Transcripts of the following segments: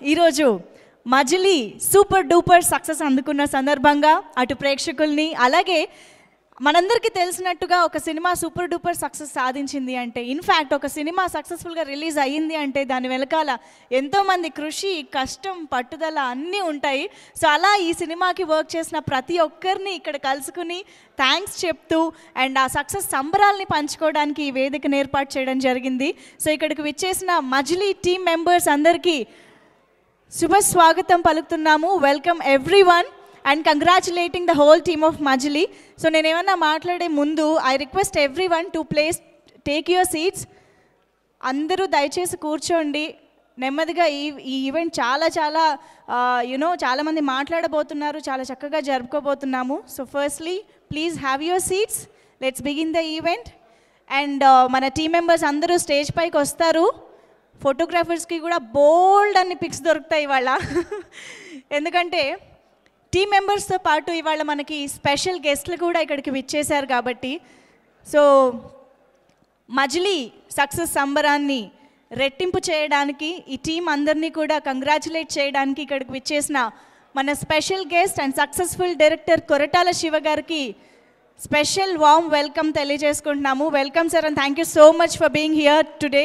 ఈరోజు మజిలీ super duper success అందుకున్న సందర్భంగా అటు ప్రేక్షకుల్ని అలాగే మనందరికీ తెలిసినట్టుగా ఒక సినిమా సూపర్ డూపర్ సక్సెస్ సాధించింది అంటే ఇన్ఫ్యాక్ట్ ఒక సినిమా సక్సెస్ఫుల్గా రిలీజ్ అయ్యింది అంటే దాని వెనకాల ఎంతోమంది కృషి కష్టం పట్టుదల అన్నీ ఉంటాయి సో అలా ఈ సినిమాకి వర్క్ చేసిన ప్రతి ఒక్కరిని ఇక్కడ కలుసుకుని థ్యాంక్స్ చెప్తూ అండ్ ఆ సక్సెస్ సంబరాల్ని పంచుకోవడానికి ఈ వేదికను ఏర్పాటు చేయడం జరిగింది సో ఇక్కడికి విచ్చేసిన మజిలీ టీమ్ మెంబర్స్ అందరికీ శుభ స్వాగతం పలుకుతున్నాము welcome everyone and congratulating the whole team of Majili so నేను ఏమన్నా మాట్లాడే ముందు I request everyone to please take your seats అందరూ దయచేసి కూర్చోండి నెమ్మదిగా ఈ ఈ ఈవెంట్ చాలా చాలా యునో చాలామంది మాట్లాడబోతున్నారు చాలా చక్కగా జరుపుకోబోతున్నాము so firstly please have your seats let's begin the event and మన టీం మెంబర్స్ అందరూ స్టేజ్ పైకి వస్తారు ఫోటోగ్రాఫర్స్కి కూడా బోల్డ్ అన్ని పిక్స్ దొరుకుతాయి ఇవాళ ఎందుకంటే టీం మెంబర్స్తో పాటు ఇవాళ మనకి స్పెషల్ గెస్ట్లు కూడా ఇక్కడికి విచ్చేశారు కాబట్టి సో మజిలీ సక్సెస్ సంబరాన్ని రెట్టింపు చేయడానికి ఈ టీం అందరినీ కూడా కంగ్రాచులేట్ చేయడానికి ఇక్కడికి విచ్చేసిన మన special guest and successful director Koratala Siva గారికి స్పెషల్ వామ్ వెల్కమ్ తెలియజేసుకుంటున్నాము welcome sir and thank you so much for being here today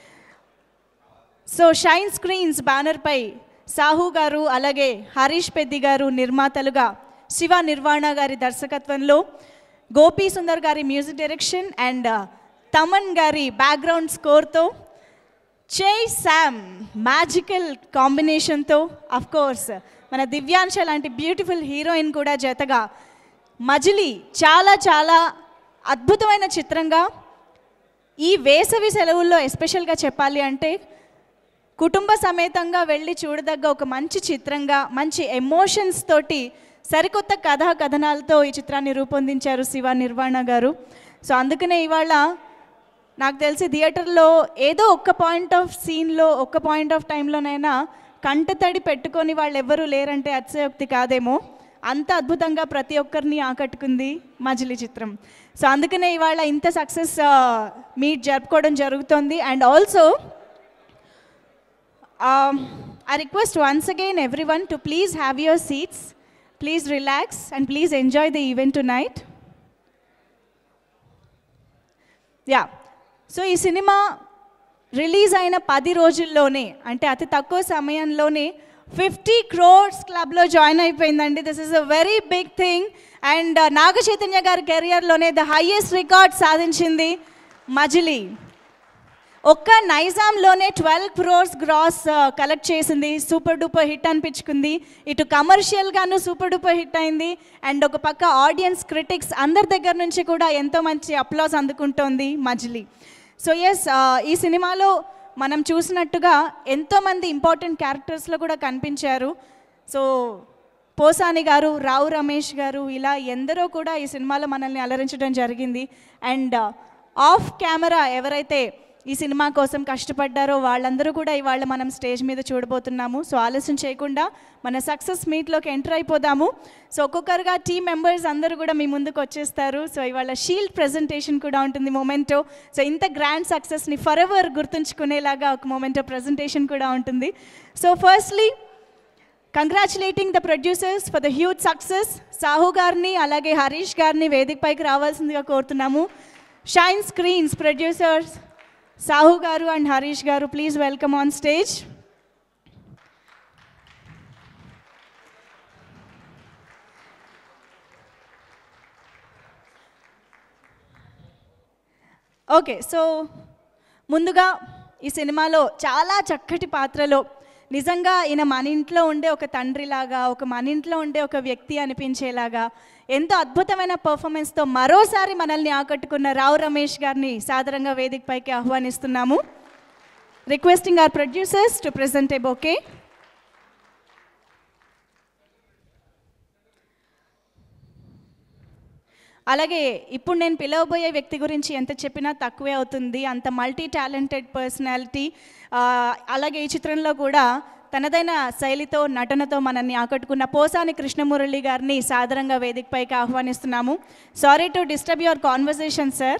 so shine screens బ్యానర్పై సాహు గారు అలాగే హరీష్ పెద్ది గారు నిర్మాతలుగా శివ నిర్వాణ గారి దర్శకత్వంలో గోపీ సుందర్ గారి మ్యూజిక్ డైరెక్షన్ అండ్ తమన్ గారి బ్యాక్గ్రౌండ్ స్కోర్తో చే శామ్ మ్యాజికల్ కాంబినేషన్తో అఫ్ కోర్స్ మన దివ్యాంశ లాంటి బ్యూటిఫుల్ హీరోయిన్ కూడా జతగా మజిలీ చాలా చాలా అద్భుతమైన చిత్రంగా ఈ వేసవి సెలవుల్లో ఎస్పెషల్గా చెప్పాలి అంటే కుటుంబ సమేతంగా వెళ్ళి చూడదగ్గ ఒక మంచి చిత్రంగా మంచి ఎమోషన్స్ తోటి సరికొత్త కథా కథనాలతో ఈ చిత్రాన్ని రూపొందించారు శివ నిర్వాణ గారు సో అందుకనే ఇవాళ నాకు తెలిసి థియేటర్లో ఏదో ఒక్క పాయింట్ ఆఫ్ సీన్లో ఒక్క పాయింట్ ఆఫ్ టైంలోనైనా కంటతడి పెట్టుకొని వాళ్ళు ఎవ్వరూ లేరంటే అతిశయోక్తి కాదేమో అంత అద్భుతంగా ప్రతి ఒక్కరిని ఆకట్టుకుంది మజిలీ చిత్రం సో అందుకనే ఇవాళ ఇంత సక్సెస్ మీట్ జరుపుకోవడం జరుగుతోంది and also Um, I request once again everyone to please have your seats. Please relax and please enjoy the event tonight. Yeah so ఈ సినిమా రిలీజ్ అయిన పది రోజుల్లోనే అంటే అతి తక్కువ సమయంలోనే ఫిఫ్టీ క్రోర్స్ క్లబ్లో జాయిన్ అయిపోయిందండి this is a very big thing and Naga Chaitanya గారి కెరియర్లోనే ద హైయెస్ట్ రికార్డ్ సాధించింది మజిలీ ఒక్క నైజాంలోనే ట్వెల్వ్ క్రోర్స్ గ్రాస్ కలెక్ట్ చేసింది సూపర్ డూపర్ హిట్ అనిపించుకుంది ఇటు కమర్షియల్గాను సూపర్ డూపర్ హిట్ అయింది అండ్ ఒక పక్క ఆడియన్స్ క్రిటిక్స్ అందరి దగ్గర నుంచి కూడా ఎంతో మంచి అప్లాస్ అందుకుంటోంది మజిలీ సో ఎస్ ఈ సినిమాలో మనం చూసినట్టుగా ఎంతోమంది ఇంపార్టెంట్ క్యారెక్టర్స్లో కూడా కనిపించారు సో పోసాని గారు రావు రమేష్ గారు ఇలా ఎందరో కూడా ఈ సినిమాలో మనల్ని అలరించడం జరిగింది అండ్ ఆఫ్ కెమెరా ఎవరైతే ఈ సినిమా కోసం కష్టపడ్డారో వాళ్ళందరూ కూడా ఇవాళ మనం స్టేజ్ మీద చూడబోతున్నాము సో ఆలస్యం చేయకుండా మన సక్సెస్ మీట్లోకి ఎంటర్ అయిపోదాము సో ఒక్కొక్కరుగా టీమ్ మెంబర్స్ అందరూ కూడా మీ ముందుకు వచ్చేస్తారు సో ఇవాళ షీల్డ్ ప్రజెంటేషన్ కూడా ఉంటుంది మొమెంటో సో ఇంత గ్రాండ్ సక్సెస్ని ఫర్ ఎవర్ గుర్తుంచుకునేలాగా ఒక మొమెంటో ప్రజెంటేషన్ కూడా ఉంటుంది so firstly congratulating the producers for the huge success Sahu గారిని అలాగే హరీష్ గారిని వేదిక పైకి రావాల్సిందిగా కోరుతున్నాము shine screens producers Sahu garu and Harish గారు please welcome on stage okay so ముందుగా ఈ సినిమాలో చాలా చక్కటి పాత్రలో నిజంగా ఈయన మన ఇంట్లో ఉండే ఒక తండ్రిలాగా ఒక మన ఇంట్లో ఉండే ఒక వ్యక్తి అనిపించేలాగా ఎంతో అద్భుతమైన పర్ఫార్మెన్స్తో మరోసారి మనల్ని ఆకట్టుకున్న రావు రమేష్ గారిని సాదరంగా వేదిక పైకి ఆహ్వానిస్తున్నాము requesting our producers to present a bouquet అలాగే ఇప్పుడు నేను పిలవబోయే వ్యక్తి గురించి ఎంత చెప్పినా తక్కువే అవుతుంది అంత మల్టీ టాలెంటెడ్ పర్సనాలిటీ అలాగే ఈ చిత్రంలో కూడా తనదైన శైలితో నటనతో మనల్ని ఆకట్టుకున్న పోసాని కృష్ణమురళి గారిని సాదరంగా వేదికపైకి ఆహ్వానిస్తున్నాము sorry to disturb your conversation sir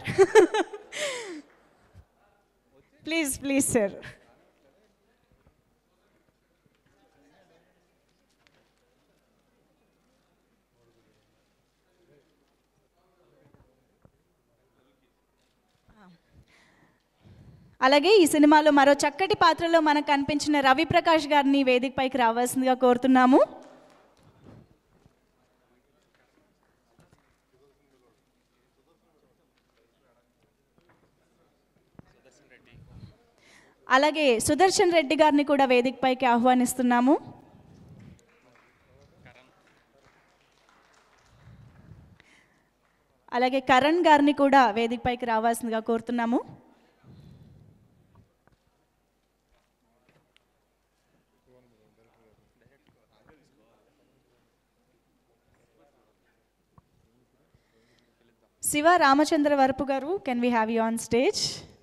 please please sir అలాగే ఈ సినిమాలో మరో చక్కటి పాత్రలో మనకు కనిపించిన రవి ప్రకాష్ గారిని వేదికపైకి రావాల్సిందిగా కోరుతున్నాము అలాగే సుదర్శన్ రెడ్డి గారిని కూడా వేదికపైకి ఆహ్వానిస్తున్నాము అలాగే కరణ్ గారిని కూడా వేదికపైకి రావాల్సిందిగా కోరుతున్నాము Shiva Ramachandra Varapu garu can we have you on stage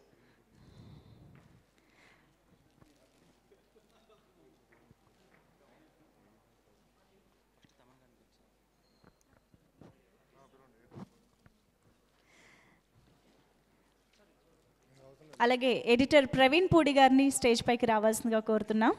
అలాగే ఎడిటర్ ప్రవీణ్ పూడి గారిని స్టేజ్ పైకి రావాల్సిందిగా కోరుతున్నాం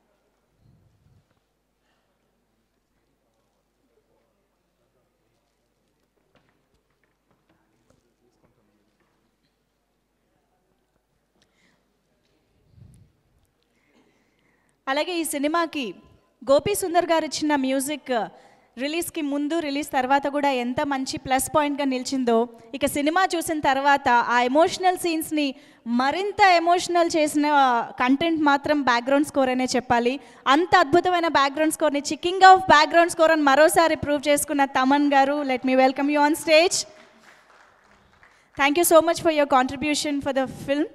అలాగే ఈ సినిమాకి గోపి సుందర్ గారు ఇచ్చిన మ్యూజిక్ రిలీజ్కి ముందు రిలీజ్ తర్వాత కూడా ఎంత మంచి ప్లస్ పాయింట్గా నిలిచిందో ఇక సినిమా చూసిన తర్వాత ఆ ఎమోషనల్ సీన్స్ని మరింత ఎమోషనల్ చేసిన కంటెంట్ మాత్రం బ్యాక్గ్రౌండ్ స్కోర్ అనే చెప్పాలి అంత అద్భుతమైన బ్యాక్గ్రౌండ్ స్కోర్ని చిక్కింగ్ ఆఫ్ బ్యాక్గ్రౌండ్ స్కోర్ అని మరోసారి ప్రూవ్ చేసుకున్న Thaman garu let me welcome you on stage thank you so much for your contribution for the film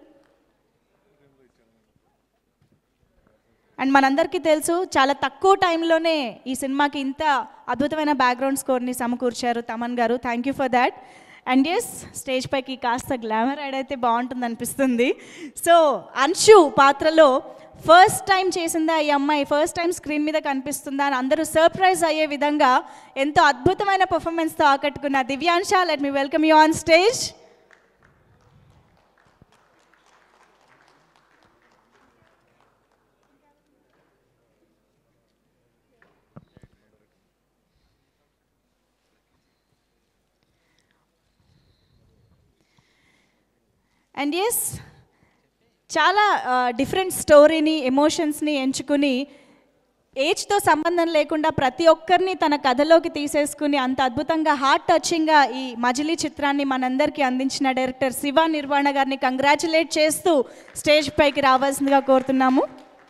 and మనందరికీ తెలుసు చాలా తక్కువ టైంలోనే ఈ సినిమాకి ఇంత అద్భుతమైన బ్యాక్గ్రౌండ్ స్కోర్ని సమకూర్చారు Thaman garu thank you for that and yes stage పైకి కాస్త గ్లామర్ యాడ్ అయితే బాగుంటుంది అనిపిస్తుంది సో అన్షు పాత్రలో ఫస్ట్ టైం చేసిందా ఈ అమ్మాయి ఫస్ట్ టైం స్క్రీన్ మీద కనిపిస్తుందా అని అందరూ సర్ప్రైజ్ అయ్యే విధంగా ఎంతో అద్భుతమైన పర్ఫార్మెన్స్తో ఆకట్టుకున్న Divyansha let me welcome you on stage and yes చాలా డిఫరెంట్ స్టోరీని ఎమోషన్స్ని ఎంచుకుని ఏజ్తో సంబంధం లేకుండా ప్రతి ఒక్కరిని తన కథలోకి తీసేసుకుని అంత అద్భుతంగా హార్ట్ టచింగ్గా ఈ మజిలీ చిత్రాన్ని మనందరికీ అందించిన డైరెక్టర్ శివ నిర్వాణ గారిని కంగ్రాచులేట్ చేస్తూ స్టేజ్ పైకి రావాల్సిందిగా కోరుతున్నాము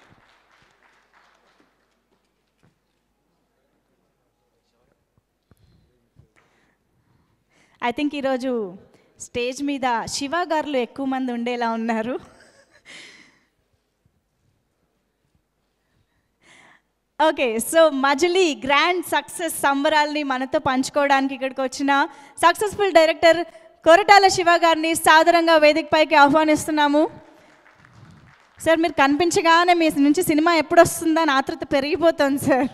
ఐ థింక్ ఈరోజు స్టేజ్ మీద శివ గారులు ఎక్కువ మంది ఉండేలా ఉన్నారు okay so Majili grand success సంబరాల్ని మనతో పంచుకోవడానికి ఇక్కడికి వచ్చిన సక్సెస్ఫుల్ డైరెక్టర్ కొరటాల శివ గారిని సాదరంగా వేదికపైకి ఆహ్వానిస్తున్నాము సార్ మీరు కనిపించగానే మీ నుంచి సినిమా ఎప్పుడు వస్తుందా అని ఆతృత పెరిగిపోతుంది సార్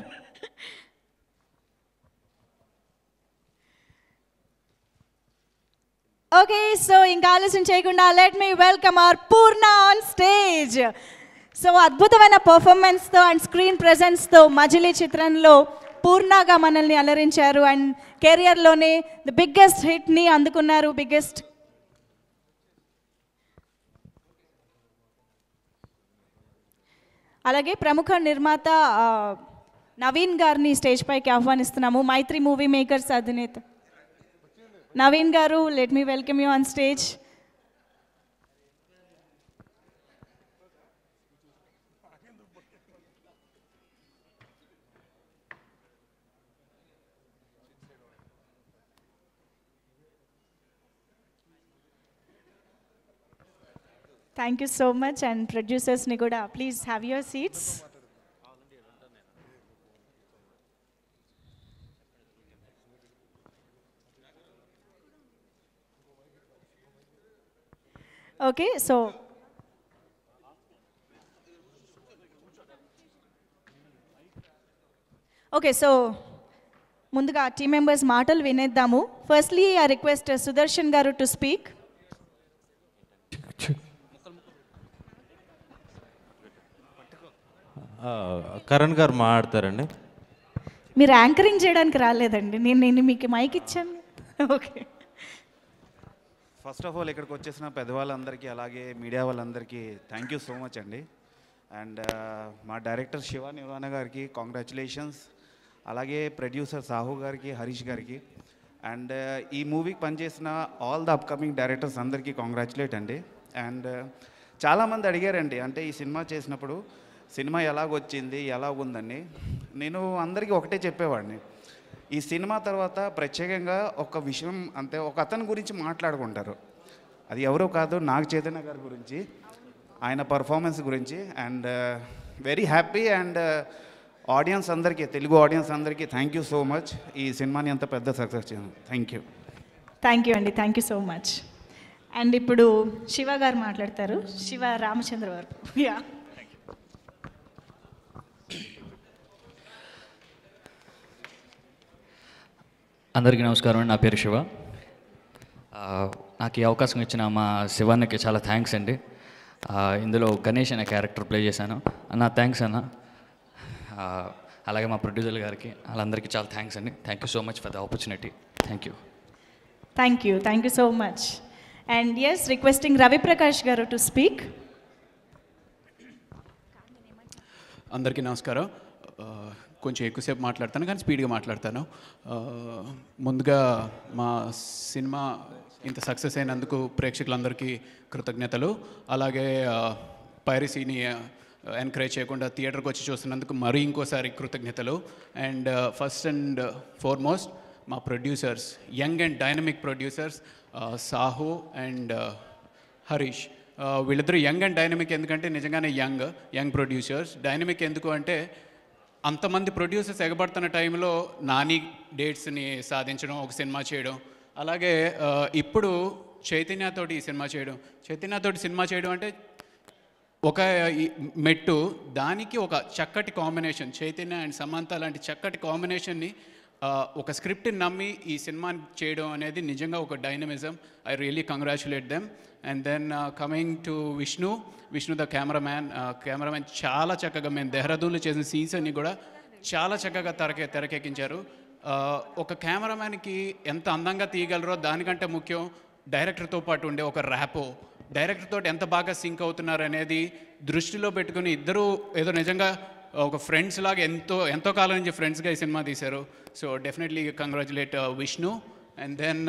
ఓకే సో ఇంకా ఆలస్యం చేయకుండా let me welcome our Poorna on stage so అద్భుతమైన పర్ఫార్మెన్స్తో అండ్ స్క్రీన్ ప్రెజెన్స్తో మజిలీ చిత్రంలో పూర్ణగా మనల్ని అలరించారు అండ్ కెరియర్లోనే ది బిగ్గెస్ట్ హిట్ని అందుకున్నారు బిగ్గెస్ట్ అలాగే ప్రముఖ నిర్మాత ఆ, నవీన్ గారిని స్టేజ్ పైకి ఆహ్వానిస్తున్నాము మైత్రి మూవీ మేకర్స్ అధినేత Naveen garu let me welcome you on stage thank you so much and ప్రొడ్యూసర్స్ని కూడా please have your seats okay so okay so ముందుగా టీం మెంబర్స్ మాటలు వినేద్దాము firstly uh request Sudarshan garu to speak ఆ, కరణ్ గారు మాట్లాడతారండి మీరు యాంకరింగ్ చేయడానికి రాలేదండి నేను నేను మీకు మైక్ ఇచ్చాను ఓకే ఫస్ట్ ఆఫ్ ఆల్ ఇక్కడికి వచ్చేసిన పెద్దవాళ్ళందరికీ అలాగే మీడియా వాళ్ళందరికీ థ్యాంక్ యూ సో మచ్ అండి అండ్ మా డైరెక్టర్ శివ నిర్వాణ గారికి కాంగ్రాచులేషన్స్ అలాగే ప్రొడ్యూసర్ సాహు గారికి హరీష్ గారికి అండ్ ఈ మూవీకి పనిచేసిన ఆల్ ద అప్కమింగ్ డైరెక్టర్స్ అందరికీ కాంగ్రాచులేట్ అండి అండ్ చాలామంది అడిగారండి అంటే ఈ సినిమా చేసినప్పుడు సినిమా ఎలాగొచ్చింది ఎలా ఉందని నేను అందరికీ ఒకటే చెప్పేవాడిని ఈ సినిమా తర్వాత ప్రత్యేకంగా ఒక విషయం అంటే ఒక అతని గురించి మాట్లాడుకుంటారు అది ఎవరో కాదు నాగ చైతన్య గారి గురించి ఆయన పర్ఫార్మెన్స్ గురించి and very happy and audience అందరికీ తెలుగు ఆడియన్స్ అందరికీ థ్యాంక్ యూ సో మచ్ ఈ సినిమాని అంత పెద్ద సక్సెస్ చేయండి థ్యాంక్ యూ థ్యాంక్ యూ అండి thank you so much and ఇప్పుడు శివ గారు మాట్లాడతారు శివ రామచంద్ర వరకు యా అందరికీ నమస్కారం అండి నా పేరు శివ ఆ, నాకు ఈ అవకాశం ఇచ్చిన మా శివాన్నకి చాలా థ్యాంక్స్ అండి ఆ, ఇందులో గణేష్ అనే క్యారెక్టర్ ప్లే చేశాను అన్న థ్యాంక్స్ అన్న ఆ, అలాగే మా ప్రొడ్యూసర్ గారికి వాళ్ళందరికీ చాలా థ్యాంక్స్ అండి thank you so much for the opportunity thank you thank you thank you so much and yes requesting Raviprakash garu to speak అందరికీ నమస్కారం ఆ, కొంచెం ఎక్కువసేపు మాట్లాడతాను కానీ స్పీడ్గా మాట్లాడతాను ఆ, ముందుగా మా సినిమా ఇంత సక్సెస్ అయినందుకు ప్రేక్షకులందరికీ కృతజ్ఞతలు అలాగే పైరసీని ఎంకరేజ్ చేయకుండా థియేటర్కి వచ్చి చూస్తున్నందుకు మరీ ఇంకోసారి కృతజ్ఞతలు అండ్ ఫస్ట్ అండ్ ఫార్మోస్ట్ మా producers young and dynamic producers Sahu and Harish ఆ, వీళ్ళిద్దరూ యంగ్ అండ్ డైనమిక్ ఎందుకంటే నిజంగానే యంగ్ యంగ్ ప్రొడ్యూసర్స్ డైనమిక్ ఎందుకు అంటే అంతమంది ప్రొడ్యూసర్స్ ఎగబడుతున్న టైంలో నాని డేట్స్ని సాధించడం ఒక సినిమా చేయడం అలాగే ఆ, ఇప్పుడు చైతన్యతోటి ఈ సినిమా చేయడం చైతన్యతోటి సినిమా చేయడం అంటే ఒక ఈ మెట్టు దానికి ఒక చక్కటి కాంబినేషన్ చైతన్య అండ్ సమంత లాంటి చక్కటి కాంబినేషన్ని ఆ, ఒక స్క్రిప్ట్ని నమ్మి ఈ సినిమా చేయడం అనేది నిజంగా ఒక dynamism I really congratulate them and then coming to Vishnu Vishnu the cameraman cameraman చాలా చక్కగా మేము దెహ్రాదూన్లో చేసిన సీన్స్ అన్ని కూడా చాలా చక్కగా తెరకే తెరకెక్కించారు ఆ, ఒక కెమెరామ్యాన్కి ఎంత అందంగా తీయగలరో దానికంటే ముఖ్యం డైరెక్టర్తో పాటు ఉండే ఒక ర్యాపో డైరెక్టర్ తోటి ఎంత బాగా సింక్ అవుతున్నారు అనేది దృష్టిలో పెట్టుకుని ఇద్దరు ఏదో నిజంగా ఒక ఫ్రెండ్స్ లాగా ఎంతో ఎంతో కాలం నుంచి ఫ్రెండ్స్గా ఈ సినిమా తీశారు so definitely congratulate Vishnu and then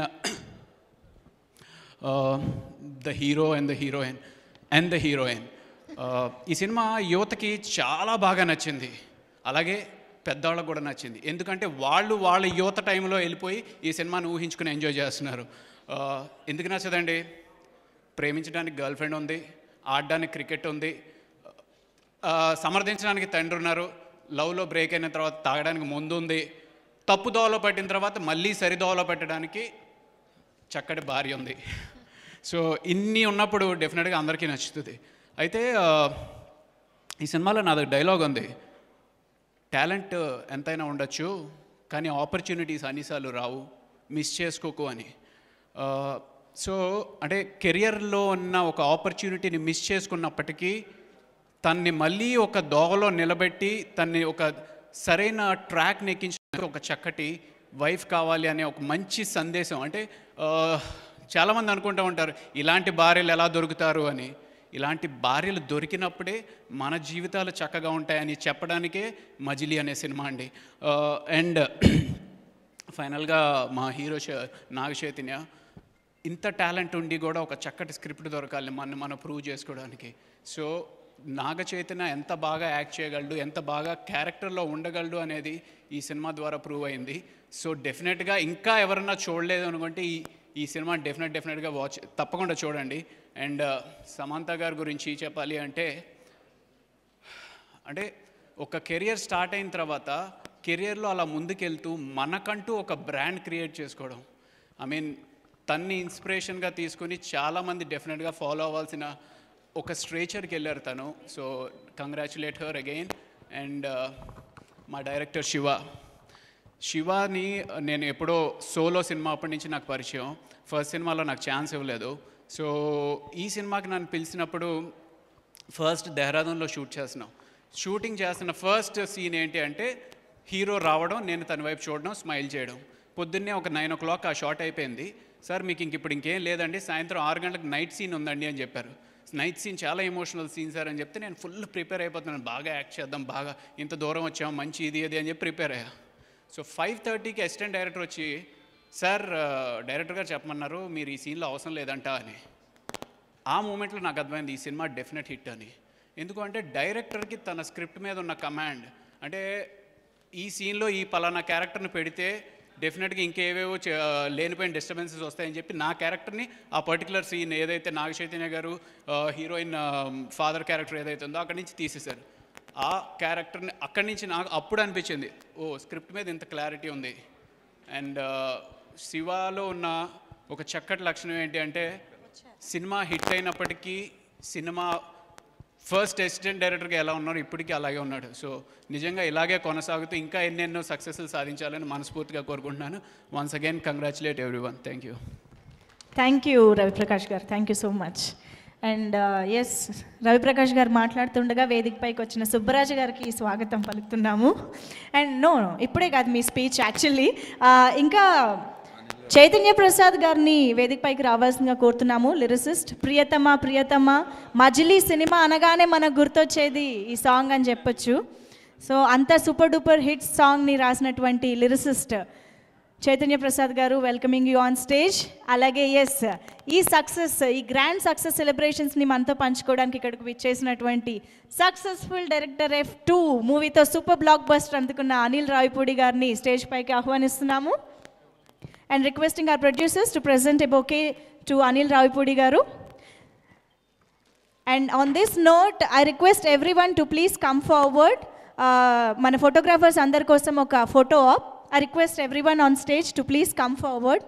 the hero and the heroine and the heroine ఈ సినిమా యువతకి చాలా బాగా నచ్చింది అలాగే పెద్దవాళ్ళకు కూడా నచ్చింది ఎందుకంటే వాళ్ళు వాళ్ళ యువత టైంలో వెళ్ళిపోయి ఈ సినిమాని ఊహించుకుని ఎంజాయ్ చేస్తున్నారు Uh, ఎందుకు నచ్చదండి ప్రేమించడానికి గర్ల్ ఫ్రెండ్ ఉంది ఆడడానికి క్రికెట్ ఉంది ఆ, సమర్థించడానికి తండ్రి ఉన్నారు లవ్లో బ్రేక్ అయిన తర్వాత తాగడానికి ముందు ఉంది తప్పు దోవలో పట్టిన తర్వాత మళ్ళీ సరి దోవలో పెట్టడానికి చక్కటి భార్య ఉంది సో ఇన్ని ఉన్నప్పుడు డెఫినెట్గా అందరికీ నచ్చుతుంది అయితే ఆ, ఈ సినిమాలో నాది డైలాగ్ ఉంది టాలెంట్ ఎంతైనా ఉండొచ్చు కానీ ఆపర్చునిటీస్ అన్నిసార్లు రావు మిస్ చేసుకోకు అని ఆ, సో అంటే కెరియర్లో ఉన్న ఒక ఆపర్చునిటీని మిస్ చేసుకున్నప్పటికీ తన్ని మళ్ళీ ఒక దోవలో నిలబెట్టి తన్ని ఒక సరైన ట్రాక్ ఎక్కించడానికి ఒక చక్కటి వైఫ్ కావాలి అనే ఒక మంచి సందేశం అంటే ఆ, చాలామంది అనుకుంటూ ఉంటారు ఇలాంటి భార్యలు ఎలా దొరుకుతారు అని ఇలాంటి భార్యలు దొరికినప్పుడే మన జీవితాలు చక్కగా ఉంటాయని చెప్పడానికే మజిలీ అనే సినిమా అండి అండ్ ఫైనల్గా మా హీరో చ- నాగ చైతన్య ఇంత టాలెంట్ ఉండి కూడా ఒక చక్కటి స్క్రిప్ట్ దొరకాలి మన మనం ప్రూవ్ చేసుకోవడానికి సో నాగ చైతన్య ఎంత బాగా యాక్ట్ చేయగలడు ఎంత బాగా క్యారెక్టర్లో ఉండగలడు అనేది ఈ సినిమా ద్వారా ప్రూవ్ అయింది సో డెఫినెట్గా ఇంకా ఎవరన్నా చూడలేదు అనుకుంటే ఈ ఈ సినిమా డెఫినెట్ డెఫినెట్గా వాచ్ తప్పకుండా చూడండి అండ్ సమంత గారి గురించి చెప్పాలి అంటే అంటే ఒక కెరియర్ స్టార్ట్ అయిన తర్వాత కెరియర్లో అలా ముందుకెళ్తూ మనకంటూ ఒక బ్రాండ్ క్రియేట్ చేసుకోవడం ఐ మీన్ తన్ని ఇన్స్పిరేషన్గా తీసుకుని చాలామంది డెఫినెట్గా ఫాలో అవ్వాల్సిన ఒక స్ట్రేచర్కి వెళ్ళారు తను so congratulate her again and మా డైరెక్టర్ శివ శివాని నేను ఎప్పుడో సోలో సినిమా అప్పటి నుంచి నాకు పరిచయం ఫస్ట్ సినిమాలో నాకు ఛాన్స్ ఇవ్వలేదు సో ఈ సినిమాకి నన్ను పిలిచినప్పుడు ఫస్ట్ దెహ్రాదూన్లో షూట్ చేస్తున్నాం షూటింగ్ చేస్తున్న ఫస్ట్ సీన్ ఏంటి అంటే హీరో రావడం నేను తన వైపు చూడడం స్మైల్ చేయడం పొద్దున్నే ఒక నైన్ ఓ క్లాక్ ఆ షాట్ అయిపోయింది సార్ మీకు ఇంక ఇప్పుడు ఇంకేం లేదండి సాయంత్రం ఆరు గంటలకు నైట్ సీన్ ఉందండి అని చెప్పారు నైట్ సీన్ చాలా ఎమోషనల్ సీన్ సార్ అని చెప్తే నేను ఫుల్ ప్రిపేర్ అయిపోతున్నాను బాగా యాక్ట్ చేద్దాం బాగా ఇంత దూరం వచ్చాం మంచి ఇది అది అని చెప్పి ప్రిపేర్ అయ్యా సో ఫైవ్ థర్టీకి అసిస్టెంట్ డైరెక్టర్ వచ్చి సార్ డైరెక్టర్ గారు చెప్పమన్నారు మీరు ఈ సీన్లో అవసరం లేదంట అని ఆ మూమెంట్లో నాకు అర్థమైంది ఈ సినిమా డెఫినెట్ హిట్ అని ఎందుకంటే డైరెక్టర్కి తన స్క్రిప్ట్ మీద ఉన్న కమాండ్ అంటే ఈ సీన్లో ఈ పలానా క్యారెక్టర్ని పెడితే డెఫినెట్గా ఇంకేవేవో చే- లేనిపోయిన డిస్టర్బెన్సెస్ వస్తాయని చెప్పి నా క్యారెక్టర్ని ఆ పర్టికులర్ సీన్ ఏదైతే నాగ చైతన్య గారు హీరోయిన్ ఫాదర్ క్యారెక్టర్ ఏదైతే ఉందో అక్కడి నుంచి తీసేశారు ఆ క్యారెక్టర్ని అక్కడి నుంచి నాకు అప్పుడు అనిపించింది ఓ స్క్రిప్ట్ మీద ఇంత క్లారిటీ ఉంది అండ్ శివాలో ఉన్న ఒక చక్కటి లక్షణం ఏంటి అంటే సినిమా హిట్ అయినప్పటికీ సినిమా ఫస్ట్ అసిస్టెంట్ డైరెక్టర్గా ఎలా ఉన్నారో ఇప్పటికీ అలాగే ఉన్నాడు సో నిజంగా ఇలాగే కొనసాగుతూ ఇంకా ఎన్నెన్నో సక్సెస్లు సాధించాలని మనస్ఫూర్తిగా కోరుకుంటున్నాను once again congratulate every one thank you thank you Raviprakash garu thank you so much and yes Raviprakash garu మాట్లాడుతుండగా వేదికపైకి వచ్చిన సుబ్బరాజు గారికి స్వాగతం పలుకుతున్నాము అండ్ నో ఇప్పుడే కాదు మీ స్పీచ్ యాక్చువల్లీ ఇంకా చైతన్య ప్రసాద్ గారిని వేదికపైకి రావాల్సిందిగా కోరుతున్నాము లిరిసిస్ట్ ప్రియతమ ప్రియతమ మజిలీ సినిమా అనగానే మనకు గుర్తొచ్చేది ఈ సాంగ్ అని చెప్పొచ్చు సో అంత సూపర్ డూపర్ హిట్ సాంగ్ని రాసినటువంటి lyricist Chaitanya Prasad garu welcoming you on stage అలాగే ఎస్ ఈ సక్సెస్ ఈ గ్రాండ్ సక్సెస్ సెలబ్రేషన్స్ని మనతో పంచుకోవడానికి ఇక్కడికి విచ్చేసినటువంటి సక్సెస్ఫుల్ డైరెక్టర్ ఎఫ్ టూ మూవీతో సూపర్ బ్లాక్ బస్టర్ అందుకున్న అనిల్ రావిపూడి గారిని స్టేజ్ పైకి ఆహ్వానిస్తున్నాము and requesting our producers to present a bouquet to Anil Ravipudi గారు and on this note I request everyone to please come forward మన ఫోటోగ్రాఫర్స్ అందరి కోసం ఒక ఫోటో ఆప్ I request every one on stage to please come forward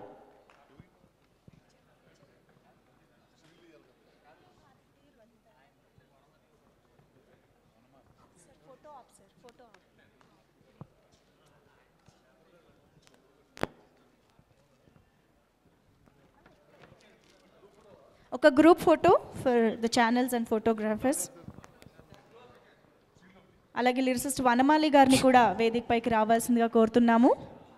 ఒక group photo for the channels and photographers అలాగే lyricist Vanamali గారిని కూడా వేదికపైకి రావాల్సిందిగా కోరుతున్నాము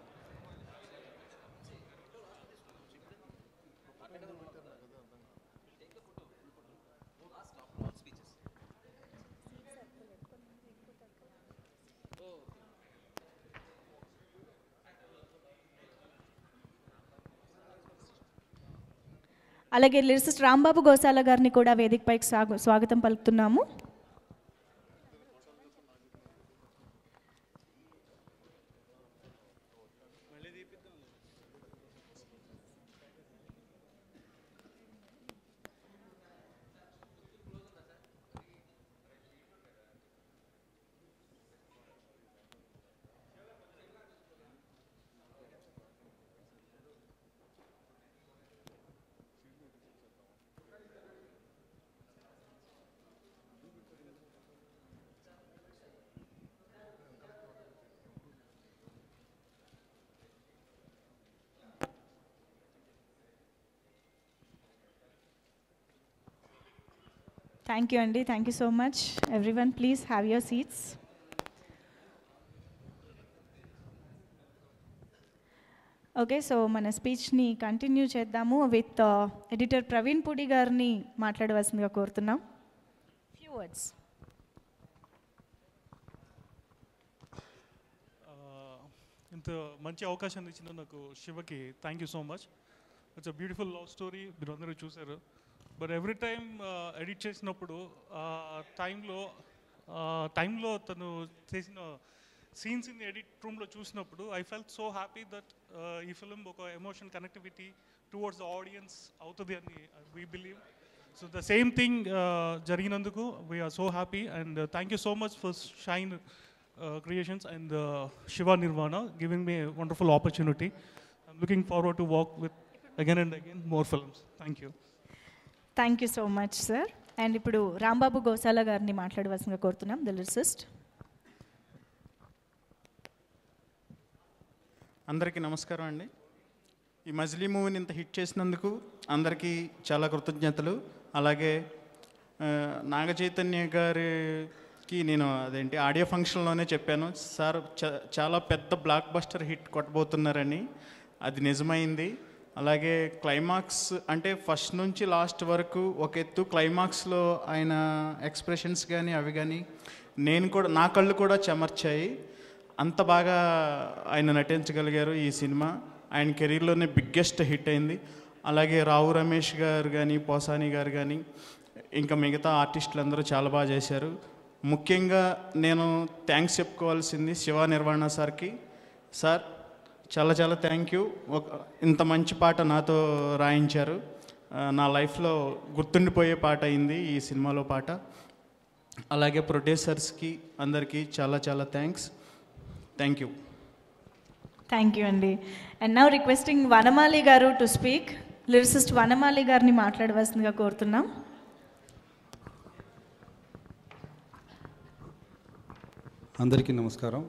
అలాగే లిరిసిస్ట్ రాంబాబు గోసాల గారిని కూడా వేదికపైకి సాగు స్వాగతం పలుకుతున్నాము థ్యాంక్ యూ అండి thank you so much everyone please have your seats okay so మన స్పీచ్ని కంటిన్యూ చేద్దాము విత్ ఎడిటర్ ప్రవీణ్ పుడి గారిని మాట్లాడవలసిందిగా కోరుతున్నాం ఫ్యూ వర్డ్స్ ఆ, ఇంత మంచి అవకాశాన్ని ఇచ్చిన నాకు శివకి thank you so much it's a beautiful love story మీరు అందరూ చూశారు బట్ ఎవ్రీ టైం ఎడిట్ చేసినప్పుడు ఆ టైంలో టైంలో తను చేసిన సీన్స్ ఇన్ ఎడిట్ రూమ్లో చూసినప్పుడు I felt so happy that ఈ ఫిలిం ఒక emotion connectivity towards the audience అవుతుంది అని we believe so the same thing జరిగినందుకు we are so happy and thank you so much for Shine Creations and Shiva Nirvana giving me wonderful opportunity I'm looking forward to work with again and again more films thank you thank you so much sir and ఇప్పుడు రాంబాబు గోసాల గారిని మాట్లాడవలసిందిగా కోరుతున్నాం the lyricist అందరికీ నమస్కారం అండి ఈ మజిలీ మూవీని ఇంత హిట్ చేసినందుకు అందరికీ చాలా కృతజ్ఞతలు అలాగే ఆ, నాగ చైతన్య గారికి నేను అదేంటి ఆడియో ఫంక్షన్లోనే చెప్పాను సార్ చ- చాలా పెద్ద బ్లాక్ బస్టర్ హిట్ కొట్టబోతున్నారని అది నిజమైంది అలాగే క్లైమాక్స్ అంటే ఫస్ట్ నుంచి లాస్ట్ వరకు ఒక ఎత్తు క్లైమాక్స్లో ఆయన ఎక్స్ప్రెషన్స్ కానీ అవి కానీ నేను కూడా నా కళ్ళు కూడా చెమర్చాయి అంత బాగా ఆయన నటించగలిగారు ఈ సినిమా ఆయన కెరీర్లోనే బిగ్గెస్ట్ హిట్ అయింది అలాగే రావు రమేష్ గారు కానీ పోసాని గారు కానీ ఇంకా మిగతా ఆర్టిస్టులు అందరూ చాలా బాగా చేశారు ముఖ్యంగా నేను థ్యాంక్స్ చెప్పుకోవాల్సింది శివ నిర్వాణ సార్కి సార్ చాలా చాలా థ్యాంక్ యూ ఒక ఇంత మంచి పాట నాతో రాయించారు ఆ, నా లైఫ్లో గుర్తుండిపోయే పాట అయింది ఈ సినిమాలో పాట అలాగే ప్రొడ్యూసర్స్కి అందరికీ చాలా చాలా thanks thank you thank you అండి and now requesting Vanamali garu to speak lyricist Vanamali గారిని మాట్లాడవలసిందిగా కోరుతున్నాం అందరికీ నమస్కారం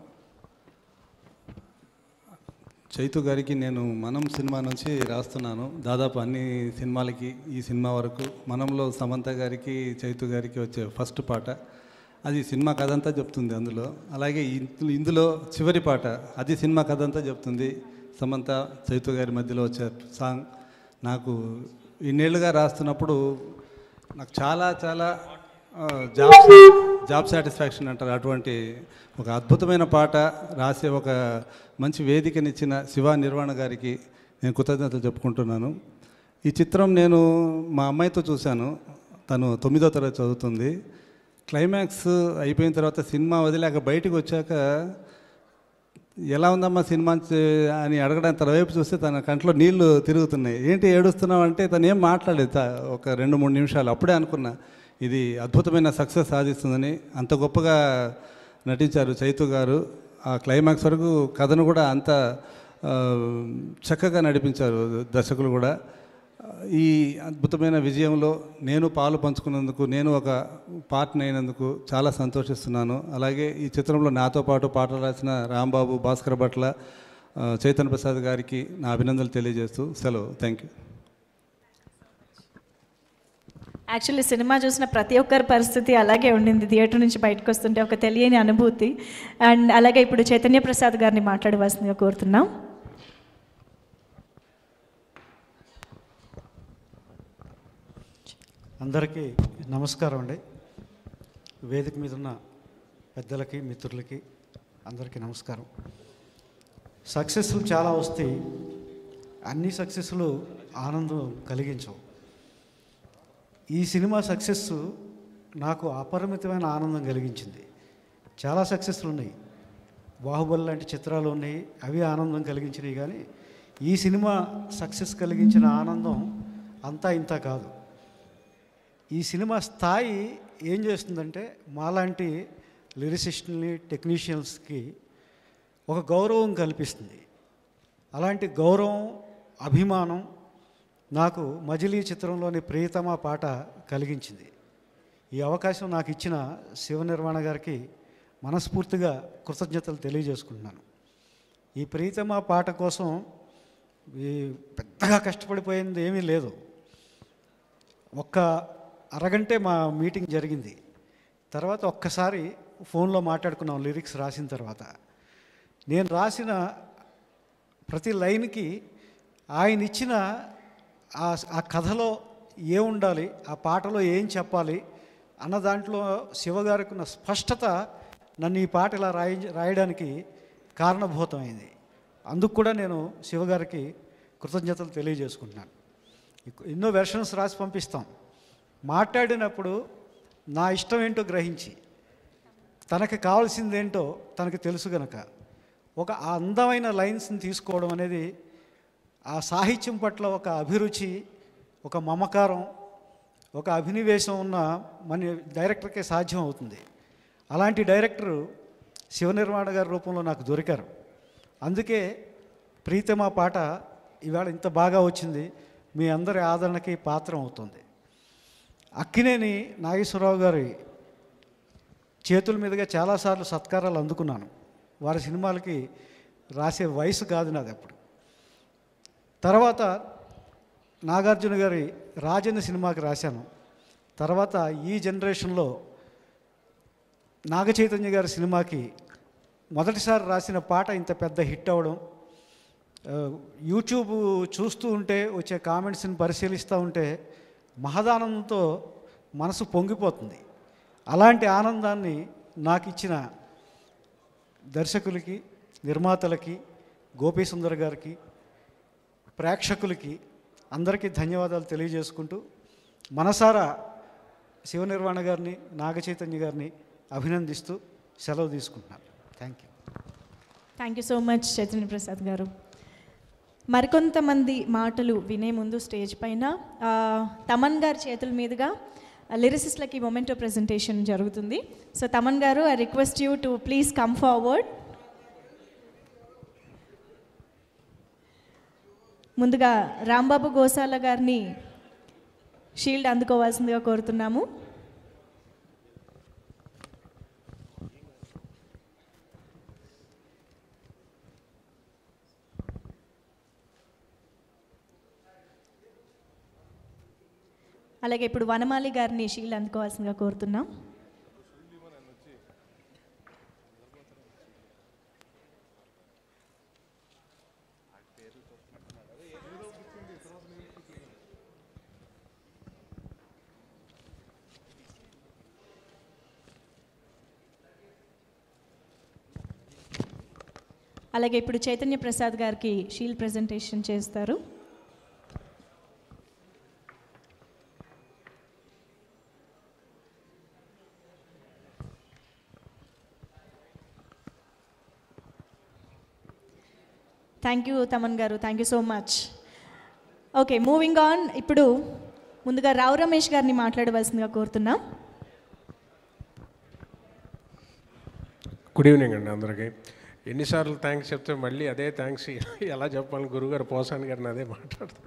చైతు గారికి నేను మనం సినిమా నుంచి రాస్తున్నాను దాదాపు అన్ని సినిమాలకి ఈ సినిమా వరకు మనంలో సమంత గారికి చైతు గారికి వచ్చే ఫస్ట్ పాట అది సినిమా కథ అంతా చెప్తుంది అందులో అలాగే ఇందులో ఇందులో చివరి పాట అది సినిమా కథ అంతా చెప్తుంది సమంత చైతు గారి మధ్యలో వచ్చే సాంగ్ నాకు ఇన్నేళ్ళుగా రాస్తున్నప్పుడు నాకు చాలా చాలా ఆ, జాబ్ జాబ్ సాటిస్ఫాక్షన్ అంటారు అటువంటి ఒక అద్భుతమైన పాట రాసే ఒక మంచి వేదికనిచ్చిన శివ నిర్వాణ గారికి నేను కృతజ్ఞతలు చెప్పుకుంటున్నాను ఈ చిత్రం నేను మా అమ్మాయితో చూశాను తను తొమ్మిదో తరగతి చదువుతుంది క్లైమాక్స్ అయిపోయిన తర్వాత సినిమా వదిలేక బయటికి వచ్చాక ఎలా ఉందమ్మా సినిమా చే- అని అడగడానికి తన వైపు చూస్తే తన కంట్లో నీళ్లు తిరుగుతున్నాయి ఏంటి ఏడుస్తున్నావు అంటే తను ఏం మాట్లాడలేదు త- ఒక రెండు మూడు నిమిషాలు అప్పుడే అనుకున్నా ఇది అద్భుతమైన సక్సెస్ సాధిస్తుందని అంత గొప్పగా నటించారు చైతు గారు ఆ క్లైమాక్స్ వరకు కథను కూడా అంత ఆ, చక్కగా నడిపించారు దర్శకులు కూడా ఈ అద్భుతమైన విజయంలో నేను పాలు పంచుకున్నందుకు నేను ఒక పార్ట్ని అయినందుకు చాలా సంతోషిస్తున్నాను అలాగే ఈ చిత్రంలో నాతో పాటు పాటలు రాసిన రాంబాబు భాస్కర్ భట్ల ఆ, చైతన్య ప్రసాద్ గారికి నా అభినందనలు తెలియజేస్తూ సెలవు థ్యాంక్ యూ యాక్చువల్లీ సినిమా చూసిన ప్రతి ఒక్కరి పరిస్థితి అలాగే ఉండింది థియేటర్ నుంచి బయటకు వస్తుంటే ఒక తెలియని అనుభూతి అండ్ అలాగే ఇప్పుడు చైతన్య ప్రసాద్ గారిని మాట్లాడవలసిందిగా కోరుతున్నాం అందరికీ నమస్కారం అండి వేదిక మీద ఉన్న పెద్దలకి మిత్రులకి అందరికీ నమస్కారం సక్సెస్లు చాలా వస్తాయి అన్ని సక్సెస్లు ఆనందం కలిగించవు ఈ సినిమా సక్సెస్ నాకు అపరిమితమైన ఆనందం కలిగించింది చాలా సక్సెస్లు ఉన్నాయి బాహుబలి లాంటి చిత్రాలు ఉన్నాయి అవి ఆనందం కలిగించినాయి కానీ ఈ సినిమా సక్సెస్ కలిగించిన ఆనందం అంతా ఇంత కాదు ఈ సినిమా స్థాయి ఏం చేస్తుందంటే మాలాంటి లిరిసిస్టుల్ని టెక్నీషియన్స్కి ఒక గౌరవం కల్పిస్తుంది అలాంటి గౌరవం అభిమానం నాకు మజిలీ చిత్రంలోని ప్రియతమ పాట కలిగించింది ఈ అవకాశం నాకు ఇచ్చిన శివ నిర్వాణ గారికి మనస్ఫూర్తిగా కృతజ్ఞతలు తెలియజేసుకుంటున్నాను ఈ ప్రియతమ పాట కోసం ఈ పెద్దగా కష్టపడిపోయింది ఏమీ లేదు ఒక్క అరగంటే మా మీటింగ్ జరిగింది తర్వాత ఒక్కసారి ఫోన్లో మాట్లాడుకున్నాం లిరిక్స్ రాసిన తర్వాత నేను రాసిన ప్రతి లైన్కి ఆయన ఇచ్చిన ఆ ఆ కథలో ఏ ఉండాలి ఆ పాటలో ఏం చెప్పాలి అన్న దాంట్లో శివగారికి ఉన్న స్పష్టత నన్ను ఈ పాట ఇలా రాయి రాయడానికి కారణభూతమైంది అందుకు కూడా నేను శివగారికి కృతజ్ఞతలు తెలియజేసుకుంటున్నాను ఇక- ఎన్నో వెర్షన్స్ రాసి పంపిస్తాం మాట్లాడినప్పుడు నా ఇష్టం ఏంటో గ్రహించి తనకి కావాల్సిందేంటో తనకి తెలుసు గనక ఒక ఆ అందమైన లైన్స్ని తీసుకోవడం అనేది ఆ సాహిత్యం పట్ల ఒక అభిరుచి ఒక మమకారం ఒక అభినివేశం ఉన్న మన డైరెక్టర్కే సాధ్యం అవుతుంది అలాంటి డైరెక్టరు శివనిర్మాణ గారి రూపంలో నాకు దొరికారు అందుకే ప్రీతమా పాట ఇవాళ ఇంత బాగా వచ్చింది మీ అందరి ఆదరణకి పాత్రం అవుతుంది అక్కినేని నాగేశ్వరరావు గారి చేతుల మీదుగా చాలాసార్లు సత్కారాలు అందుకున్నాను వారి సినిమాలకి రాసే వయసు కాదు నాది అప్పుడు తర్వాత నాగార్జున గారి రాజన్న సినిమాకి రాశాను తర్వాత ఈ జనరేషన్లో నాగ చైతన్య గారి సినిమాకి మొదటిసారి రాసిన పాట ఇంత పెద్ద హిట్ అవ్వడం ఆ, యూట్యూబ్ చూస్తూ ఉంటే వచ్చే కామెంట్స్ని పరిశీలిస్తూ ఉంటే మహదానందంతో మనసు పొంగిపోతుంది అలాంటి ఆనందాన్ని నాకు ఇచ్చిన దర్శకులకి నిర్మాతలకి గోపీ సుందర్ గారికి ప్రేక్షకులకి అందరికీ ధన్యవాదాలు తెలియజేసుకుంటూ మనసారా శివ నిర్వాణ గారిని నాగ చైతన్య గారిని అభినందిస్తూ సెలవు తీసుకుంటున్నాను thank you thank you so much Chaitanya Prasad garu మరికొంతమంది మాటలు వినే ముందు స్టేజ్ పైన ఆ, తమన్ గారి చేతుల మీదుగా లిరిసిస్ట్లకి మొమెంటో ప్రెజెంటేషన్ జరుగుతుంది so Thaman garu I request you to please come forward ముందుగా రాంబాబు గోసాల గారిని షీల్డ్ అందుకోవాల్సిందిగా కోరుతున్నాము అలాగే ఇప్పుడు వనమాలి గారిని షీల్డ్ అందుకోవాల్సిందిగా కోరుతున్నాం అలాగే ఇప్పుడు చైతన్య ప్రసాద్ గారికి షీల్డ్ ప్రజెంటేషన్ చేస్తారు thank you Thaman garu thank you so much okay moving on ఇప్పుడు ముందుగా రావు రమేష్ గారిని మాట్లాడవలసిందిగా కోరుతున్నాం గుడ్ ఈవినింగ్ అండి అందరికీ ఎన్నిసార్లు థ్యాంక్స్ చెప్తే మళ్ళీ అదే థ్యాంక్స్ ఎలా చెప్పాలని గురుగారు పోసాని గారిని అదే మాట్లాడతారు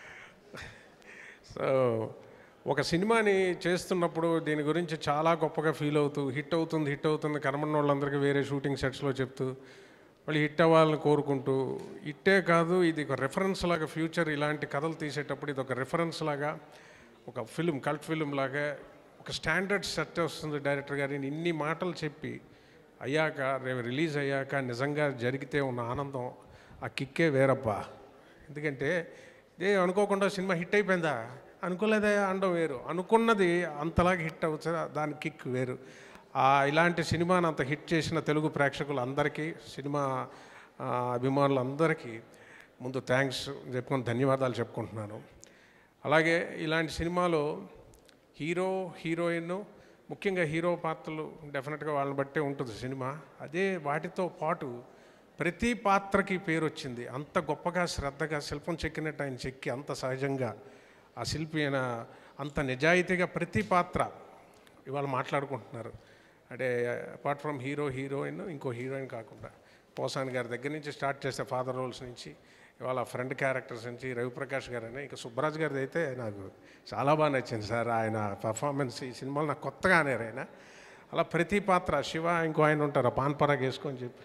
సో ఒక సినిమాని చేస్తున్నప్పుడు దీని గురించి చాలా గొప్పగా ఫీల్ అవుతూ హిట్ అవుతుంది హిట్ అవుతుంది కనబడిన వాళ్ళందరికీ వేరే షూటింగ్ సెట్స్లో చెప్తూ మళ్ళీ హిట్ అవ్వాలని కోరుకుంటూ హిట్టే కాదు ఇది ఒక రెఫరెన్స్ లాగా ఫ్యూచర్ ఇలాంటి కథలు తీసేటప్పుడు ఇది ఒక రెఫరెన్స్ లాగా ఒక ఫిల్మ్ కల్ట్ ఫిల్మ్ లాగా ఒక స్టాండర్డ్ సెట్ వస్తుంది డైరెక్టర్ గారు ఇన్ని మాటలు చెప్పి అయ్యాక రేపు రిలీజ్ అయ్యాక నిజంగా జరిగితే ఉన్న ఆనందం ఆ కిక్కే వేరబ్బా ఎందుకంటే ఇదే అనుకోకుండా సినిమా హిట్ అయిపోయిందా అనుకోలేదా అనడం వేరు అనుకున్నది అంతలాగా హిట్ అవుతుందా దాని కిక్ వేరు ఆ ఇలాంటి సినిమాని అంత హిట్ చేసిన తెలుగు ప్రేక్షకులందరికీ సినిమా ఆ, అభిమానులందరికీ ముందు థ్యాంక్స్ చెప్పుకొని ధన్యవాదాలు చెప్పుకుంటున్నాను అలాగే ఇలాంటి సినిమాలో హీరో హీరోయిన్ ముఖ్యంగా హీరో పాత్రలు డెఫినెట్గా వాళ్ళని బట్టే ఉంటుంది సినిమా అదే వాటితో పాటు ప్రతి పాత్రకి పేరు వచ్చింది అంత గొప్పగా శ్రద్ధగా శిల్పం చెక్కినట్టు ఆయన చెక్కి అంత సహజంగా ఆ శిల్పి అయిన అంత నిజాయితీగా ప్రతి పాత్ర ఇవాళ మాట్లాడుకుంటున్నారు అంటే అపార్ట్ ఫ్రమ్ హీరో హీరోయిన్ ఇంకో హీరోయిన్ కాకుండా పోసాని గారి దగ్గర నుంచి స్టార్ట్ చేస్తే ఫాదర్ రోల్స్ నుంచి ఇవాళ ఫ్రెండ్ క్యారెక్టర్స్ నుంచి రవిప్రకాష్ గారు అని ఇంకా సుబ్బరాజ్ గారిది అయితే నాకు చాలా బాగా నచ్చింది సార్ ఆయన పర్ఫార్మెన్స్ ఈ సినిమాలో నాకు కొత్తగా అనేరు ఆయన అలా ప్రతి పాత్ర శివ ఇంకో ఆయన ఉంటారు పాన్ పరాగ్ వేసుకొని చెప్పి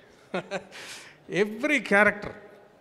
ఎవ్రీ క్యారెక్టర్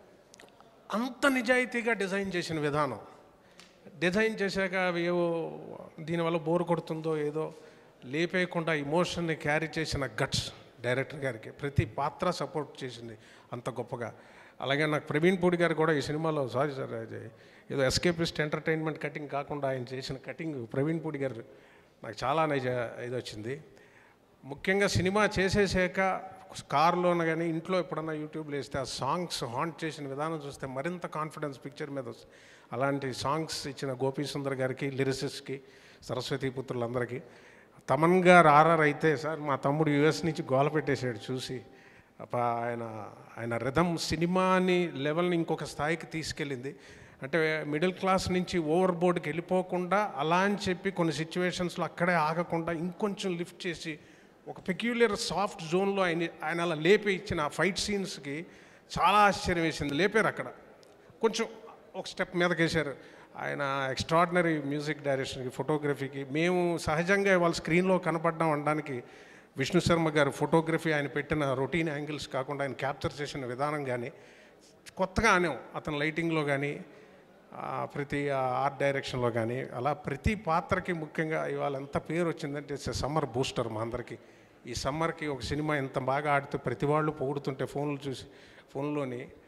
అంత నిజాయితీగా డిజైన్ చేసిన విధానం డిజైన్ చేశాక అవి ఏవో దీనివల్ల బోర్ కొడుతుందో ఏదో లేపేయకుండా ఇమోషన్ని క్యారీ చేసిన గట్స్ డైరెక్టర్ గారికి ప్రతి పాత్ర సపోర్ట్ చేసింది అంత గొప్పగా అలాగే నాకు ప్రవీణ్ పూడి గారు కూడా ఈ సినిమాలో సారీ సార్ అది ఏదో ఎస్కేపిస్ట్ ఎంటర్టైన్మెంట్ కటింగ్ కాకుండా ఆయన చేసిన కటింగ్ ప్రవీణ్ పూడి గారు నాకు చాలా నైజ ఇది వచ్చింది ముఖ్యంగా సినిమా చేసేసాక కార్లోన కానీ ఇంట్లో ఎప్పుడన్నా యూట్యూబ్లో వేస్తే ఆ సాంగ్స్ హాంట్ చేసిన విధానం చూస్తే మరింత కాన్ఫిడెన్స్ పిక్చర్ మీద వస్తుంది అలాంటి సాంగ్స్ ఇచ్చిన గోపీ సుందర్ గారికి లిరిసిస్ట్కి సరస్వతి పుత్రులందరికీ తమన్ గారు ఆర్ఆర్ అయితే సార్ మా తమ్ముడు యుఎస్ నుంచి గోల పెట్టేశాడు చూసి అప్ప ఆయన ఆయన రిధమ్ సినిమాని లెవెల్ని ఇంకొక స్థాయికి తీసుకెళ్ళింది అంటే మిడిల్ క్లాస్ నుంచి ఓవర్ బోర్డ్కి వెళ్ళిపోకుండా అలా అని చెప్పి కొన్ని సిచ్యువేషన్స్లో అక్కడే ఆగకుండా ఇంకొంచెం లిఫ్ట్ చేసి ఒక పెక్యులర్ సాఫ్ట్ జోన్లో ఆయన ఆయన అలా లేపి ఇచ్చిన ఫైట్ సీన్స్కి చాలా ఆశ్చర్యం వేసింది లేపారు అక్కడ కొంచెం ఒక స్టెప్ మీదకి వేశారు ఆయన ఎక్స్ట్రాడినరీ మ్యూజిక్ డైరెక్షన్కి ఫోటోగ్రఫీకి మేము సహజంగా వాళ్ళ స్క్రీన్లో కనపడడం అనడానికి విష్ణు శర్మ గారు ఫోటోగ్రఫీ ఆయన పెట్టిన రొటీన్ యాంగిల్స్ కాకుండా ఆయన క్యాప్చర్ చేసిన విధానం కానీ కొత్తగా అనేం అతని లైటింగ్లో కానీ ఆ, ప్రతి ఆర్ట్ డైరెక్షన్లో కానీ అలా ప్రతి పాత్రకి ముఖ్యంగా ఇవాళ ఎంత పేరు వచ్చిందంటే ఇట్స్ సమ్మర్ బూస్టర్ మా అందరికీ ఈ సమ్మర్కి ఒక సినిమా ఎంత బాగా ఆడితే ప్రతి వాళ్ళు పొగుడుతుంటే ఫోన్లు చూసి ఫోన్లోని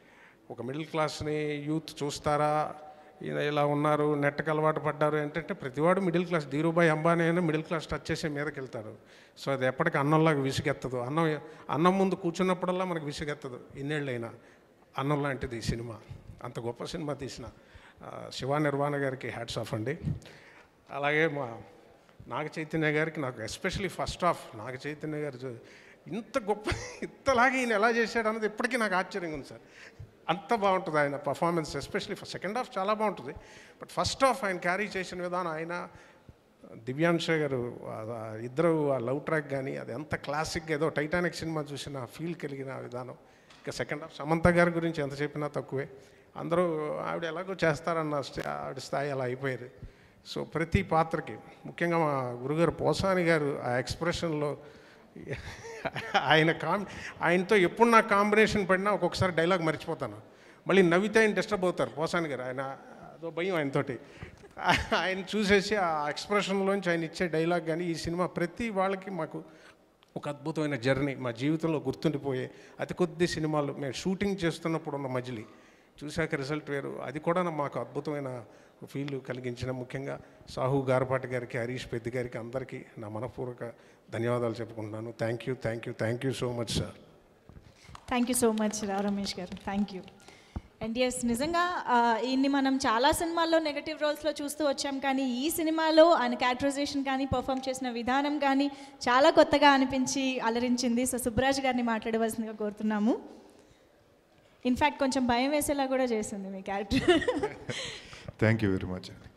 ఒక మిడిల్ క్లాస్ని యూత్ చూస్తారా ఈయన ఇలా ఉన్నారు నెట్కి అలవాటు పడ్డారు ఏంటంటే ప్రతివాడు మిడిల్ క్లాస్ ధీరుభాయ్ అంబానీ అయినా మిడిల్ క్లాస్ టచ్ చేసే మీదకి వెళ్తారు సో అది ఎప్పటికీ అన్నంలాగా విసుగెత్తదు అన్నం అన్నం ముందు కూర్చున్నప్పుడల్లా మనకు విసుగెత్తదు ఇన్నేళ్ళైనా అన్నం లాంటిది ఈ సినిమా అంత గొప్ప సినిమా తీసిన ఆ, శివ నిర్వాణ గారికి హ్యాట్స్ ఆఫ్ అండి అలాగే మా నాగ చైతన్య గారికి నాకు especially first half Naga Chaitanya garu చూ- ఇంత గొప్ప ఇంతలాగా ఈయన ఎలా చేశాడు అన్నది ఇప్పటికీ నాకు ఆశ్చర్యంగా ఉంది సార్ అంత బాగుంటుంది ఆయన పర్ఫార్మెన్స్ ఎస్పెషలీ సెకండ్ హాఫ్ చాలా బాగుంటుంది బట్ ఫస్ట్ హాఫ్ ఆయన క్యారీ చేసిన విధానం ఆయన దివ్యాంశ గారు ఆ- ఆ ఇద్దరు ఆ లవ్ ట్రాక్ కానీ అది ఎంత క్లాసిక్ ఏదో టైటానిక్ సినిమా చూసిన ఫీల్ కలిగిన విధానం ఇక సెకండ్ హాఫ్ సమంత గారి గురించి ఎంత చెప్పినా తక్కువే అందరూ ఆవిడ ఎలాగో చేస్తారన్న స్థా- ఆవిడ స్థాయి అలా అయిపోయారు సో ప్రతి పాత్రకి ముఖ్యంగా మా గురుగారు పోసాని గారు ఆ ఎక్స్ప్రెషన్లో ఆయన కాం ఆయనతో ఎప్పుడు నాకు కాంబినేషన్ పడినా ఒక్కొక్కసారి డైలాగ్ మర్చిపోతాను మళ్ళీ నవ్వితే ఆయన డిస్టర్బ్ అవుతారు పోసాని గారు ఆయన అదో భయం ఆయనతోటి ఆయన చూసేసి ఆ ఎక్స్ప్రెషన్లోంచి ఆయన ఇచ్చే డైలాగ్ కానీ ఈ సినిమా ప్రతి వాళ్ళకి మాకు ఒక అద్భుతమైన జర్నీ మా జీవితంలో గుర్తుండిపోయే అతి కొద్ది సినిమాలు మేము షూటింగ్ చేస్తున్నప్పుడు ఉన్న మజిలీ చూశాక రిజల్ట్ వేరు అది కూడా మాకు అద్భుతమైన ఫీల్ కలిగించిన ముఖ్యంగా సాహు గారపాటి గారికి హరీష్ పెద్ది గారికి అందరికీ నా మనపూర్వక ధన్యవాదాలు చెప్పుకుంటున్నాను thank you thank you thank you so much sir thank you so much Rao Ramesh garu thank you and yes నిజంగా ఆ, ఈయన్ని మనం చాలా సినిమాల్లో నెగటివ్ రోల్స్లో చూస్తూ వచ్చాం కానీ ఈ సినిమాలో ఆయన క్యారెక్టరైజేషన్ కానీ పర్ఫామ్ చేసిన విధానం కానీ చాలా కొత్తగా అనిపించి అలరించింది సో సుబ్బరాజ్ గారిని మాట్లాడవలసిందిగా కోరుతున్నాము ఇన్ఫ్యాక్ట్ కొంచెం భయం వేసేలా కూడా చేసింది మీ character thank you very much అండి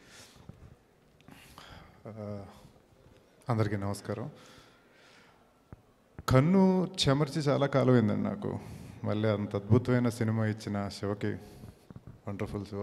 ఆ, అందరికీ నమస్కారం కన్ను చెమర్చి చాలా కాలం అయిందండి నాకు మళ్ళీ అంత అద్భుతమైన సినిమా ఇచ్చిన శివకి వండర్ఫుల్ శివ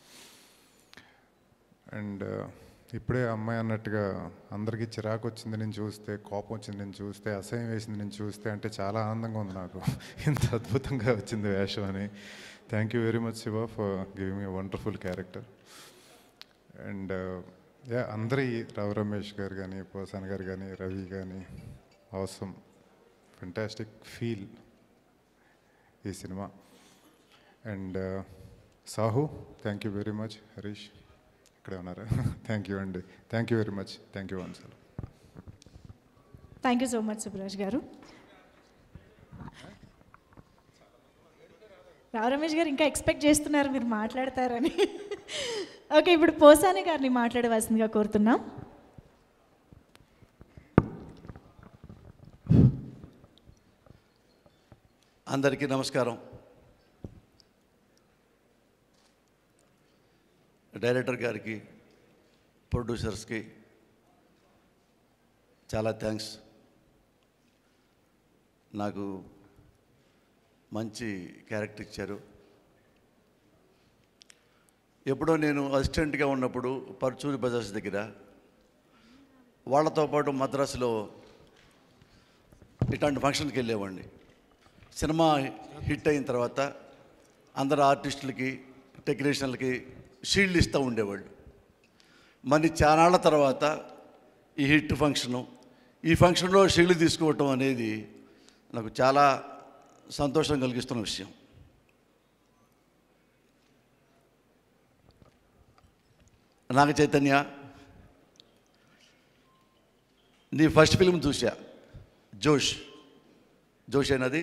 అండ్ ఇప్పుడే అమ్మాయి అన్నట్టుగా అందరికీ చిరాకు వచ్చింది నేను చూస్తే కోపం వచ్చింది నేను చూస్తే అసహ్యం వేసింది నేను చూస్తే అంటే చాలా ఆనందంగా ఉంది నాకు ఇంత అద్భుతంగా వచ్చింది వేషం అని thank you very much Shiva for giving a wonderful character and yeah అందరి రావు రమేష్ గారు కానీ పోసాన్ గారు కానీ రవి కానీ అవసరం ఫెంటాస్టిక్ ఫీల్ ఈ సినిమా and Sahu thank you very much Harish ఇక్కడే ఉన్నారు థ్యాంక్ యూ అండి thank you very much thank you once thank you so much Subbaraj garu Rao Ramesh గారు ఇంకా ఎక్స్పెక్ట్ చేస్తున్నారు మీరు మాట్లాడతారని ఓకే ఇప్పుడు పోసాని గారిని మాట్లాడవలసిందిగా కోరుతున్నాం అందరికీ నమస్కారం డైరెక్టర్ గారికి ప్రొడ్యూసర్స్కి చాలా థ్యాంక్స్ నాకు మంచి క్యారెక్టర్ ఇచ్చారు ఎప్పుడో నేను అసిస్టెంట్గా ఉన్నప్పుడు పర్చూరి బజార్స్ దగ్గర వాళ్ళతో పాటు మద్రాసులో ఇట్లాంటి ఫంక్షన్కి వెళ్ళేవాడిని సినిమా హిట్ అయిన తర్వాత అందరు ఆర్టిస్టులకి టెక్నీషియన్లకి షీల్డ్ ఇస్తూ ఉండేవాళ్ళు మరి చానాళ్ళ తర్వాత ఈ హిట్ ఫంక్షను ఈ ఫంక్షన్లో షీల్డ్ తీసుకోవటం అనేది నాకు చాలా సంతోషం కలిగిస్తున్న విషయం నాగ చైతన్య నీ ఫస్ట్ ఫిల్మ్ చూసా జోష్ జోష్ అయినది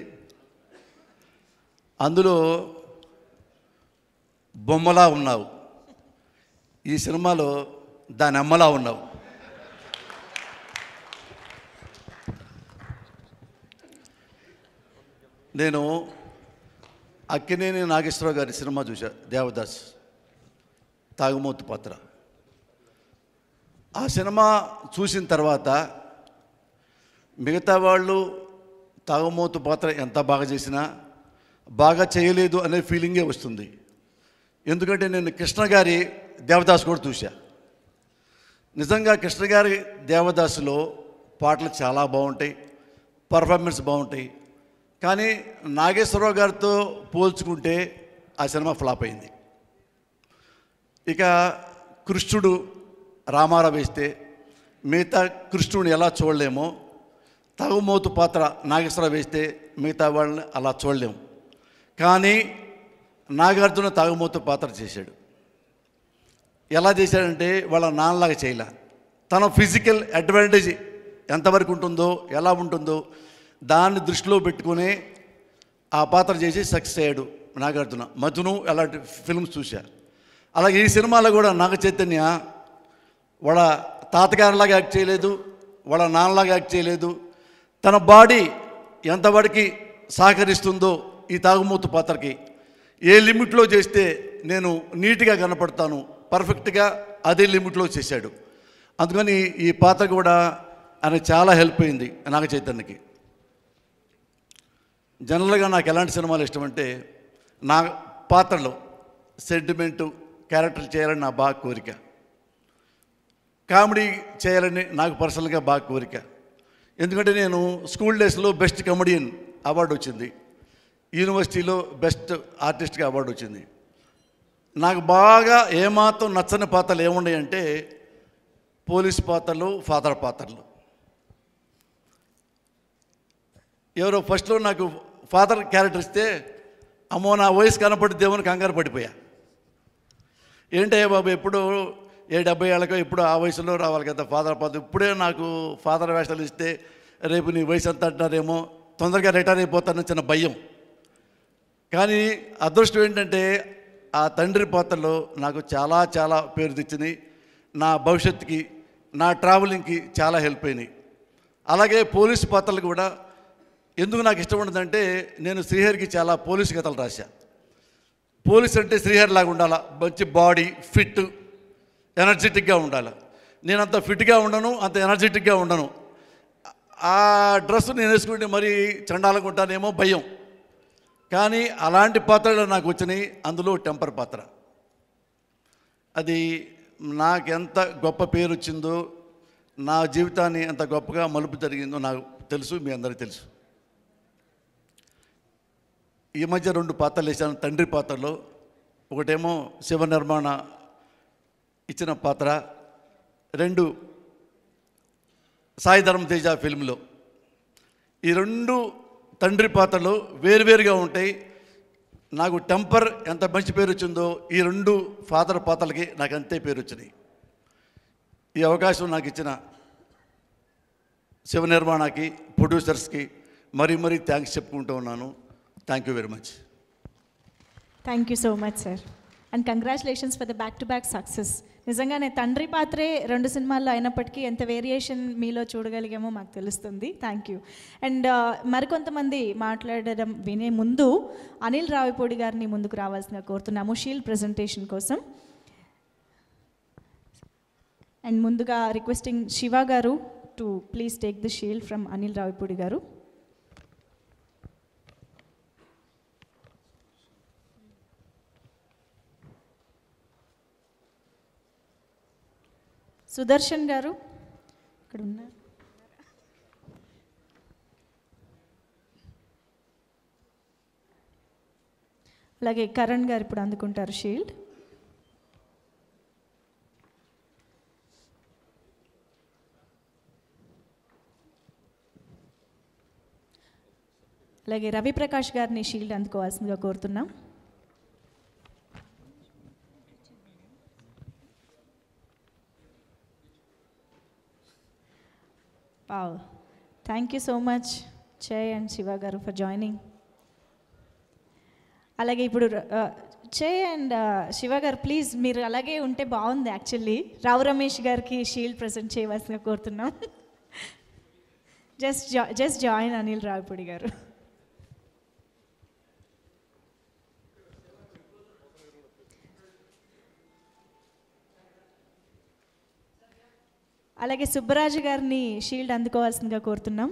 అందులో బొమ్మలా ఉన్నావు ఈ సినిమాలో దాని అమ్మలా ఉన్నావు నేను అక్కినేని నాగేశ్వరరావు గారి సినిమా చూసా దేవదాస్ తాగుమూతు పాత్ర ఆ సినిమా చూసిన తర్వాత మిగతా వాళ్ళు తాగుమూతు పాత్ర ఎంత బాగా చేసినా బాగా చేయలేదు అనే ఫీలింగే వస్తుంది ఎందుకంటే నేను కృష్ణ గారి దేవదాస్ కూడా చూసా నిజంగా కృష్ణ గారి దేవదాసులో పాటలు చాలా బాగుంటాయి పర్ఫార్మెన్స్ బాగుంటాయి కానీ నాగేశ్వరరావు గారితో పోల్చుకుంటే ఆ సినిమా ఫ్లాప్ అయింది ఇక కృష్ణుడు రామారావు వేస్తే మిగతా కృష్ణుడిని ఎలా చూడలేమో తగుమోతు పాత్ర నాగేశ్వరరావు వేస్తే మిగతా వాళ్ళని అలా చూడలేము కానీ నాగార్జున తాగుమూత పాత్ర చేశాడు ఎలా చేశాడంటే వాళ్ళ నాన్నలాగా చేయలే తన ఫిజికల్ అడ్వాంటేజ్ ఎంతవరకు ఉంటుందో ఎలా ఉంటుందో దాన్ని దృష్టిలో పెట్టుకునే ఆ పాత్ర చేసి సక్సెస్ అయ్యాడు నాగార్జున మధును అలాంటి ఫిల్మ్స్ చూశా అలాగే ఈ సినిమాలో కూడా నాగ చైతన్య వాళ్ళ తాతగారిలాగా యాక్ట్ చేయలేదు వాళ్ళ నాన్నలాగా యాక్ట్ చేయలేదు తన బాడీ ఎంతవరకు సహకరిస్తుందో ఈ తాగుమూతు పాత్రకి ఏ లిమిట్లో చేస్తే నేను నీట్గా కనపడతాను పర్ఫెక్ట్గా అదే లిమిట్లో చేశాడు అందుకని ఈ పాత్ర కూడా ఆయన చాలా హెల్ప్ అయింది నాగ చైతన్యకి జనరల్గా నాకు ఎలాంటి సినిమాలు ఇష్టం అంటే నా పాత్రలో సెంటిమెంటు క్యారెక్టర్ చేయాలని నా బాగా కోరిక కామెడీ చేయాలని నాకు పర్సనల్గా బాగా కోరిక ఎందుకంటే నేను స్కూల్ డేస్లో బెస్ట్ కమెడియన్ అవార్డు వచ్చింది యూనివర్సిటీలో బెస్ట్ ఆర్టిస్ట్గా అవార్డు వచ్చింది నాకు బాగా ఏమాత్రం నచ్చని పాత్రలు ఏమున్నాయంటే పోలీస్ పాత్రలు ఫాదర్ పాత్రలు ఎవరో ఫస్ట్లో నాకు ఫాదర్ క్యారెక్టర్ ఇస్తే అమ్మో నా వయసు కనపడిద్దేమని కంగారు పడిపోయా ఏంటయ్యా బాబు ఎప్పుడు ఏ డెబ్బై ఏళ్ళకో ఇప్పుడు ఆ వయసులో రావాలి కదా ఫాదర్ పాత్ర ఇప్పుడే నాకు ఫాదర్ వేషాలు ఇస్తే రేపు నీ వయసు ఎంత అంటారేమో తొందరగా రిటైర్ అయిపోతానని చిన్న భయం కానీ అదృష్టం ఏంటంటే ఆ తండ్రి పాత్రలో నాకు చాలా చాలా పేరు తెచ్చింది నా భవిష్యత్తుకి నా ట్రావెలింగ్కి చాలా హెల్ప్ అయినాయి అలాగే పోలీసు పాత్రలు కూడా ఎందుకు నాకు ఇష్టం ఉండదంటే నేను శ్రీహరికి చాలా పోలీసు కథలు రాశా పోలీస్ అంటే శ్రీహరి లాగా ఉండాలా మంచి బాడీ ఫిట్ ఎనర్జెటిక్గా ఉండాలి నేను అంత ఫిట్గా ఉండను అంత ఎనర్జెటిక్గా ఉండను ఆ డ్రెస్ నేను వేసుకుంటే మరీ చండాలంగా ఉంటానేమో భయం కానీ అలాంటి పాత్రలు నాకు వచ్చినాయి అందులో టెంపర్ పాత్ర అది నాకెంత గొప్ప పేరు వచ్చిందో నా జీవితాన్ని ఎంత గొప్పగా మలుపు జరిగిందో నాకు తెలుసు మీ అందరికీ తెలుసు ఈ మధ్య రెండు పాత్రలు వేసాను తండ్రి పాత్రలో ఒకటేమో శివ నిర్మాణ ఇచ్చిన పాత్ర రెండు సాయి ధర్మ తేజ ఫిల్మ్లో ఈ రెండు తండ్రి పాత్రలు వేరువేరుగా ఉంటాయి నాకు టెంపర్ ఎంత మంచి పేరు వచ్చిందో ఈ రెండు ఫాదర్ పాత్రలకి నాకు అంతే పేరు వచ్చినాయి ఈ అవకాశం నాకు ఇచ్చిన శివ నిర్మాణకి ప్రొడ్యూసర్స్కి మరీ మరీ థ్యాంక్స్ చెప్పుకుంటూ ఉన్నాను thank you very much thank you so much sir and congratulations for the back to back success నిజంగానే తండ్రి పాత్రే రెండు సినిమాల్లో అయినప్పటికీ ఎంత వేరియేషన్ మీలో చూడగలిగామో మాకు తెలుస్తుంది థ్యాంక్ యూ అండ్ మరికొంతమంది మాట్లాడడం వినే ముందు అనిల్ రావిపూడి గారిని ముందుకు రావాల్సిందిగా కోరుతున్నాము షీల్డ్ ప్రజెంటేషన్ కోసం అండ్ ముందుగా requesting Shiva garu to please take the shield from Anil Ravipudi garu Sudarshan గారు ఇక్కడ ఉన్నారు అలాగే కరణ్ గారు ఇప్పుడు అందుకుంటారు షీల్డ్ అలాగే రవిప్రకాష్ గారిని షీల్డ్ అందుకోవాల్సిందిగా కోరుతున్నాం wow thank you so much Jay and Shiva గారు ఫర్ జాయినింగ్ అలాగే ఇప్పుడు జయ్ అండ్ శివ గారు ప్లీజ్ మీరు అలాగే ఉంటే బాగుంది యాక్చువల్లీ రావు రమేష్ గారికి షీల్డ్ ప్రజెంట్ చేయవలసిందిగా కోరుతున్నాం జస్ట్ జా జస్ట్ జాయిన్ అనిల్ రావుపూడి గారు అలాగే సుబ్బరాజు గారిని షీల్డ్ అందుకోవాల్సిందిగా కోరుతున్నాం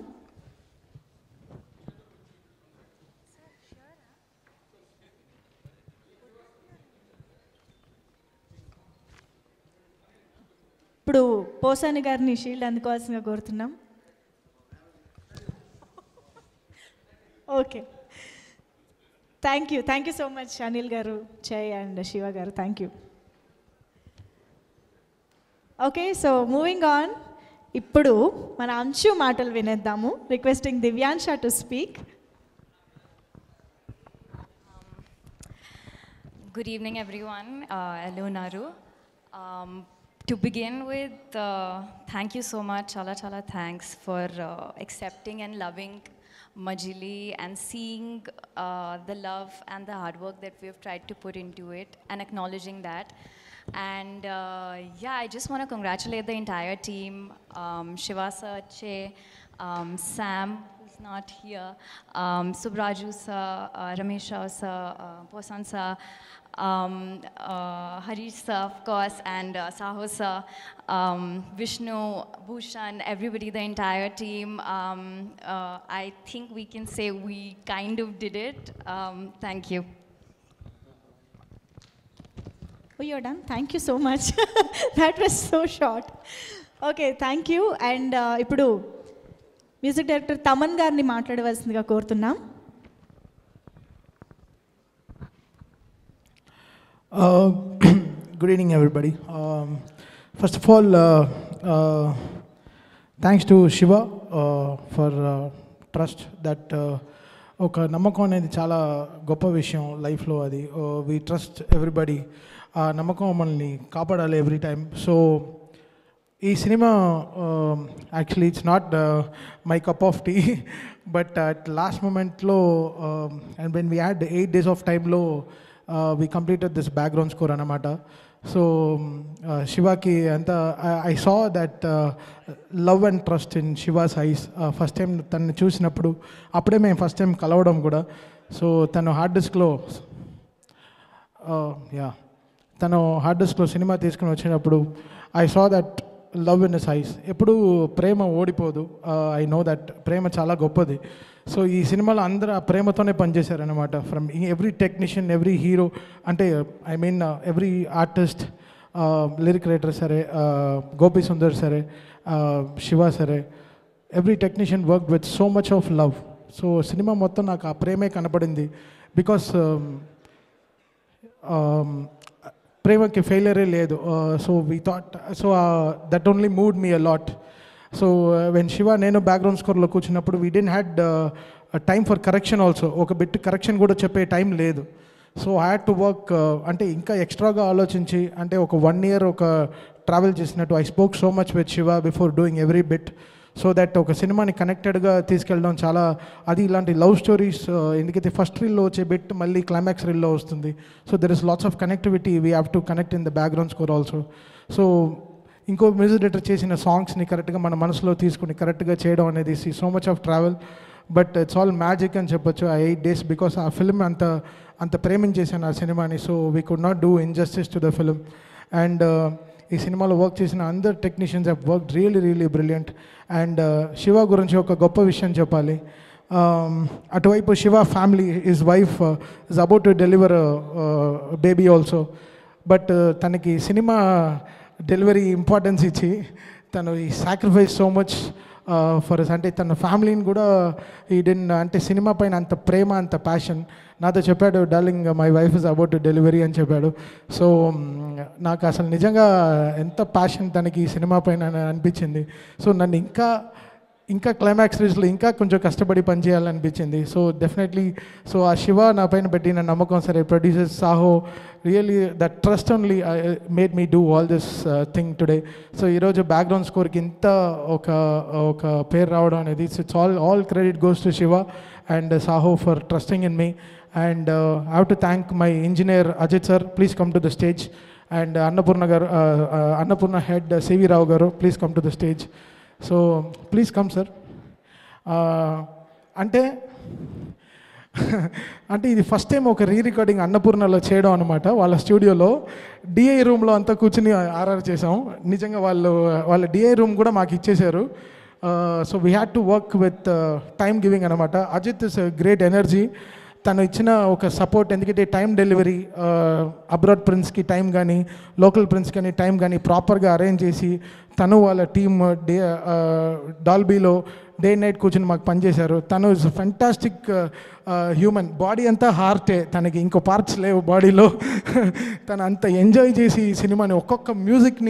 ఇప్పుడు పోసాని గారిని షీల్డ్ అందుకోవాల్సిందిగా కోరుతున్నాం okay thank you thank you so much Anil garu Jay and Shiva garu thank you okay so moving on ఇప్పుడు మన అంశు మాటలు వినేద్దాము requesting Divyansha to speak Good evening, everyone. Uh, hello, Naru. Um, to begin with, uh, thank you so much, Chala Chala. Thanks for uh, accepting and loving Majili and seeing uh, the love and the hard work that we've tried to put into it and acknowledging that. And uh, yeah, I just want to congratulate the entire team, um, Shivasa Che, um, Sam, who's not here, um, Subraju sir, uh, Ramesh Rao sir, uh, Posan sir, um, uh, Harish sir, of course, and uh, Saho sir, um, Vishnu, Bhushan, everybody, the entire team. Um, uh, I think we can say we kind of did it. Um, thank you. Oh, you're done. Thank you so much. that was so short. Okay thank you and ఇప్పుడు music director Thaman గారిని మాట్లాడవలసిందిగా కోరుతున్నాం Uh, good evening, everybody. Um, first of all, uh, uh, thanks to Shiva uh, for uh, trust that uh, ఒక నమ్మకం అనేది చాలా గొప్ప విషయం లైఫ్లో అది వి ట్రస్ట్ ఎవ్రీబడి ఆ నమ్మకం మనల్ని కాపాడాలి ఎవ్రీ టైం సో ఈ సినిమా actually it's not my cup of tea but at last మూమెంట్లో and when we had eight days of టైంలో we completed this background score అనమాట సో శివాకి అంత I saw that love and trust in Shiva's eyes first time తను చూసినప్పుడు అప్పుడే మేము first time కలవడం కూడా సో తను హార్డ్ డిస్క్లో యా తను హార్డ్ డిస్క్లో సినిమా తీసుకుని వచ్చినప్పుడు I saw that love in his eyes ఎప్పుడు ప్రేమ ఓడిపోదు ఐ నో దట్ ప్రేమ చాలా గొప్పది సో ఈ సినిమాలో అందరూ ఆ ప్రేమతోనే పనిచేశారనమాట from every technician every hero అంటే I mean every artist lyric writer సరే గోపి సుందర్ సరే శివ సరే every technician work with so much of love so సినిమా మొత్తం నాకు ఆ ప్రేమే కనపడింది బికాస్ ప్రేమకి ఫెయిలరే లేదు so we thought so that only mood me a lot so when Shiva నేను బ్యాక్గ్రౌండ్ స్కోర్లో కూర్చున్నప్పుడు we didn't had time for correction also ఒక బిట్ కరెక్షన్ కూడా చెప్పే టైం లేదు so I had to work అంటే ఇంకా ఎక్స్ట్రాగా ఆలోచించి అంటే ఒక వన్ ఇయర్ ఒక ట్రావెల్ చేసినట్టు I spoke so much with Shiva before doing every bit so that ఒక సినిమాని కనెక్టెడ్గా తీసుకెళ్ళడం చాలా అది ఇలాంటి లవ్ స్టోరీస్ ఎందుకైతే ఫస్ట్ రీల్లో వచ్చే బిట్ మళ్ళీ క్లైమాక్స్ రీల్లో వస్తుంది so there is lots of connectivity we have to connect in the background score also so ఇంకో మ్యూజిక్ డైరెక్టర్ చేసిన సాంగ్స్ని కరెక్ట్గా మన మనసులో తీసుకుని కరెక్ట్గా చేయడం అనేది సి so much of travel but it's all magic అని చెప్పొచ్చు ఆ ఎయిట్ డేస్ బికాస్ ఆ ఫిల్మ్ అంత అంత ప్రేమించేసాను ఆ సినిమాని so we could not do injustice to the film and ఈ సినిమాలో వర్క్ చేసిన అందరు technicians have work really really brilliant and Shiva గురించి ఒక గొప్ప విషయం చెప్పాలి అటువైపు Shiva family is wife is about to deliver baby also but తనకి సినిమా డెలివరీ ఇంపార్టెన్స్ ఇచ్చి తను ఈ సాక్రిఫైస్ సో మచ్ ఫర్ అంటే తన ఫ్యామిలీని కూడా ఈ డెన్ అంటే సినిమా పైన అంత ప్రేమ అంత ప్యాషన్ నాతో చెప్పాడు darling my wife is about delivery అని చెప్పాడు సో నాకు అసలు నిజంగా ఎంత ప్యాషన్ తనకి ఈ సినిమా పైన అనిపించింది సో నన్ను ఇంకా ఇంకా క్లైమాక్స్ రీజ్లో ఇంకా కొంచెం కష్టపడి పనిచేయాలనిపించింది సో డెఫినెట్లీ సో ఆ శివ నా పైన పెట్టిన నమ్మకం సరే producers Sahu really that trust only made me do all this thing today so ఈరోజు బ్యాక్గ్రౌండ్ స్కోర్కి ఇంత ఒక ఒక పేరు రావడం అనేది it's all all credit goes to Shiva and Sahu for trusting in me and I have to thank my engineer Ajith sir please come to the stage and Annapurna garu Annapurna head CV Rao garu please come to the stage so please come sir అంటే అంటే ఇది first time ఒక re recording అన్నపూర్ణలో చేయడం అనమాట వాళ్ళ స్టూడియోలో DI రూమ్లో అంతా కూర్చుని ఆర్ఆర్ చేసాం నిజంగా వాళ్ళు వాళ్ళ డిఐ రూమ్ కూడా మాకు ఇచ్చేశారు so we had to work with time giving అనమాట అజిత్ ఇస్ గ్రేట్ ఎనర్జీ తను ఇచ్చిన ఒక సపోర్ట్ ఎందుకంటే టైం డెలివరీ అబ్రాడ్ ప్రిన్స్కి టైం కానీ లోకల్ ప్రిన్స్ కానీ టైం కానీ ప్రాపర్గా అరేంజ్ చేసి తను వాళ్ళ టీమ్ డే డాల్బీలో డే నైట్ కూర్చొని మాకు పనిచేశారు తను ఇస్ ఫెంటాస్టిక్ హ్యూమన్ బాడీ అంతా హార్టే తనకి ఇంకో పార్ట్స్ లేవు బాడీలో తను అంత ఎంజాయ్ చేసి ఈ సినిమాని ఒక్కొక్క మ్యూజిక్ని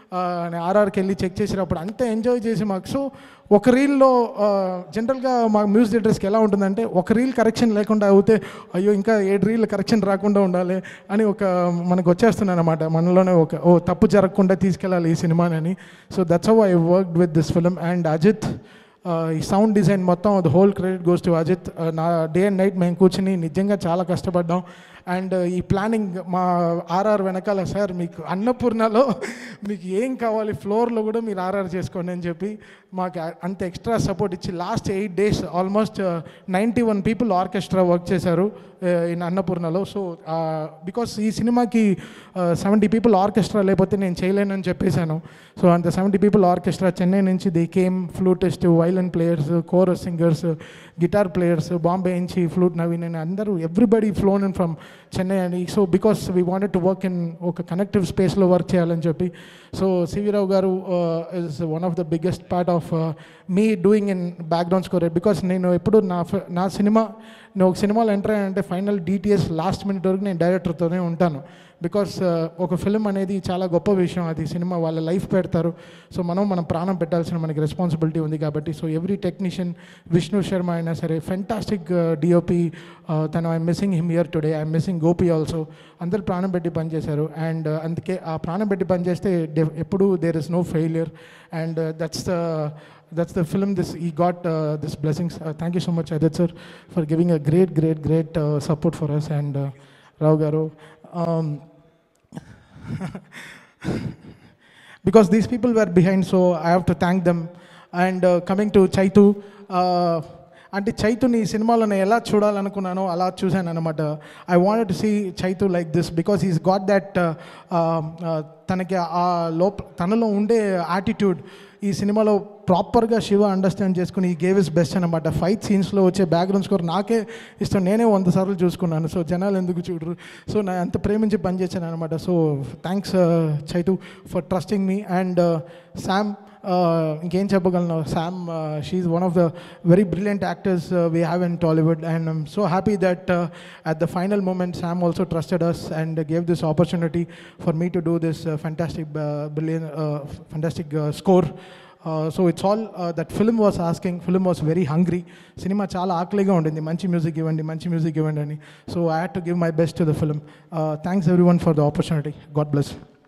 ఆర్ఆర్కి వెళ్ళి చెక్ చేసినప్పుడు అంత ఎంజాయ్ చేసి మాకు సో ఒక రీల్లో జనరల్గా మా మ్యూజిక్ డైరెక్టర్స్కి ఎలా ఉంటుందంటే ఒక రీల్ కరెక్షన్ లేకుండా అవుతే అయ్యో ఇంకా ఏడు రీల్ కరెక్షన్ రాకుండా ఉండాలి అని ఒక మనకు వచ్చేస్తున్నాను అనమాట మనలోనే ఒక ఓ తప్పు జరగకుండా తీసుకెళ్ళాలి ఈ సినిమాని so that's how I work with this film and Ajith ఈ సౌండ్ డిజైన్ మొత్తం the whole credit goes to Ajith నా డే అండ్ నైట్ మేము కూర్చుని నిజంగా చాలా కష్టపడ్డాం అండ్ ఈ ప్లానింగ్ మా ఆర్ఆర్ వెనకాల సార్ మీకు అన్నపూర్ణలో మీకు ఏం కావాలి ఫ్లోర్లో కూడా మీరు ఆర్ఆర్ చేసుకోండి అని చెప్పి మాకు అంత ఎక్స్ట్రా సపోర్ట్ ఇచ్చి last eight days almost ninety one people orchestra work చేశారు ఇన్ అన్నపూర్ణలో సో బికాస్ ఈ సినిమాకి సెవెంటీ పీపుల్ ఆర్కెస్ట్రా లేకపోతే నేను చేయలేనని చెప్పేశాను సో అంత సెవెంటీ పీపుల్ ఆర్కెస్ట్రా చెన్నై నుంచి they came flutist violin players chorus singers guitar players Bombay నుంచి ఫ్లూట్ నవీన్ అని అందరూ everybody flown in from Chennai అని so because we wanted to work in ఒక కనెక్టివ్ స్పేస్లో వర్క్ చేయాలని చెప్పి so CV Rao garu is one of the biggest part of me doing in background score because నేను ఎప్పుడు నా ఫ- నా సినిమా నేను ఒక సినిమాలో ఎంటర్ అయ్యానంటే ఫైనల్ డిటిఎస్ లాస్ట్ మినిట్ వరకు నేను డైరెక్టర్తోనే ఉంటాను బికాస్ ఒక ఫిలిం అనేది చాలా గొప్ప విషయం అది సినిమా వాళ్ళ లైఫ్ పెడతారు సో మనం మనం ప్రాణం పెట్టాల్సిన మనకి రెస్పాన్సిబిలిటీ ఉంది కాబట్టి so every technician Vishnu Sharma అయినా సరే ఫెంటాస్టిక్ డిఓపి తను I'm missing him year today I'm missing Gopi also అందరు ప్రాణం పెట్టి పనిచేశారు అండ్ అందుకే ఆ ప్రాణం పెట్టి పనిచేస్తే డెఫ్- ఎప్పుడు there is no failure and that's the that's the film this he got uh, this blessings uh, thank you so much Adit sir for giving a great great great uh, support for us and uh, Rao Garu um, because these people were behind so I have to thank them and uh, coming to Chaitu uh, అంటే చైతుని ఈ సినిమాలో నేను ఎలా చూడాలనుకున్నానో అలా చూశాను అనమాట I wanted to see Chaitu like this because he's got that తనకి ఆ లోప తనలో ఉండే యాటిట్యూడ్ ఈ సినిమాలో ప్రాపర్గా శివ అండర్స్టాండ్ చేసుకుని ఈ గేవ్ ఇస్ బెస్ట్ అనమాట ఫైట్ సీన్స్లో వచ్చే బ్యాక్గ్రౌండ్ స్కోర్ నాకే ఇష్టం నేనే వంద సార్లు చూసుకున్నాను సో జనాలు ఎందుకు చూడరు సో నా అంత ప్రేమించి పనిచేశాను అనమాట so thanks Chaitu for trusting me and Sam ఇంకేం చెప్పగలను Sam she's one of the very brilliant actors we have in Tollywood and I'm so happy that at the final moment Sam also trusted us and gave this opportunity for me to do this fantastic uh, brilliant uh, fantastic uh, score Uh, so it's all uh, that film was asking film was very hungry సినిమా చాలా ఆకలిగా ఉండింది మంచి music ఇవ్వండి మంచి music ఇవ్వండి అని so I had to give my best to the film thanks every one for the opportunity god bless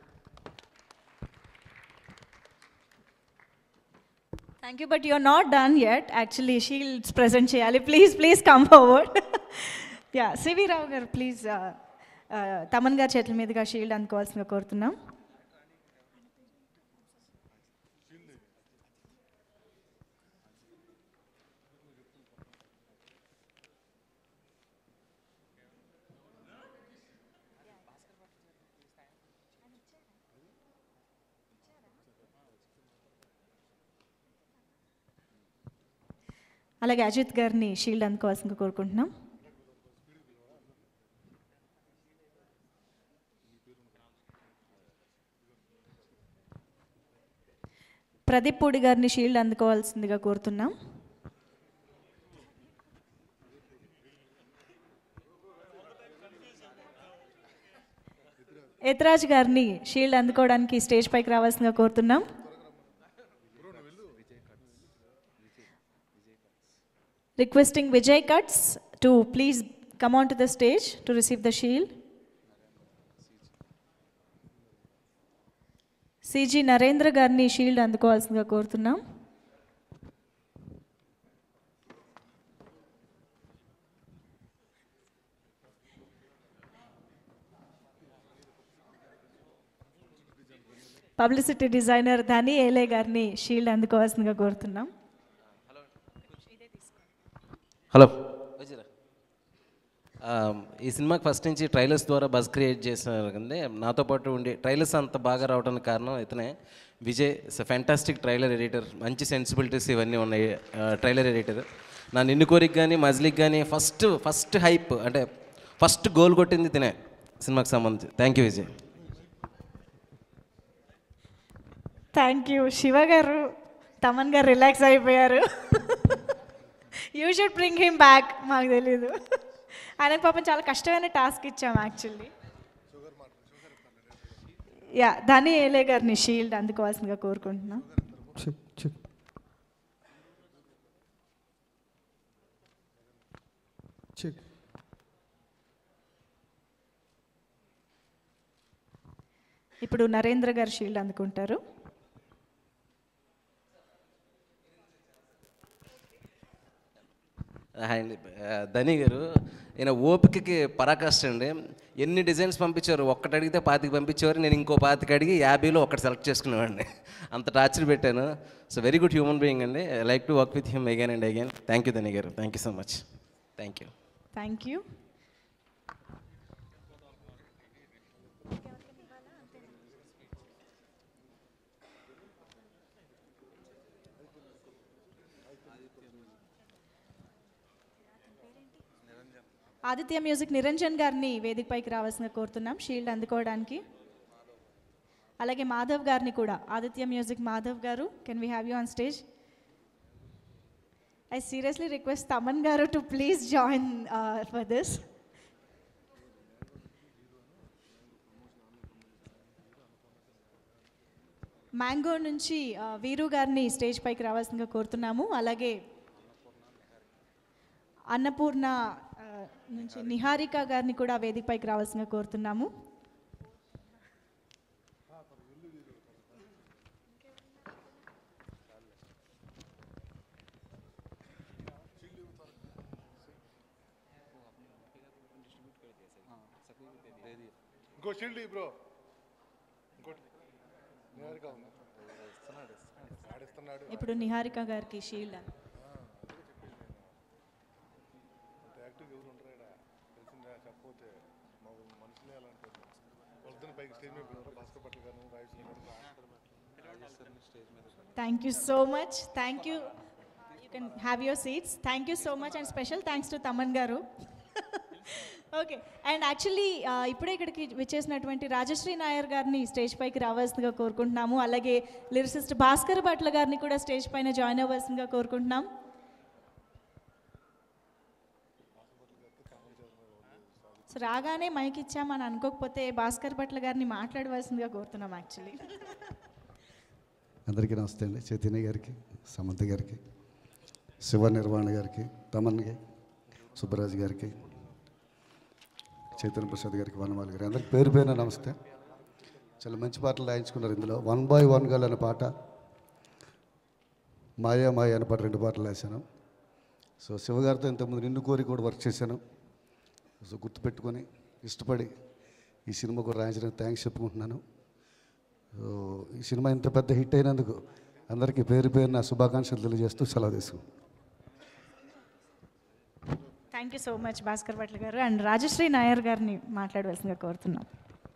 thank you but you're not done yet actually shields present చేయాలి ప్లీజ్ ప్లీజ్ కమ్ ఫార్వర్డ్ యా CV Rao garu please Thaman గారి చేతుల మీదుగా shield అందుకోవాల్సిందిగా కోరుతున్నాం అలాగే అజిత్ గారిని shield అందుకోవాల్సిందిగా కోరుకుంటున్నాం ప్రదీప్ పూడి గారిని షీల్డ్ అందుకోవాల్సిందిగా కోరుతున్నాం ఎత్రాజ్ గారిని షీల్డ్ అందుకోవడానికి స్టేజ్ పైకి రావాల్సిందిగా కోరుతున్నాం requesting Vijay Cuts to please come on to the stage to receive the shield. CG Narendra గారిని షీల్డ్ అందుకోవాల్సిందిగా కోరుతున్నాం పబ్లిసిటీ డిజైనర్ ధని ఏలే గారిని షీల్డ్ అందుకోవాల్సిందిగా కోరుతున్నాం హలో ఆ, ఈ సినిమాకి ఫస్ట్ నుంచి ట్రైలర్స్ ద్వారా బజ్ క్రియేట్ చేసినారు కంటే నాతో పాటు ఉండి ట్రైలర్స్ అంత బాగా రావడానికి కారణం ఇతనే విజయ్ ఫెంటాస్టిక్ ట్రైలర్ ఎడిటర్ మంచి సెన్సిబిలిటీస్ ఇవన్నీ ఉన్నాయి ట్రైలర్ ఎడిటర్ నా నిన్ను కోరిక కానీ మజిలికి కానీ ఫస్ట్ ఫస్ట్ హైప్ అంటే ఫస్ట్ గోల్ కొట్టింది తినే సినిమాకి సంబంధించి thank you Vijay thank you Shiva garu Thaman garu relax అయిపోయారు you should bring him back మాకు తెలీదు ఆయనకు పాపం చాలా కష్టమైన టాస్క్ ఇచ్చాం యాక్చువల్లీ యా ధని ఏలే గారిని షీల్డ్ అందుకోవాల్సిందిగా కోరుకుంటున్నాం చెక్ చెక్ చెక్ ఇప్పుడు నరేంద్ర గారు షీల్డ్ అందుకుంటారు హాయ్ అండి ఆ, ధని గారు ఈయన ఓపికకి పరాకాష్ట అండి ఎన్ని డిజైన్స్ పంపించారు ఒక్కటి అడిగితే పాతికి పంపించేవారు నేను ఇంకో పాతికి అడిగి యాభైలో ఒకటి సెలెక్ట్ చేసుకునేవాడిని అంత టార్చర్ పెట్టాను so very good human being అండి I like to work with him again and again thank you Dhani garu thank you so much thank you thank you Aditya music Niranjan గారిని వేదికపైకి రావాల్సిన కోరుతున్నాం షీల్డ్ అందుకోవడానికి అలాగే మాధవ్ గారిని కూడా Aditya music Madhav garu can we have you on stage I seriously request Thaman garu to please join for this mango నుంచి ఆ, వీరు గారిని స్టేజ్ పైకి రావాల్సిందిగా కోరుతున్నాము అలాగే అన్నపూర్ణ ఆ, నుంచి నిహారిక గారిని కూడా వేదిక పైకి రావాల్సిందిగా కోరుతున్నాము ఇంకో షీల్డ్ బ్రో ఇంకోటి నేరుగా ఉంది ఆడిస్తున్నాడు ఇప్పుడు నిహారిక గారికి షీల్డ్ అంత యాక్టివ్ ఎవరు ఉండరు ఈడ. తెలిసిందా చెప్పకపోతే మా మనుషులే అలా అంటారు వద్దని పైకి స్టేజ్ మీద పిల్లలు భాస్కర్ పట్ల గారు రాయస్ thank you so much thank you you can have your seats thank you so much and special thanks to Thaman garu okay and actually ఇప్పుడే ఇక్కడికి విచ్చేసినటువంటి రాజశ్రీ నాయర్ గారిని స్టేజ్ పైకి రావాల్సిందిగా కోరుకుంటున్నాము అలాగే లిరిసిస్ట్ భాస్కర్ భట్ల గారిని కూడా స్టేజ్ పైన జాయిన్ అవ్వాల్సిందిగా కోరుకుంటున్నాం సో రాగానే మైక్ ఇచ్చామని అనుకోకపోతే భాస్కర్ భట్ల గారిని మాట్లాడవలసిందిగా కోరుతున్నాం యాక్చువల్లీ అందరికీ నమస్తే అండి చైతన్య గారికి సమంత గారికి శివ నిర్వాణ గారికి తమన్కి సుబ్బరాజు గారికి చైతన్య ప్రసాద్ గారికి వనమాలి గారికి అందరికి పేరు పేరున నమస్తే చాలా మంచి పాటలు రాయించుకున్నారు ఇందులో వన్ బై వన్ గల్ అనే పాట మాయా మాయ అనే పాట రెండు పాటలు రాశాను సో శివగారితో ఇంతకుముందు నిన్ను కోరి కూడా వర్క్ చేశాను సో గుర్తుపెట్టుకొని ఇష్టపడి ఈ సినిమా కూడా రాయించడానికి థ్యాంక్స్ చెప్పుకుంటున్నాను సో ఈ సినిమా ఇంత పెద్ద హిట్ అయినందుకు అందరికీ పేరు పేరు నా శుభాకాంక్షలు తెలియజేస్తూ సెలవు తీసుకుంటాను thank you so much Bhaskar Bhatla garu and Rajshri Nair గారిని మాట్లాడవలసిందిగా కోరుతున్నాం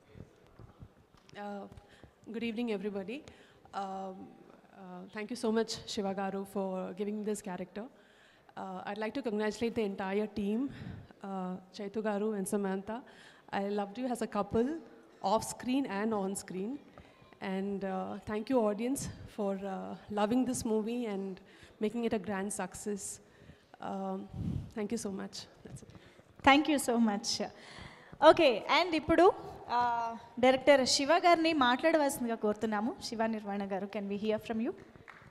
Uh, good evening, everybody. Um, uh, thank you so much, Shiva Garu, for giving me this character. Uh, I'd like to congratulate the entire team, uh, Chaitu Garu and Samantha. I loved you as a couple, off screen and on screen. And uh, thank you, audience, for uh, loving this movie and making it a grand success. Um, thank you so much. That's it. Thank you so much okay and ఇప్పుడు director Shiva గారిని మాట్లాడవలసిందిగా కోరుతున్నాము Shiva Nirvana garu can we hear from you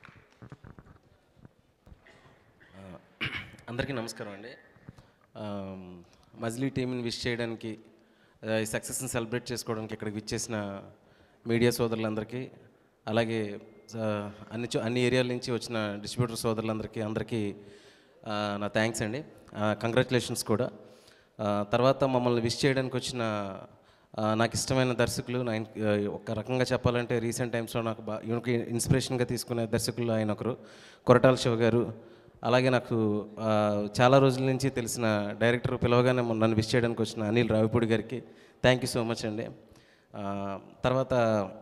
అందరికీ నమస్కారం అండి మజిలీ టీంని wish చేయడానికి ఆ, ఈ సక్సెస్ని సెలబ్రేట్ చేసుకోవడానికి ఇక్కడికి విచ్చేసిన మీడియా సోదరులందరికీ అలాగే ఆ, అన్ని చో- అన్ని ఏరియాల నుంచి వచ్చిన డిస్ట్రిబ్యూటర్ సోదరులందరికీ అందరికీ ఆ, నా థ్యాంక్స్ అండి కంగ్రాచులేషన్స్ కూడా ఆ, తర్వాత మమ్మల్ని విష్ చేయడానికి వచ్చిన ఆ, నాకు ఇష్టమైన దర్శకులు నా ఇన్- ఆ, ఒక రకంగా చెప్పాలంటే రీసెంట్ టైమ్స్లో నాకు బా ఈయనకి ఇన్స్పిరేషన్గా తీసుకునే దర్శకులు ఆయన ఒకరు కొరటాల శివ గారు అలాగే నాకు ఆ, చాలా రోజుల నుంచి తెలిసిన డైరెక్టర్ పిలవగానే మొన్న నన్ను విష్ చేయడానికి వచ్చిన అనిల్ రావిపూడి గారికి థ్యాంక్ యూ సో మచ్ అండి ఆ, తర్వాత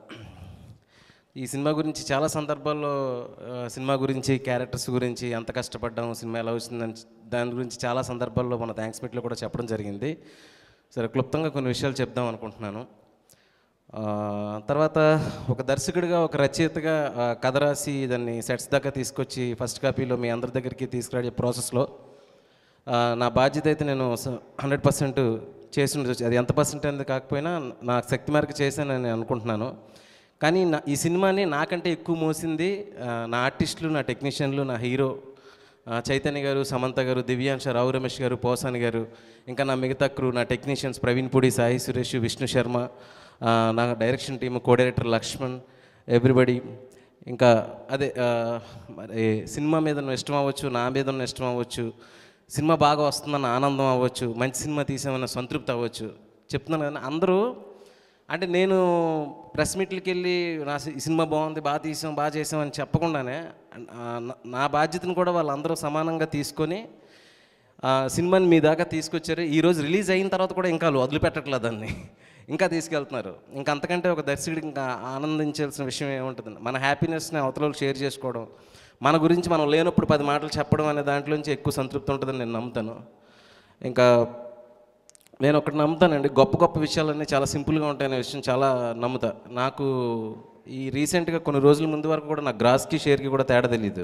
ఈ సినిమా గురించి చాలా సందర్భాల్లో ఆ, సినిమా గురించి క్యారెక్టర్స్ గురించి ఎంత కష్టపడ్డాము సినిమా ఎలా వచ్చిందని దాని గురించి చాలా సందర్భాల్లో మన థ్యాంక్స్ మీట్లో కూడా చెప్పడం జరిగింది సరే క్లుప్తంగా కొన్ని విషయాలు చెప్దాం అనుకుంటున్నాను ఆ, తర్వాత ఒక దర్శకుడిగా ఒక రచయితగా ఆ, కథ రాసి దాన్ని సెట్స్ దాకా తీసుకొచ్చి ఫస్ట్ కాపీలో మీ అందరి దగ్గరికి తీసుకురాడే ప్రాసెస్లో ఆ, నా బాధ్యత అయితే నేను హండ్రెడ్ పర్సెంట్ చేసి ఉండొచ్చు అది ఎంత పర్సెంట్ అనేది కాకపోయినా నా శక్తి మేరకు చేశానని అనుకుంటున్నాను కానీ నా ఈ సినిమాని నాకంటే ఎక్కువ మోసింది ఆ, నా ఆర్టిస్టులు నా టెక్నీషియన్లు నా హీరో ఆ, చైతన్య గారు సమంత గారు దివ్యాంశ రావు రమేష్ గారు పోసాని గారు ఇంకా నా మిగతా క్రూ నా టెక్నీషియన్స్ ప్రవీణ్ పూడి సాయి సురేష్ విష్ణు శర్మ ఆ, నా direction team co director Lakshman everybody ఇంకా అదే ఆ, మరి సినిమా మీద ఉన్న ఇష్టం అవ్వచ్చు నా మీద ఉన్న ఇష్టం అవ్వచ్చు సినిమా బాగా వస్తుందన్న ఆనందం అవ్వచ్చు మంచి సినిమా తీసామన్న సంతృప్తి అవ్వచ్చు చెప్తున్నాను కదా అందరూ అంటే నేను ప్రెస్ మీట్లకి వెళ్ళి నా సి- ఈ సినిమా బాగుంది బాగా తీసాం బాగా చేసాం అని చెప్పకుండానే ఆ, నా- నా బాధ్యతను కూడా వాళ్ళందరూ సమానంగా తీసుకొని ఆ, సినిమాని మీ దాకా తీసుకొచ్చారు ఈరోజు రిలీజ్ అయిన తర్వాత కూడా ఇంకా వాళ్ళు వదిలిపెట్టట్లేదు దాన్ని ఇంకా తీసుకెళ్తున్నారు ఇంకా అంతకంటే ఒక దర్శకుడికి ఇంకా ఆనందించాల్సిన విషయం ఏముంటుంది మన హ్యాపీనెస్ని అవతల షేర్ చేసుకోవడం మన గురించి మనం లేనప్పుడు పది మాటలు చెప్పడం అనే దాంట్లోంచి ఎక్కువ సంతృప్తి ఉంటుందని నేను నమ్ముతాను ఇంకా నేను ఒకటి నమ్ముతానండి గొప్ప గొప్ప విషయాలన్నీ చాలా సింపుల్గా ఉంటాయనే విషయం చాలా నమ్ముతా నాకు ఈ రీసెంట్గా కొన్ని రోజుల ముందు వరకు కూడా నాకు గ్రాస్కి షేర్కి కూడా తేడా తెలియదు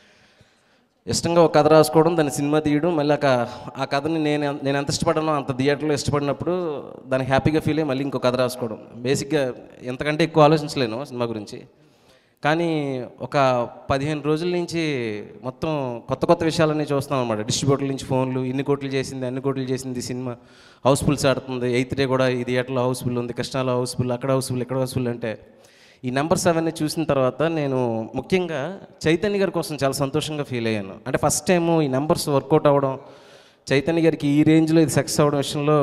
ఇష్టంగా ఒక కథ రాసుకోవడం దాన్ని సినిమా తీయడం మళ్ళీ ఆ క- ఆ కథని నేను నేను ఎంత ఇష్టపడనో అంత థియేటర్లో ఇష్టపడినప్పుడు దాన్ని హ్యాపీగా ఫీల్ అయ్యి మళ్ళీ ఇంకో కథ రాసుకోవడం బేసిక్గా ఎంతకంటే ఎక్కువ ఆలోచించలేను సినిమా గురించి కానీ ఒక పదిహేను రోజుల నుంచి మొత్తం కొత్త కొత్త విషయాలన్నీ చూస్తాం అనమాట డిస్ట్రిబ్యూటర్ల నుంచి ఫోన్లు ఇన్ని కోట్లు చేసింది అన్ని కోట్లు చేసింది ఈ సినిమా హౌస్ఫుల్స్ ఆడుతుంది ఎయిత్ డే కూడా ఇది ఎట్లా హౌస్ఫుల్ ఉంది కృష్ణాలో హౌస్ఫుల్ అక్కడ హౌస్ఫుల్ ఇక్కడ హౌస్ఫుల్ అంటే ఈ నెంబర్స్ అవన్నీ చూసిన తర్వాత నేను ముఖ్యంగా చైతన్య గారి కోసం చాలా సంతోషంగా ఫీల్ అయ్యాను అంటే ఫస్ట్ టైము ఈ నెంబర్స్ వర్కౌట్ అవ్వడం చైతన్య గారికి ఈ రేంజ్లో ఇది సక్సెస్ అవ్వడం విషయంలో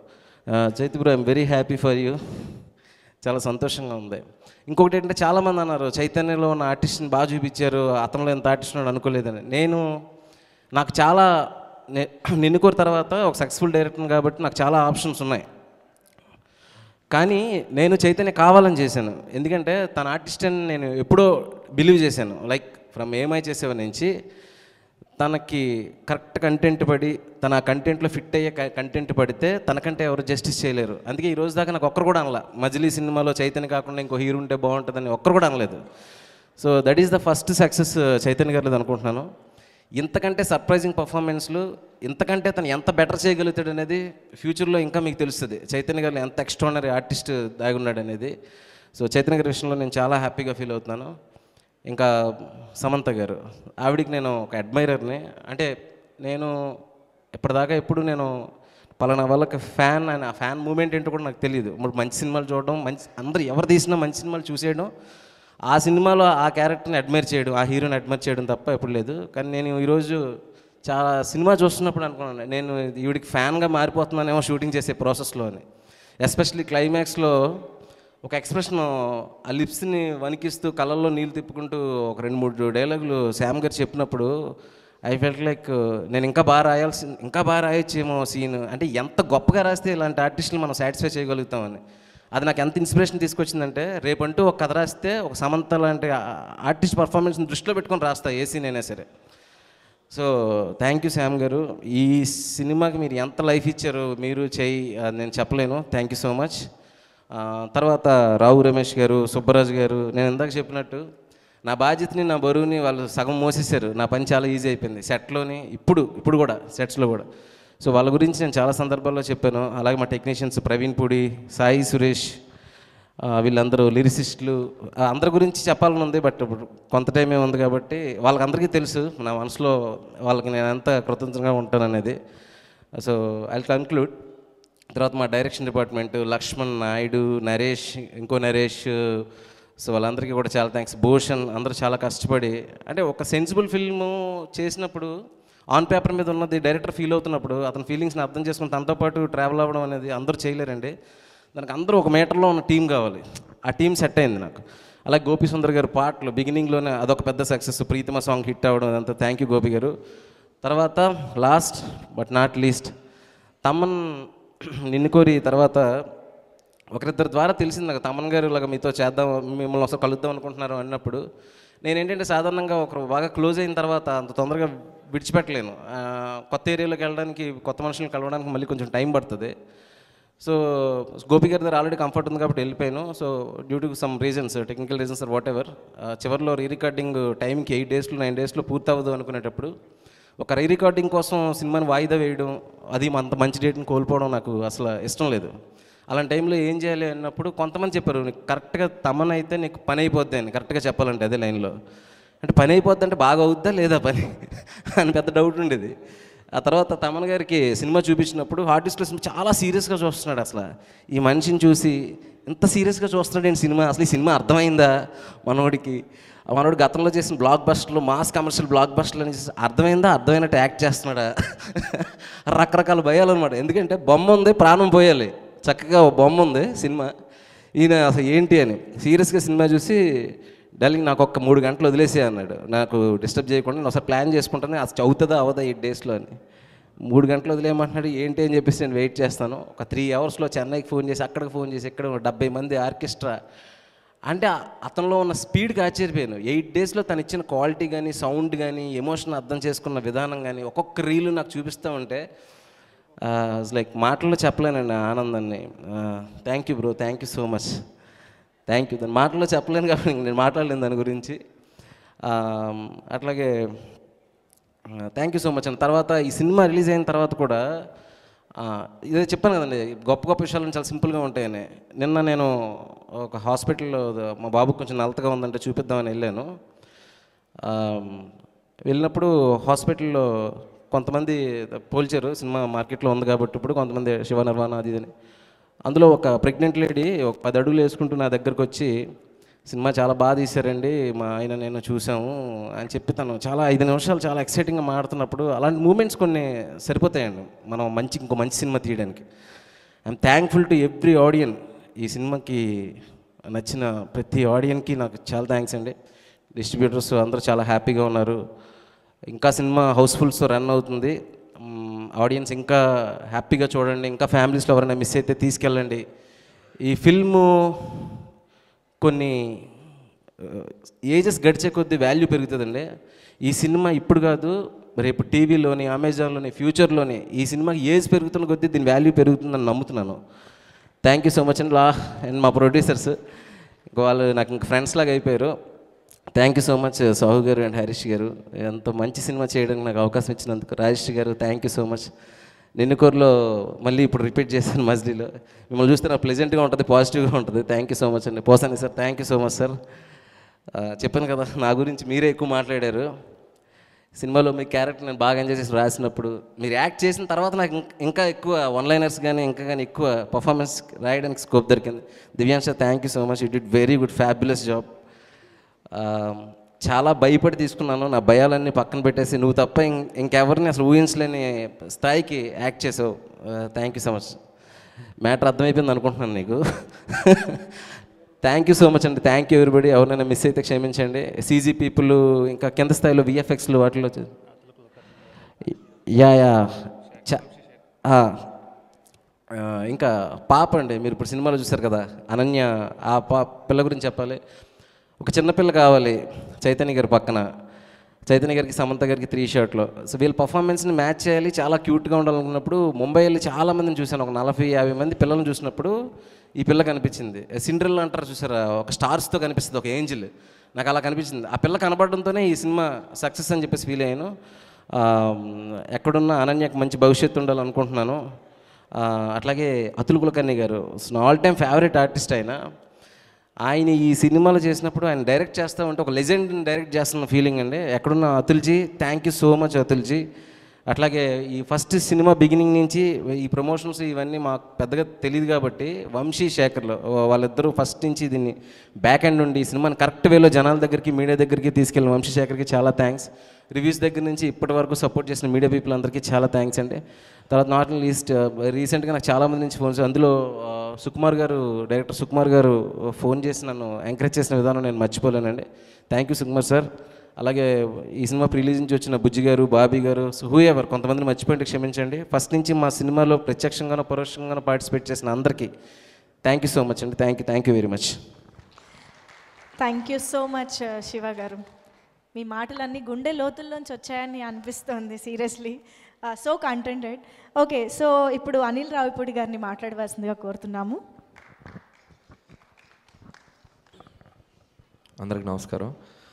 Chaitu bro I'm very happy for you చాలా సంతోషంగా ఉంది ఇంకొకటి ఏంటంటే చాలామంది అన్నారు చైతన్యలో ఉన్న ఆర్టిస్ట్ని బాగా చూపించారు అతనిలో ఎంత ఆర్టిస్ట్ ఉన్నాడు అనుకోలేదని నేను నాకు చాలా నే- నిన్ను కోరి తర్వాత ఒక సక్సెస్ఫుల్ డైరెక్టర్ కాబట్టి నాకు చాలా ఆప్షన్స్ ఉన్నాయి కానీ నేను చైతన్య కావాలని చేశాను ఎందుకంటే తన ఆర్టిస్ట్ అని నేను ఎప్పుడో బిలీవ్ చేశాను లైక్ ఫ్రమ్ ఏమై చేసేవ నుంచి తనకి కరెక్ట్ కంటెంట్ పడి తన కంటెంట్లో ఫిట్ అయ్యే కంటెంట్ పడితే తనకంటే ఎవరు జస్టిస్ చేయలేరు అందుకే ఈ రోజు దాకా నాకు ఒక్కరు కూడా అనలా మజిలీ సినిమాలో చైతన్య కాకుండా ఇంకో హీరో ఉంటే బాగుంటుందని ఒక్కరు కూడా అనలేదు so that is the first success Chaitanya గారిది అనుకుంటున్నాను ఇంతకంటే సర్ప్రైజింగ్ పర్ఫార్మెన్స్లు ఇంతకంటే తను ఎంత బెటర్ చేయగలుగుతాడు అనేది ఫ్యూచర్లో ఇంకా మీకు తెలుస్తుంది చైతన్య గారు ఎంత ఎక్స్ట్రానరీ ఆర్టిస్ట్ దాగున్నాడు అనేది సో చైతన్య గారి విషయంలో నేను చాలా హ్యాపీగా ఫీల్ అవుతున్నాను ఇంకా సమంత గారు ఆవిడికి నేను ఒక అడ్మైరర్ని అంటే నేను ఇప్పటిదాకా ఎప్పుడు నేను పలానా వాళ్ళకి ఫ్యాన్ అని ఆ ఫ్యాన్ మూమెంట్ ఏంటో కూడా నాకు తెలియదు ఇప్పుడు మంచి సినిమాలు చూడడం మంచి అందరు ఎవరు తీసినా మంచి సినిమాలు చూసేయడం ఆ సినిమాలో ఆ క్యారెక్టర్ని అడ్మైర్ చేయడం ఆ హీరోని అడ్మైర్ చేయడం తప్ప ఎప్పుడు లేదు కానీ నేను ఈరోజు చాలా సినిమా చూస్తున్నప్పుడు అనుకున్నాను నేను ఈవిడికి ఫ్యాన్గా మారిపోతున్నానేమో షూటింగ్ చేసే ప్రాసెస్లో అని ఎస్పెషల్లీ క్లైమాక్స్లో ఒక ఎక్స్ప్రెషన్ ఆ లిప్స్ని వణికిస్తూ కళ్ళల్లో నీళ్ళు తిప్పుకుంటూ ఒక రెండు మూడు డైలాగులు శ్యామ్ గారు చెప్పినప్పుడు ఐ ఫెల్ట్ లైక్ నేను ఇంకా బాగా రాయాల్సి ఇంకా బాగా రాయొచ్చేమో సీన్ అంటే ఎంత గొప్పగా రాస్తే ఇలాంటి ఆర్టిస్టులు మనం సాటిస్ఫై చేయగలుగుతామని అది నాకు ఎంత ఇన్స్పిరేషన్ తీసుకొచ్చిందంటే రేపంటూ ఒక కథ రాస్తే ఒక సమంత లాంటి ఆర్టిస్ట్ పర్ఫార్మెన్స్ని దృష్టిలో పెట్టుకొని రాస్తా ఏ సీన్ అయినా సరే సో థ్యాంక్ యూ శ్యామ్ గారు ఈ సినిమాకి మీరు ఎంత లైఫ్ ఇచ్చారో మీరు చేయి అది నేను చెప్పలేను థ్యాంక్ యూ సో మచ్ ఆ, తర్వాత రావు రమేష్ గారు సుబ్బరాజు గారు నేను ఇందాక చెప్పినట్టు నా బాధ్యతని నా బరువుని వాళ్ళు సగం మోసేశారు నా పని చాలా ఈజీ అయిపోయింది సెట్లోని ఇప్పుడు ఇప్పుడు కూడా సెట్స్లో కూడా సో వాళ్ళ గురించి నేను చాలా సందర్భాల్లో చెప్పాను అలాగే మా టెక్నీషియన్స్ ప్రవీణ్ పూడి సాయి సురేష్ ఆ, వీళ్ళందరూ లిరిసిస్టులు ఆ, అందరి గురించి చెప్పాలని ఉంది బట్ ఇప్పుడు కొంత టైమే ఉంది కాబట్టి వాళ్ళకందరికీ తెలుసు నా మనసులో వాళ్ళకి నేను ఎంత కృతజ్ఞంగా ఉంటాననేది సో ఐ కన్క్లూడ్ తర్వాత మా డైరెక్షన్ డిపార్ట్మెంట్ లక్ష్మణ్ నాయుడు నరేష్ ఇంకో నరేష్ సో వాళ్ళందరికీ కూడా చాలా థ్యాంక్స్ భూషణ్ అందరూ చాలా కష్టపడి అంటే ఒక సెన్సిబుల్ ఫిల్ము చేసినప్పుడు ఆన్ పేపర్ మీద ఉన్నది డైరెక్టర్ ఫీల్ అవుతున్నప్పుడు అతని ఫీలింగ్స్ని అర్థం చేసుకుని తనతో పాటు ట్రావెల్ అవ్వడం అనేది అందరూ చేయలేరండి దానికి అందరూ ఒక మీటర్లో ఉన్న టీం కావాలి ఆ టీం సెట్ అయింది నాకు అలాగే గోపి సుందర్ గారు పాటలు బిగినింగ్లోనే అదొక పెద్ద సక్సెస్ ప్రీతిమ సాంగ్ హిట్ అవ్వడం అదంతా థ్యాంక్ యూ గోపి గారు తర్వాత last but not least Thaman Ninnu Kori తర్వాత ఒకరిద్దరి ద్వారా తెలిసింది నాకు తమన్ గారు ఇలాగ మీతో చేద్దాం మిమ్మల్ని ఒకసారి కలుద్దాం అనుకుంటున్నారు అన్నప్పుడు నేను ఏంటంటే సాధారణంగా ఒకరు బాగా క్లోజ్ అయిన తర్వాత అంత తొందరగా విడిచిపెట్టలేను ఆ, కొత్త ఏరియాలోకి వెళ్ళడానికి కొత్త మనుషులను కలవడానికి మళ్ళీ కొంచెం టైం పడుతుంది సో గోపి గారి దగ్గర ఆల్రెడీ కంఫర్ట్ ఉంది కాబట్టి వెళ్ళిపోయాను so due to some reasons technical reasons or whatever చివరిలో రీ రికార్డింగ్ టైంకి ఎయిట్ డేస్లో నైన్ డేస్లో పూర్తి అవ్వదు అనుకునేటప్పుడు ఒక రీ రికార్డింగ్ కోసం సినిమాని వాయిదా వేయడం అది అంత మంచి డేట్ని కోల్పోవడం నాకు అసలు ఇష్టం లేదు అలాంటి టైంలో ఏం చేయాలి అన్నప్పుడు కొంతమంది చెప్పారు నీకు కరెక్ట్గా తమన్ అయితే నీకు పని అయిపోద్ది అని కరెక్ట్గా చెప్పాలంటే అదే లైన్లో అంటే పని అయిపోద్ది అంటే బాగా అవుద్దా లేదా పని అని పెద్ద డౌట్ ఉండేది ఆ తర్వాత తమన్ గారికి సినిమా చూపించినప్పుడు ఆర్టిస్టులు చాలా సీరియస్గా చూస్తున్నాడు అసలు ఈ మనిషిని చూసి ఇంత సీరియస్గా చూస్తున్నాడు ఏంటి సినిమా అసలు ఈ సినిమా అర్థమైందా మనోడికి ఆ మనోడు గతంలో చేసిన బ్లాక్ బస్టర్లు మాస్ కమర్షియల్ బ్లాక్ బస్టర్లు అని చేసి అర్థమైందా అర్థమైనట్టు యాక్ట్ చేస్తున్నాడా రకరకాల భయాలు అనమాట ఎందుకంటే బొమ్మ ఉంది ప్రాణం పోయాలి చక్కగా ఓ బొమ్మ ఉంది సినిమా ఈయన అసలు ఏంటి అని సీరియస్గా సినిమా చూసి డార్లింగ్ నాకు ఒక్క మూడు గంటలు వదిలేసే అన్నాడు నాకు డిస్టర్బ్ చేయకుండా నేను ఒకసారి ప్లాన్ చేసుకుంటాను అది అవుతుందా అవదా ఎయిట్ డేస్లో అని మూడు గంటలు వదిలేయమంటున్నాడు ఏంటి అని చెప్పేసి నేను వెయిట్ చేస్తాను ఒక త్రీ అవర్స్లో చెన్నైకి ఫోన్ చేసి అక్కడికి ఫోన్ చేసి ఇక్కడ ఒక డెబ్బై మంది ఆర్కెస్ట్రా అంటే ఆ- అతనిలో ఉన్న స్పీడ్కి ఆశ్చర్యపోయాను ఎయిట్ డేస్లో తను ఇచ్చిన క్వాలిటీ కానీ సౌండ్ కానీ ఎమోషన్ అర్థం చేసుకున్న విధానం కానీ ఒక్కొక్క రీలు నాకు చూపిస్తూ ఉంటే లైక్ మాటల్లో చెప్పలేనండి ఆ ఆనందాన్ని thank you bro thank you so much thank you దాని మాటల్లో చెప్పలేను కాబట్టి నేను మాట్లాడలేను దాని గురించి ఆ, అట్లాగే థ్యాంక్ యూ సో మచ్ అండి తర్వాత ఈ సినిమా రిలీజ్ అయిన తర్వాత కూడా ఆ, ఇదే చెప్పాను కదండి గొప్ప గొప్ప విషయాలు చాలా సింపుల్గా ఉంటాయని నిన్న నేను ఒక హాస్పిటల్లో మా బాబుకు కొంచెం నలతగా ఉందంటే చూపిద్దామని వెళ్ళాను ఆ, వెళ్ళినప్పుడు హాస్పిటల్లో కొంతమంది పోల్చారు సినిమా మార్కెట్లో ఉంది కాబట్టి ఇప్పుడు కొంతమంది శివ నిర్వాణ అది ఇది అని అందులో ఒక ప్రెగ్నెంట్ లేడీ ఒక పది అడుగులు వేసుకుంటూ నా దగ్గరకు వచ్చి సినిమా చాలా బాగా తీశారండి మా ఆయన నేను చూసాము అని చెప్పి తను చాలా ఐదు నిమిషాలు చాలా ఎక్సైటింగ్గా మాడుతున్నప్పుడు అలాంటి మూమెంట్స్ కొన్ని సరిపోతాయండి మనం మంచి ఇంకో మంచి సినిమా తీయడానికి I'm thankful to every audience ఈ సినిమాకి నచ్చిన ప్రతి ఆడియన్కి నాకు చాలా థ్యాంక్స్ అండి డిస్ట్రిబ్యూటర్స్ అందరూ చాలా హ్యాపీగా ఉన్నారు ఇంకా సినిమా హౌస్ఫుల్స్ రన్ అవుతుంది ఆడియన్స్ ఇంకా హ్యాపీగా చూడండి ఇంకా ఫ్యామిలీస్లో ఎవరైనా మిస్ అయితే తీసుకెళ్ళండి ఈ ఫిల్ము కొన్ని ఏజెస్ గడిచే కొద్దీ వాల్యూ పెరుగుతుందండి ఈ సినిమా ఇప్పుడు కాదు రేపు టీవీలోని అమెజాన్లోని ఫ్యూచర్లోని ఈ సినిమాకి ఏజ్ పెరుగుతున్న కొద్దీ దీని వాల్యూ పెరుగుతుందని నమ్ముతున్నాను థ్యాంక్ యూ సో మచ్ అండి లా అండ్ మా ప్రొడ్యూసర్స్ ఇంక వాళ్ళు నాకు ఇంక ఫ్రెండ్స్ లాగా అయిపోయారు thank you so much Sahu garu and Harish గారు ఎంతో మంచి సినిమా చేయడానికి నాకు అవకాశం ఇచ్చినందుకు Rajesh garu thank you so much నిన్నుకూరులో మళ్ళీ ఇప్పుడు రిపీట్ చేశాను మజిలీలో మిమ్మల్ని చూస్తే నాకు ప్లెజెంట్గా ఉంటుంది పాజిటివ్గా ఉంటుంది థ్యాంక్ యూ సో మచ్ అండి Posani sir thank you so much sir ఆ, చెప్పాను కదా నా గురించి మీరే ఎక్కువ మాట్లాడారు సినిమాలో మీ క్యారెక్టర్ నేను బాగా ఎంజాయ్ చేసి రాసినప్పుడు మీరు యాక్ట్ చేసిన తర్వాత నాకు ఇంక- ఇంకా ఎక్కువ వన్ లైనర్స్ కానీ ఇంకా కానీ ఎక్కువ పర్ఫార్మెన్స్ రాయడానికి స్కోప్ దొరికింది Divyansha thank you so much it it very good fabulous job చాలా భయపడి తీసుకున్నాను నా భయాలన్నీ పక్కన పెట్టేసి నువ్వు తప్ప ఇం- ఇంకెవరిని అసలు ఊహించలేని స్థాయికి యాక్ట్ చేసావు thank you so much matter అర్థమైపోయింది అనుకుంటున్నాను నీకు థ్యాంక్ యూ సో మచ్ అండి థ్యాంక్ యూ ఎవరిబడి ఎవరైనా మిస్ అయితే క్షమించండి సీజీ పీపుల్ ఇంకా కింద స్థాయిలో విఎఫ్ఎక్స్లు వాటిలో చే- యా యా చ ఆ, ఆ, ఇంకా పాప అండి మీరు ఇప్పుడు సినిమాలో చూశారు కదా అనన్య ఆ పా పిల్ల గురించి చెప్పాలి ఒక చిన్న పిల్ల కావాలి చైతన్య గారి పక్కన చైతన్య గారికి సమంత గారికి త్రీ షర్ట్లో సో వీళ్ళ పర్ఫార్మెన్స్ని మ్యాచ్ చేయాలి చాలా క్యూట్గా ఉండాలనుకున్నప్పుడు ముంబై వెళ్ళి చాలా మందిని చూశాను ఒక నలభై యాభై మంది పిల్లల్ని చూసినప్పుడు ఈ పిల్ల కనిపించింది సిండ్రిల్ అంటారు చూసారా ఒక స్టార్స్తో కనిపిస్తుంది ఒక ఏంజిల్ నాకు అలా కనిపించింది ఆ పిల్ల కనబడడంతోనే ఈ సినిమా సక్సెస్ అని చెప్పేసి ఫీల్ అయ్యాను ఆ, ఎక్కడున్న అనన్యకు మంచి భవిష్యత్తు ఉండాలనుకుంటున్నాను ఆ, అట్లాగే అతుల్ కులకర్ణి గారు ఆల్ టైమ్ ఫేవరెట్ ఆర్టిస్ట్ ఆయన ఆయన ఈ సినిమాలో చేసినప్పుడు ఆయన డైరెక్ట్ చేస్తూ ఉంటే ఒక లెజెండ్ని డైరెక్ట్ చేస్తున్న ఫీలింగ్ అండి ఎక్కడున్న Atul ji thank you so much Atul ji అట్లాగే ఈ ఫస్ట్ సినిమా బిగినింగ్ నుంచి ఈ ప్రమోషన్స్ ఇవన్నీ మాకు పెద్దగా తెలియదు కాబట్టి వంశీ శేఖర్లో వాళ్ళిద్దరూ ఫస్ట్ నుంచి దీన్ని బ్యాక్ ఎండ్ ఉండి ఈ సినిమాని కరెక్ట్ వేలో జనాల దగ్గరికి మీడియా దగ్గరికి తీసుకెళ్ళిన వంశీ శేఖర్కి చాలా థ్యాంక్స్ రివ్యూస్ దగ్గర నుంచి ఇప్పటి వరకు సపోర్ట్ చేసిన మీడియా పీపుల్ అందరికీ చాలా థ్యాంక్స్ అండి తర్వాత నాట్ లీస్ట్ రీసెంట్గా నాకు చాలా మంది నుంచి ఫోన్స్ అందులో ఆ, సుకుమార్ గారు డైరెక్టర్ సుకుమార్ గారు ఫోన్ చేసి నన్ను ఎంకరేజ్ చేసిన విధానం నేను మర్చిపోలేనండి థ్యాంక్ యూ సుకుమార్ సార్ అలాగే ఈ సినిమా రిలీజ్ నుంచి వచ్చిన బుజ్జి గారు బాబీ గారు హూ ఎవర్ కొంతమందిని మర్చిపోయింటే క్షమించండి ఫస్ట్ నుంచి మా సినిమాలో ప్రత్యక్షంగానో పరోక్షంగానో పార్టిసిపేట్ చేసిన అందరికీ థ్యాంక్ యూ సో మచ్ అండి thank you thank you very much thank you so much Shiva garu మీ మాటలన్నీ గుండె లోతుల్లోంచి వచ్చాయని అనిపిస్తోంది seriously so contented okay so ఇప్పుడు అనిల్ రావిపూడి గారిని మాట్లాడవలసిందిగా కోరుతున్నాము అందరికి నమస్కారం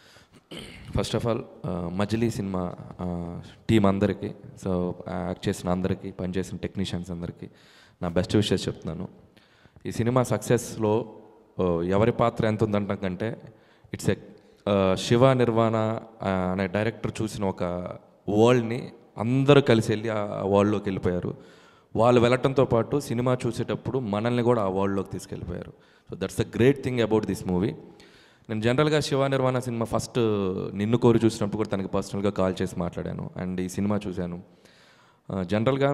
ఫస్ట్ ఆఫ్ ఆల్ మజిలీ సినిమా టీం అందరికీ సో యాక్ట్ చేసిన అందరికీ పనిచేసిన టెక్నీషియన్స్ అందరికీ నా బెస్ట్ విషెస్ చెప్తున్నాను ఈ సినిమా సక్సెస్లో ఎవరి పాత్ర ఎంత ఉందంటాం కంటే ఇట్స్ ఎ శివ నిర్వాణ ఆ, అనే డైరెక్టర్ చూసిన ఒక వరల్డ్ని అందరూ కలిసి వెళ్ళి ఆ వరల్డ్లోకి వెళ్ళిపోయారు వాళ్ళు వెళ్ళటంతో పాటు సినిమా చూసేటప్పుడు మనల్ని కూడా ఆ వరల్డ్లోకి తీసుకెళ్ళిపోయారు so that's the great thing about this movie నేను జనరల్గా శివ నిర్వాణ సినిమా ఫస్ట్ నిన్ను కోరి చూసినప్పుడు కూడా తనకి పర్సనల్గా కాల్ చేసి మాట్లాడాను అండ్ ఈ సినిమా చూశాను జనరల్గా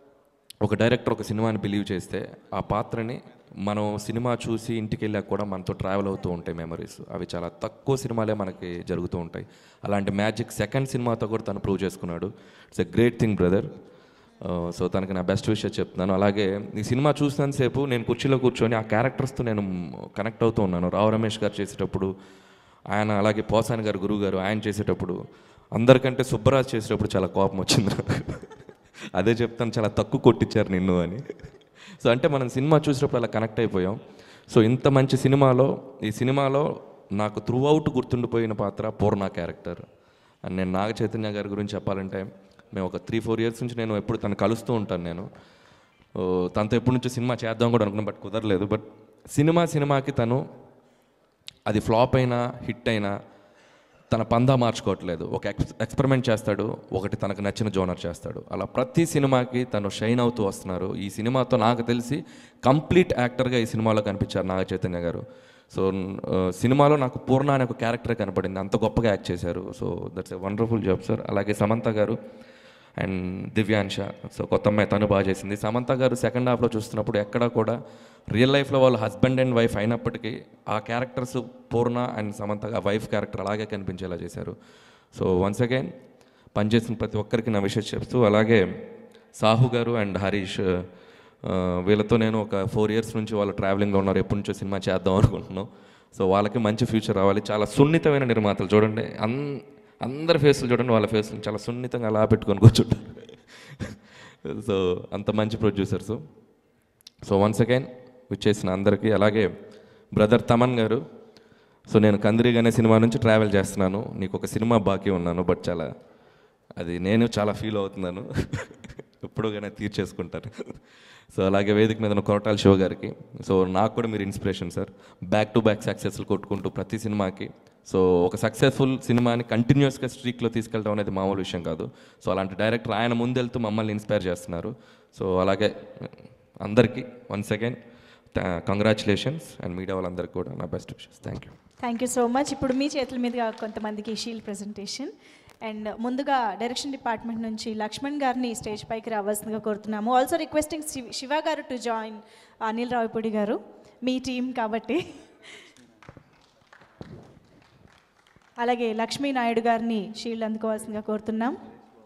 ఒక డైరెక్టర్ ఒక సినిమాని బిలీవ్ చేస్తే ఆ పాత్రని మనం సినిమా చూసి ఇంటికి వెళ్ళాక కూడా మనతో ట్రావెల్ అవుతూ ఉంటాయి మెమరీస్ అవి చాలా తక్కువ సినిమాలే మనకి జరుగుతూ ఉంటాయి అలాంటి మ్యాజిక్ సెకండ్ సినిమాతో కూడా తను ప్రూవ్ చేసుకున్నాడు it's a great thing brother so తనకి నా బెస్ట్ విషయం చెప్తున్నాను అలాగే ఈ సినిమా చూసినంతసేపు నేను కుర్చీలో కూర్చొని ఆ క్యారెక్టర్స్తో నేను కనెక్ట్ అవుతూ ఉన్నాను రావు రమేష్ గారు చేసేటప్పుడు ఆయన అలాగే పోసాని గారు గురువు గారు ఆయన చేసేటప్పుడు అందరికంటే సుబ్బరాజ్ చేసేటప్పుడు చాలా కోపం వచ్చింది నాకు. అదే చెప్తాను చాలా తక్కువ కొట్టించారు నిన్ను అని సో అంటే మనం సినిమా చూసినప్పుడు అలా కనెక్ట్ అయిపోయాం సో ఇంత మంచి సినిమాలో ఈ సినిమాలో నాకు త్రూ అవుట్ గుర్తుండిపోయిన పాత్ర పూర్ణ క్యారెక్టర్ అండ్ నేను నాగ చైతన్య గారి గురించి చెప్పాలంటే మేము ఒక త్రీ ఫోర్ ఇయర్స్ నుంచి నేను ఎప్పుడు తను కలుస్తూ ఉంటాను నేను ఓ, తనతో ఎప్పటి నుంచో సినిమా చేద్దాం కూడా అనుకున్నాను బట్ కుదరలేదు బట్ సినిమా సినిమాకి తను అది ఫ్లాప్ అయినా హిట్ అయినా తన పందా మార్చుకోవట్లేదు ఒక ఎక్స్ ఎక్స్పెరిమెంట్ చేస్తాడు ఒకటి తనకు నచ్చిన జోనర్ చేస్తాడు అలా ప్రతి సినిమాకి తను షైన్ అవుతూ వస్తున్నారు ఈ సినిమాతో నాకు తెలిసి కంప్లీట్ యాక్టర్గా ఈ సినిమాలో కనిపించారు నాగ చైతన్య గారు సో ఆ, సినిమాలో నాకు పూర్ణ అనే ఒక క్యారెక్టర్ కనపడింది అంత గొప్పగా యాక్ట్ చేశారు so that's a wonderful job sir అలాగే సమంత గారు అండ్ దివ్యాంశ సో కొత్త అమ్మాయి తను బాగా చేసింది సమంత గారు సెకండ్ హాఫ్లో చూస్తున్నప్పుడు ఎక్కడా కూడా రియల్ లైఫ్లో వాళ్ళు హస్బెండ్ అండ్ వైఫ్ అయినప్పటికీ ఆ క్యారెక్టర్స్ పూర్ణ అండ్ సమంత ఆ వైఫ్ క్యారెక్టర్ అలాగే కనిపించేలా చేశారు సో వన్స్ అగైన్ పనిచేసిన ప్రతి ఒక్కరికి నా విషయం చెప్తూ అలాగే సాహు గారు అండ్ హరీష్ ఆ, వీళ్ళతో నేను ఒక ఫోర్ ఇయర్స్ నుంచి వాళ్ళు ట్రావెలింగ్లో ఉన్నారు ఎప్పటి నుంచో సినిమా చేద్దాం అనుకుంటున్నాం సో వాళ్ళకి మంచి ఫ్యూచర్ రావాలి చాలా సున్నితమైన నిర్మాతలు చూడండి అన్ అందరి ఫేస్లు చూడండి వాళ్ళ ఫేస్లు చాలా సున్నితంగా అలా పెట్టుకొని కూర్చుంటారు సో అంత మంచి ప్రొడ్యూసర్స్ సో వన్స్ అగైన్ విచ్చేసిన అందరికీ అలాగే బ్రదర్ తమన్ గారు సో నేను కందిరీగ్ అనే సినిమా నుంచి ట్రావెల్ చేస్తున్నాను నీకు ఒక సినిమా బాకీ ఉన్నాను బట్ చాలా అది నేను చాలా ఫీల్ అవుతున్నాను ఎప్పుడుగానే తీర్చేసుకుంటాను సో అలాగే వేదిక మీద ఉన్న కొరటాల శివ గారికి సో నాకు కూడా మీరు inspiration sir back to back సక్సెస్లు కొట్టుకుంటూ ప్రతి సినిమాకి సో ఒక సక్సెస్ఫుల్ సినిమాని కంటిన్యూస్గా స్ట్రీక్లో తీసుకెళ్ళడం అనేది మామూలు విషయం కాదు సో అలాంటి డైరెక్టర్ ఆయన ముందెళ్తూ మమ్మల్ని ఇన్స్పైర్ చేస్తున్నారు సో అలాగే అందరికీ once again congratulations and media వాళ్ళందరికీ కూడా నా best wishes thank you thank you so much ఇప్పుడు మీ చేతుల మీదుగా కొంతమందికి షీల్డ్ ప్రెజెంటేషన్ అండ్ ముందుగా డైరెక్షన్ డిపార్ట్మెంట్ నుంచి లక్ష్మణ్ గారిని స్టేజ్ పైకి రావాల్సిందిగా కోరుతున్నాము also requesting Shiva garu to join Anil Ravipudi గారు మీ టీం కాబట్టి అలాగే లక్ష్మీ నాయుడు గారిని షీల్డ్ అందుకోవాల్సిందిగా కోరుతున్నాం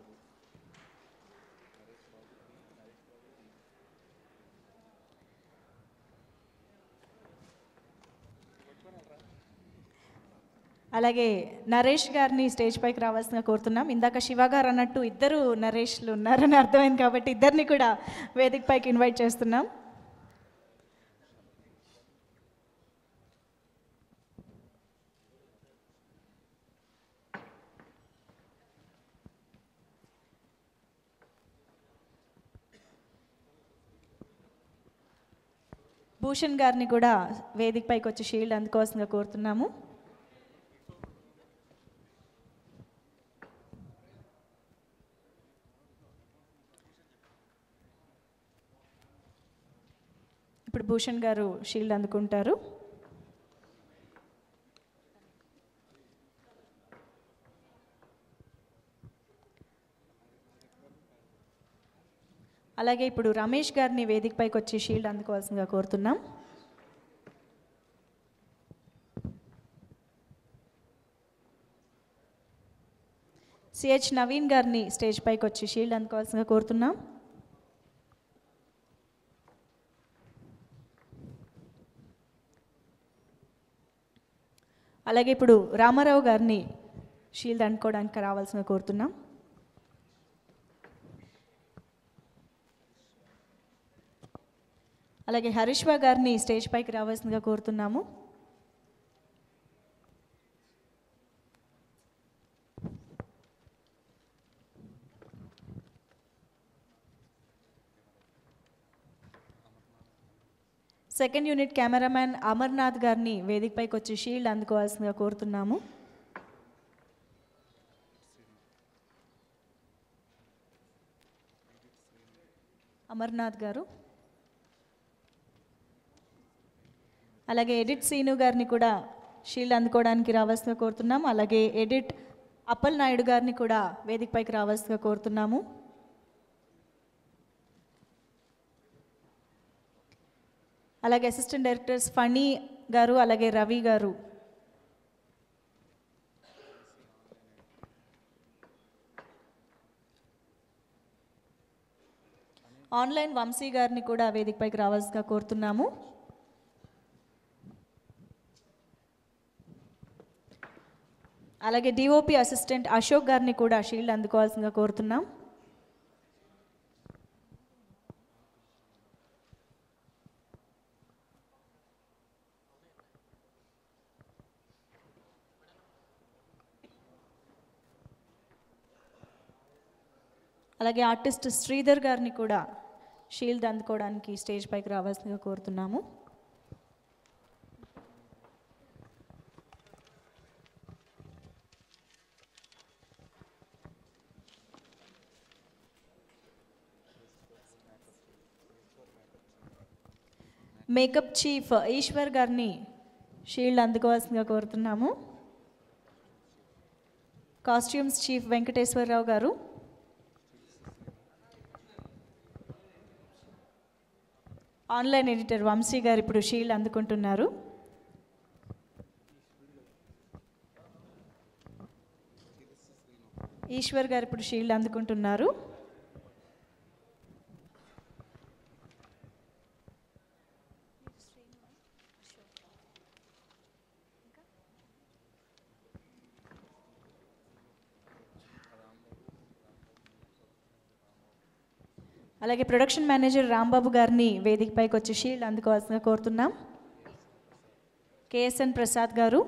అలాగే నరేష్ గారిని స్టేజ్ పైకి రావాల్సిందిగా కోరుతున్నాం ఇందాక శివ గారు అన్నట్టు ఇద్దరు నరేష్లు ఉన్నారని అర్థమైంది కాబట్టి ఇద్దరిని కూడా వేదిక పైకి ఇన్వైట్ చేస్తున్నాం భూషణ్ గారిని కూడా వేదిక పైకి వచ్చి షీల్డ్ అందుకోవాల్సిందిగా కోరుతున్నాము ఇప్పుడు భూషణ్ గారు షీల్డ్ అందుకుంటారు అలాగే ఇప్పుడు రమేష్ గారిని వేదిక పైకి వచ్చి షీల్డ్ అందుకోవాల్సిందిగా కోరుతున్నాం సిహెచ్ నవీన్ గారిని స్టేజ్ పైకి వచ్చి షీల్డ్ అందుకోవాల్సిందిగా కోరుతున్నాం అలాగే ఇప్పుడు రామారావు గారిని షీల్డ్ అనుకోవడానికి రావాల్సిన కోరుతున్నాం అలాగే హరీష్వా గారిని స్టేజ్ పైకి రావాల్సిందిగా కోరుతున్నాము సెకండ్ యూనిట్ కెమెరామ్యాన్ అమర్నాథ్ గారిని వేదికపైకి వచ్చి షీల్డ్ అందుకోవాల్సిందిగా కోరుతున్నాము అమర్నాథ్ గారు అలాగే ఎడిట్ సీను గారిని కూడా షీల్డ్ అందుకోవడానికి రావాల్సిందిగా కోరుతున్నాము అలాగే ఎడిట్ అప్పల్ నాయుడు గారిని కూడా వేదికపైకి రావాల్సిందిగా కోరుతున్నాము అలాగే అసిస్టెంట్ డైరెక్టర్స్ ఫణి గారు అలాగే రవి గారు ఆన్లైన్ వంశీ గారిని కూడా వేదికపైకి రావాల్సిందిగా కోరుతున్నాము అలాగే డిఓపి అసిస్టెంట్ అశోక్ గారిని కూడా షీల్డ్ అందుకోవాల్సిందిగా కోరుతున్నాం అలాగే ఆర్టిస్ట్ శ్రీధర్ గారిని కూడా షీల్డ్ అందుకోవడానికి స్టేజ్ పైకి రావాల్సిందిగా కోరుతున్నాము మేకప్ చీఫ్ ఈశ్వర్ గారిని షీల్డ్ అందుకోవాల్సిందిగా కోరుతున్నాము కాస్ట్యూమ్స్ చీఫ్ వెంకటేశ్వరరావు గారు ఆన్లైన్ ఎడిటర్ వంశీ గారు ఇప్పుడు షీల్డ్ అందుకుంటున్నారు ఈశ్వర్ గారు ఇప్పుడు షీల్డ్ అందుకుంటున్నారు అలాగే ప్రొడక్షన్ మేనేజర్ రాంబాబు గారిని వేదికపైకి వచ్చి షీల్డ్ అందుకోవాల్సిందిగా కోరుతున్నాం కేఎస్ఎన్ ప్రసాద్ గారు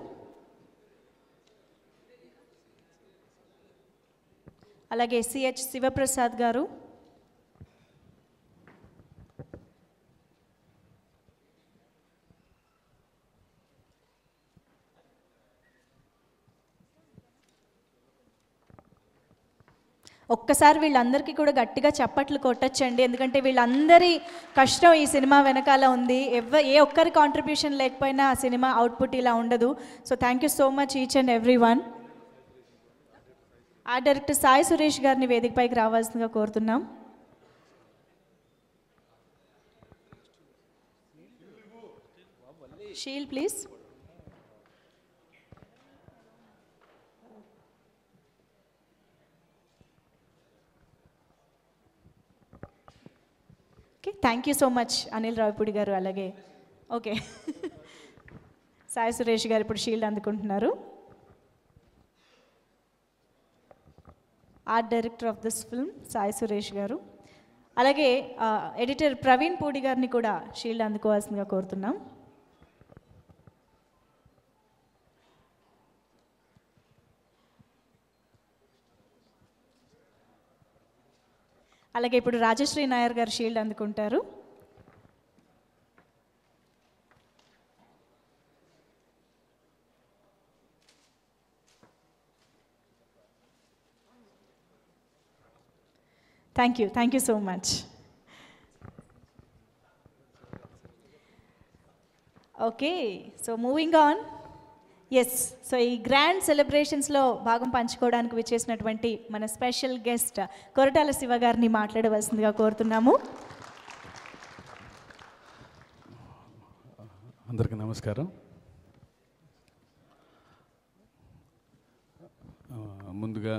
అలాగే సిహెచ్ శివప్రసాద్ గారు ఒక్కసారి వీళ్ళందరికీ కూడా గట్టిగా చప్పట్లు కొట్టచ్చండి ఎందుకంటే వీళ్ళందరి కష్టం ఈ సినిమా వెనకాల ఉంది ఎవ ఏ ఒక్కరి కాంట్రిబ్యూషన్ లేకపోయినా ఆ సినిమా అవుట్పుట్ ఇలా ఉండదు so thank you so much each and every one ఆ డైరెక్టర్ సాయి సురేష్ గారిని వేదికపైకి రావాల్సిందిగా కోరుతున్నాం shield please okay thank you so much Anil Ravipudi గారు అలాగే ఓకే సాయి సురేష్ గారు ఇప్పుడు షీల్డ్ అందుకుంటున్నారు art director of this film Sai Suresh గారు అలాగే ఎడిటర్ ప్రవీణ్ పూడి గారిని కూడా షీల్డ్ అందుకోవాల్సిందిగా కోరుతున్నాం అలాగే ఇప్పుడు రాజశ్రీ నాయర్ గారు షీల్డ్ అందుకుంటారు thank you thank you so much okay so moving on yes so ఈ గ్రాండ్ సెలబ్రేషన్స్లో భాగం పంచుకోవడానికి విచ్చేసినటువంటి మన స్పెషల్ గెస్ట్ కొరటాల శివ గారిని మాట్లాడవలసిందిగా కోరుతున్నాము అందరికీ నమస్కారం ఆ, ముందుగా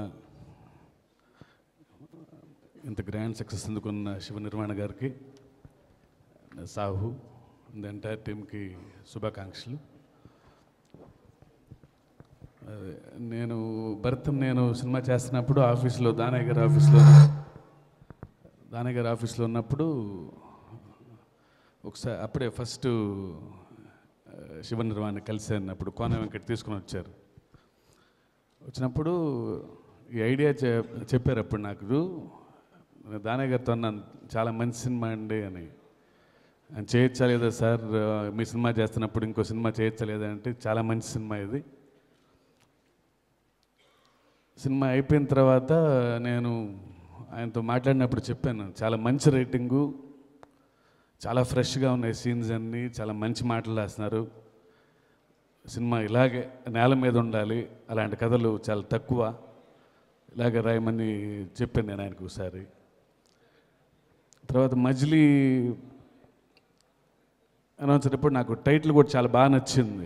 ఇంత గ్రాండ్ సక్సెస్ అందుకున్న శివ నిర్మాణ గారికి సాహు ద ఎంటైర్ టీమ్కి శుభాకాంక్షలు అదే, నేను భరతం నేను సినిమా చేస్తున్నప్పుడు ఆఫీస్లో దానయ్య గారి ఆఫీస్లో దానయ్య గారి ఆఫీస్లో ఉన్నప్పుడు ఒకసారి అప్పుడే ఫస్ట్ శివ నిర్వాణి కలిశాను అప్పుడు కోన వెంకట తీసుకుని వచ్చారు వచ్చినప్పుడు ఈ ఐడియా చె చెప్పారు అప్పుడు నాకు దానయ్య గారితో అన్నాను చాలా మంచి సినిమా అండి అని "ఆ, చేయొచ్చా లేదా సార్ ఆ, మీ సినిమా చేస్తున్నప్పుడు ఇంకో సినిమా చేయొచ్చా లేదా అంటే చాలా మంచి సినిమా ఇది సినిమా అయిపోయిన తర్వాత నేను ఆయనతో మాట్లాడినప్పుడు చెప్పాను చాలా మంచి రేటింగు చాలా ఫ్రెష్గా ఉన్నాయి సీన్స్ అన్నీ చాలా మంచి మాటలు రాస్తున్నారు సినిమా ఇలాగే నేల మీద ఉండాలి అలాంటి కథలు చాలా తక్కువ ఇలాగే రాయమని చెప్పాను నేను ఆయనకు ఒకసారి తర్వాత మజిలీ అనౌన్స్ అయినప్పుడు నాకు టైటిల్ కూడా చాలా బాగా నచ్చింది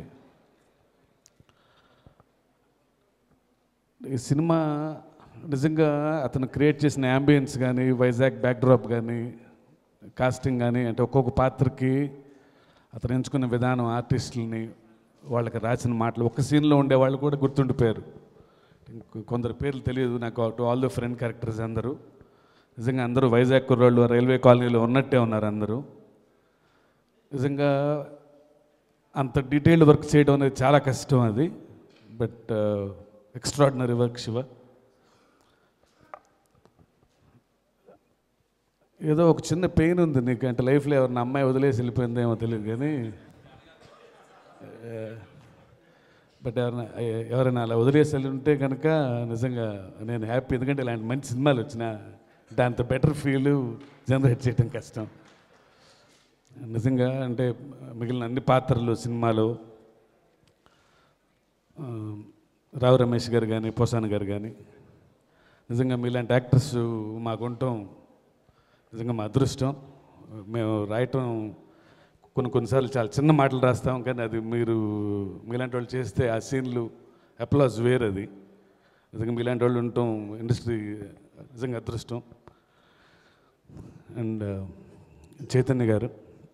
ఈ సినిమా నిజంగా అతను క్రియేట్ చేసిన యాంబియన్స్ కానీ వైజాగ్ బ్యాక్డ్రాప్ కానీ కాస్టింగ్ కానీ అంటే ఒక్కొక్క పాత్రకి అతను ఎంచుకున్న విధానం ఆర్టిస్టులని వాళ్ళకి రాసిన మాటలు ఒక్క సీన్లో ఉండే వాళ్ళు కూడా గుర్తుండిపోయారు ఇంక కొందరు పేర్లు తెలియదు నాకు to all the friend characters అందరూ నిజంగా అందరూ వైజాగ్ కుర్రాళ్ళు రైల్వే కాలనీలో ఉన్నట్టే ఉన్నారు అందరూ నిజంగా అంత డీటెయిల్డ్ వర్క్ చేయడం అనేది చాలా కష్టం అది బట్ ఎక్స్ట్రాడినరీ వర్క్ శివ ఏదో ఒక చిన్న పెయిన్ ఉంది నీకు అంటే లైఫ్లో ఎవరిన అమ్మాయి వదిలేసి వెళ్ళిపోయిందేమో తెలియదు కానీ బట్ ఎవరైనా ఎవరైనా అలా వదిలేసి వెళ్ళి ఉంటే కనుక నిజంగా నేను హ్యాపీ ఎందుకంటే ఇలాంటి మంచి సినిమాలు వచ్చిన దాంతో బెటర్ ఫీల్ జనరేట్ చేయడం కష్టం నిజంగా అంటే మిగిలిన అన్ని పాత్రలు సినిమాలు ఆ, రావు రమేష్ గారు కానీ పోసాన్ గారు కానీ నిజంగా మీలాంటి యాక్టర్స్ మాకు ఉండటం నిజంగా మా అదృష్టం మేము రాయటం కొన్ని కొన్నిసార్లు చాలా చిన్న మాటలు రాస్తాం కానీ అది మీరు మీలాంటి వాళ్ళు చేస్తే ఆ సీన్లు అప్లాస్ వేరు అది నిజంగా మీలాంటి వాళ్ళు ఉండటం ఇండస్ట్రీ నిజంగా అదృష్టం అండ్ చైతన్య గారు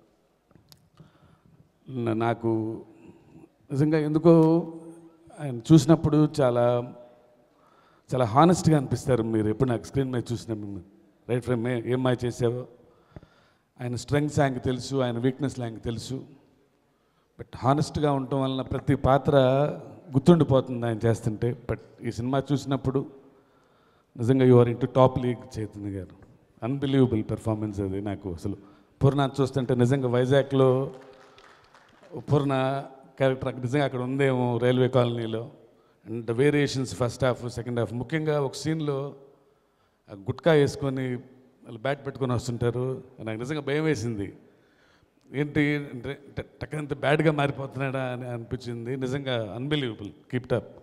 నా- నాకు నిజంగా ఎందుకో ఆయన చూసినప్పుడు చాలా చాలా హానెస్ట్గా అనిపిస్తారు మీరు ఎప్పుడు నాకు స్క్రీన్ మీద చూసిన రైట్ ఫ్రమ్ ఏ ఏం మాయ చేసావో ఆయన స్ట్రెంగ్స్ ఆయనకు తెలుసు ఆయన వీక్నెస్లు ఆయనకు తెలుసు బట్ హానెస్ట్గా ఉండటం వలన ప్రతి పాత్ర గుర్తుండిపోతుంది ఆయన చేస్తుంటే బట్ ఈ సినిమా చూసినప్పుడు నిజంగా you are into top league Chaitanya గారు అన్బిలీవబుల్ పెర్ఫార్మెన్స్ అది నాకు అసలు పూర్ణ చూస్తుంటే నిజంగా వైజాగ్లో పూర్ణ క్యారెక్టర్ అక్కడ నిజంగా అక్కడ ఉందేమో రైల్వే కాలనీలో and variations first half second half ముఖ్యంగా ఒక సీన్లో ఆ గుట్కా వేసుకొని వాళ్ళు బ్యాట్ పెట్టుకొని వస్తుంటారు నాకు నిజంగా భయం వేసింది ఏంటి అంటే టక్కనంత బ్యాడ్గా మారిపోతున్నాడా అని అనిపించింది నిజంగా unbelievable keep up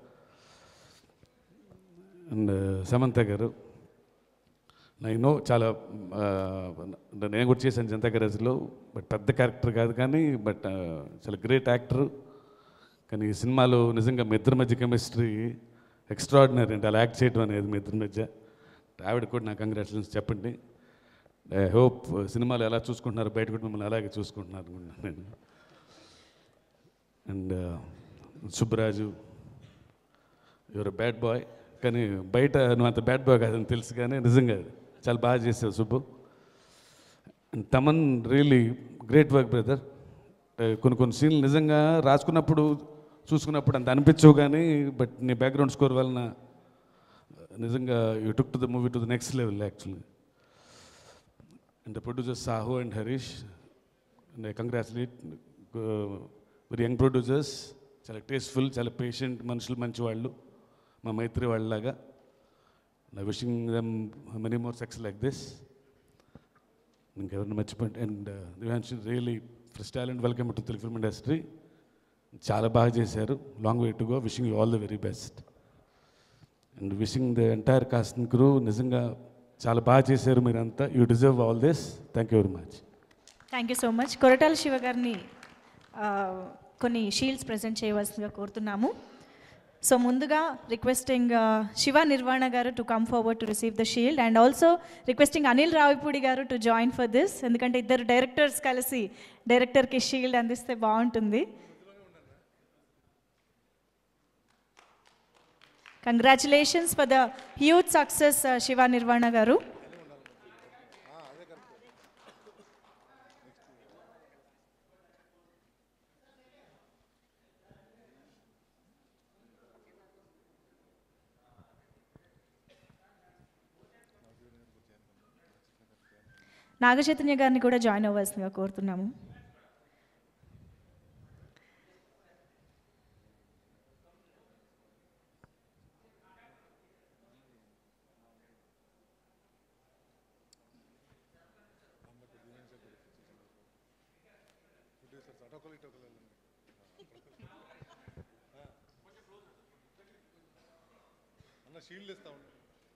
and Samantha గారు నేను చాలా ఆ, నేను కూడా చేశాను జనతా గ్యారేజ్లో బట్ పెద్ద క్యారెక్టర్ కాదు కానీ బట్ ఆ, చాలా గ్రేట్ యాక్టర్ కానీ ఈ సినిమాలో నిజంగా మీ ఇద్దరి మధ్య కెమిస్ట్రీ ఎక్స్ట్రాడినరీ అంటే అలా యాక్ట్ చేయడం అనేది మీ ఇద్దరి మధ్య ఆవిడ కూడా నాకు కంగ్రాచులేషన్స్ చెప్పండి ఐ హోప్ సినిమాలు ఎలా చూసుకుంటున్నారు బయట కూడా మిమ్మల్ని అలాగే చూసుకుంటున్నారు అనుకుంటున్నాను నేను and Subbaraju your bad boy కానీ బయట నువ్వు అంత బ్యాడ్ బాయ్ కాదని తెలుసు కానీ నిజంగా చాలా బాగా చేసావు Subbu and Thaman really great work brother కొన్ని కొన్ని సీన్లు నిజంగా రాసుకున్నప్పుడు చూసుకున్నప్పుడు అంత అనిపించవు కానీ బట్ నీ బ్యాక్గ్రౌండ్ స్కోర్ వలన నిజంగా you took to the movie to the next level actually and the producer Sahu and Harish and I congratulate very young producers చాలా టేస్ట్ఫుల్ చాలా పేషెంట్ మనుషులు మంచి వాళ్ళు మా మైత్రి వాళ్ళలాగా నా wishing them many more successes like this ఇంకెవరిని మర్చిపోయింది and Divyansha really first talent welcome to Telugu film industry చాలా బాగా చేశారు long way to go wishing you all the very best and wishing the entire cast crew నిజంగా చాలా బాగా చేశారు మీరంతా you deserve all this thank you very much thank you so much Koratala Siva గారిని ఆ, కొన్ని షీల్డ్స్ ప్రజెంట్ చేయవలసిందిగా కోరుతున్నాము సో ముందుగా రిక్వెస్టింగ్ శివ నిర్వాణ గారు to come forward to receive the shield and also requesting Anil Ravipudi గారు టు జాయిన్ ఫర్ దిస్ ఎందుకంటే ఇద్దరు డైరెక్టర్స్ కలిసి డైరెక్టర్కి షీల్డ్ అందిస్తే బాగుంటుంది congratulations for the huge success Siva Nirvana గారు నాగచైతన్య గారిని కూడా జాయిన్ అవ్వాల్సిందిగా కోరుతున్నాము అన్న షీల్డ్ ఇస్తా ఉండు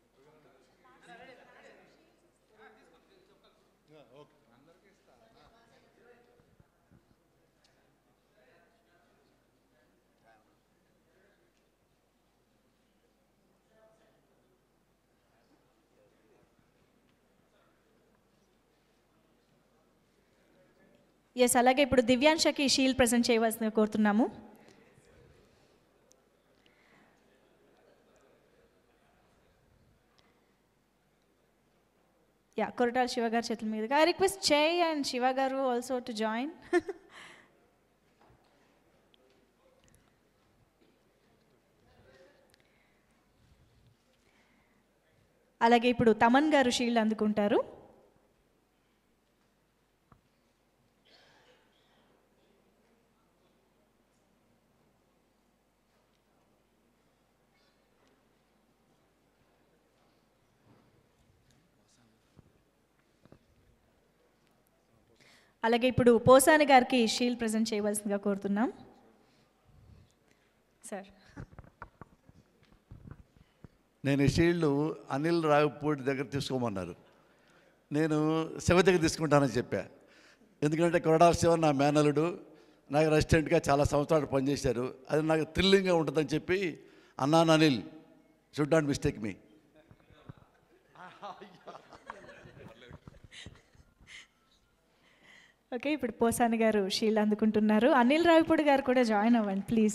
ఓకే ఎస్ అలాగే ఇప్పుడు దివ్యాంశకి షీల్డ్ ప్రజెంట్ చేయవలసిందిగా కోరుతున్నాము యా కొరటాల శివ గారి చేతుల మీదుగా ఐ రిక్వెస్ట్ చేయి అండ్ శివ గారు ఆల్సో టు జాయిన్ అలాగే ఇప్పుడు తమన్ గారు షీల్డ్ అందుకుంటారు అలాగే ఇప్పుడు పోసాని గారికి షీల్డ్ ప్రజెంట్ చేయవలసిందిగా కోరుతున్నాం సార్ నేను ఈ షీల్డ్ అనిల్ రావిపూడి దగ్గర తీసుకోమన్నారు నేను శివ దగ్గర తీసుకుంటానని చెప్పా ఎందుకంటే కొరడాల శివ నా మేనలుడు నాకు రెసిడెంట్గా చాలా సంవత్సరాలు పనిచేశారు అది నాకు థ్రిల్లింగ్గా ఉంటుందని చెప్పి అన్నాను Anil should not mistake me okay ఇప్పుడు పోసాని గారు షీల్డ్ అందుకుంటున్నారు అనిల్ రావిపూడి గారు కూడా జాయిన్ అవ్వండి ప్లీజ్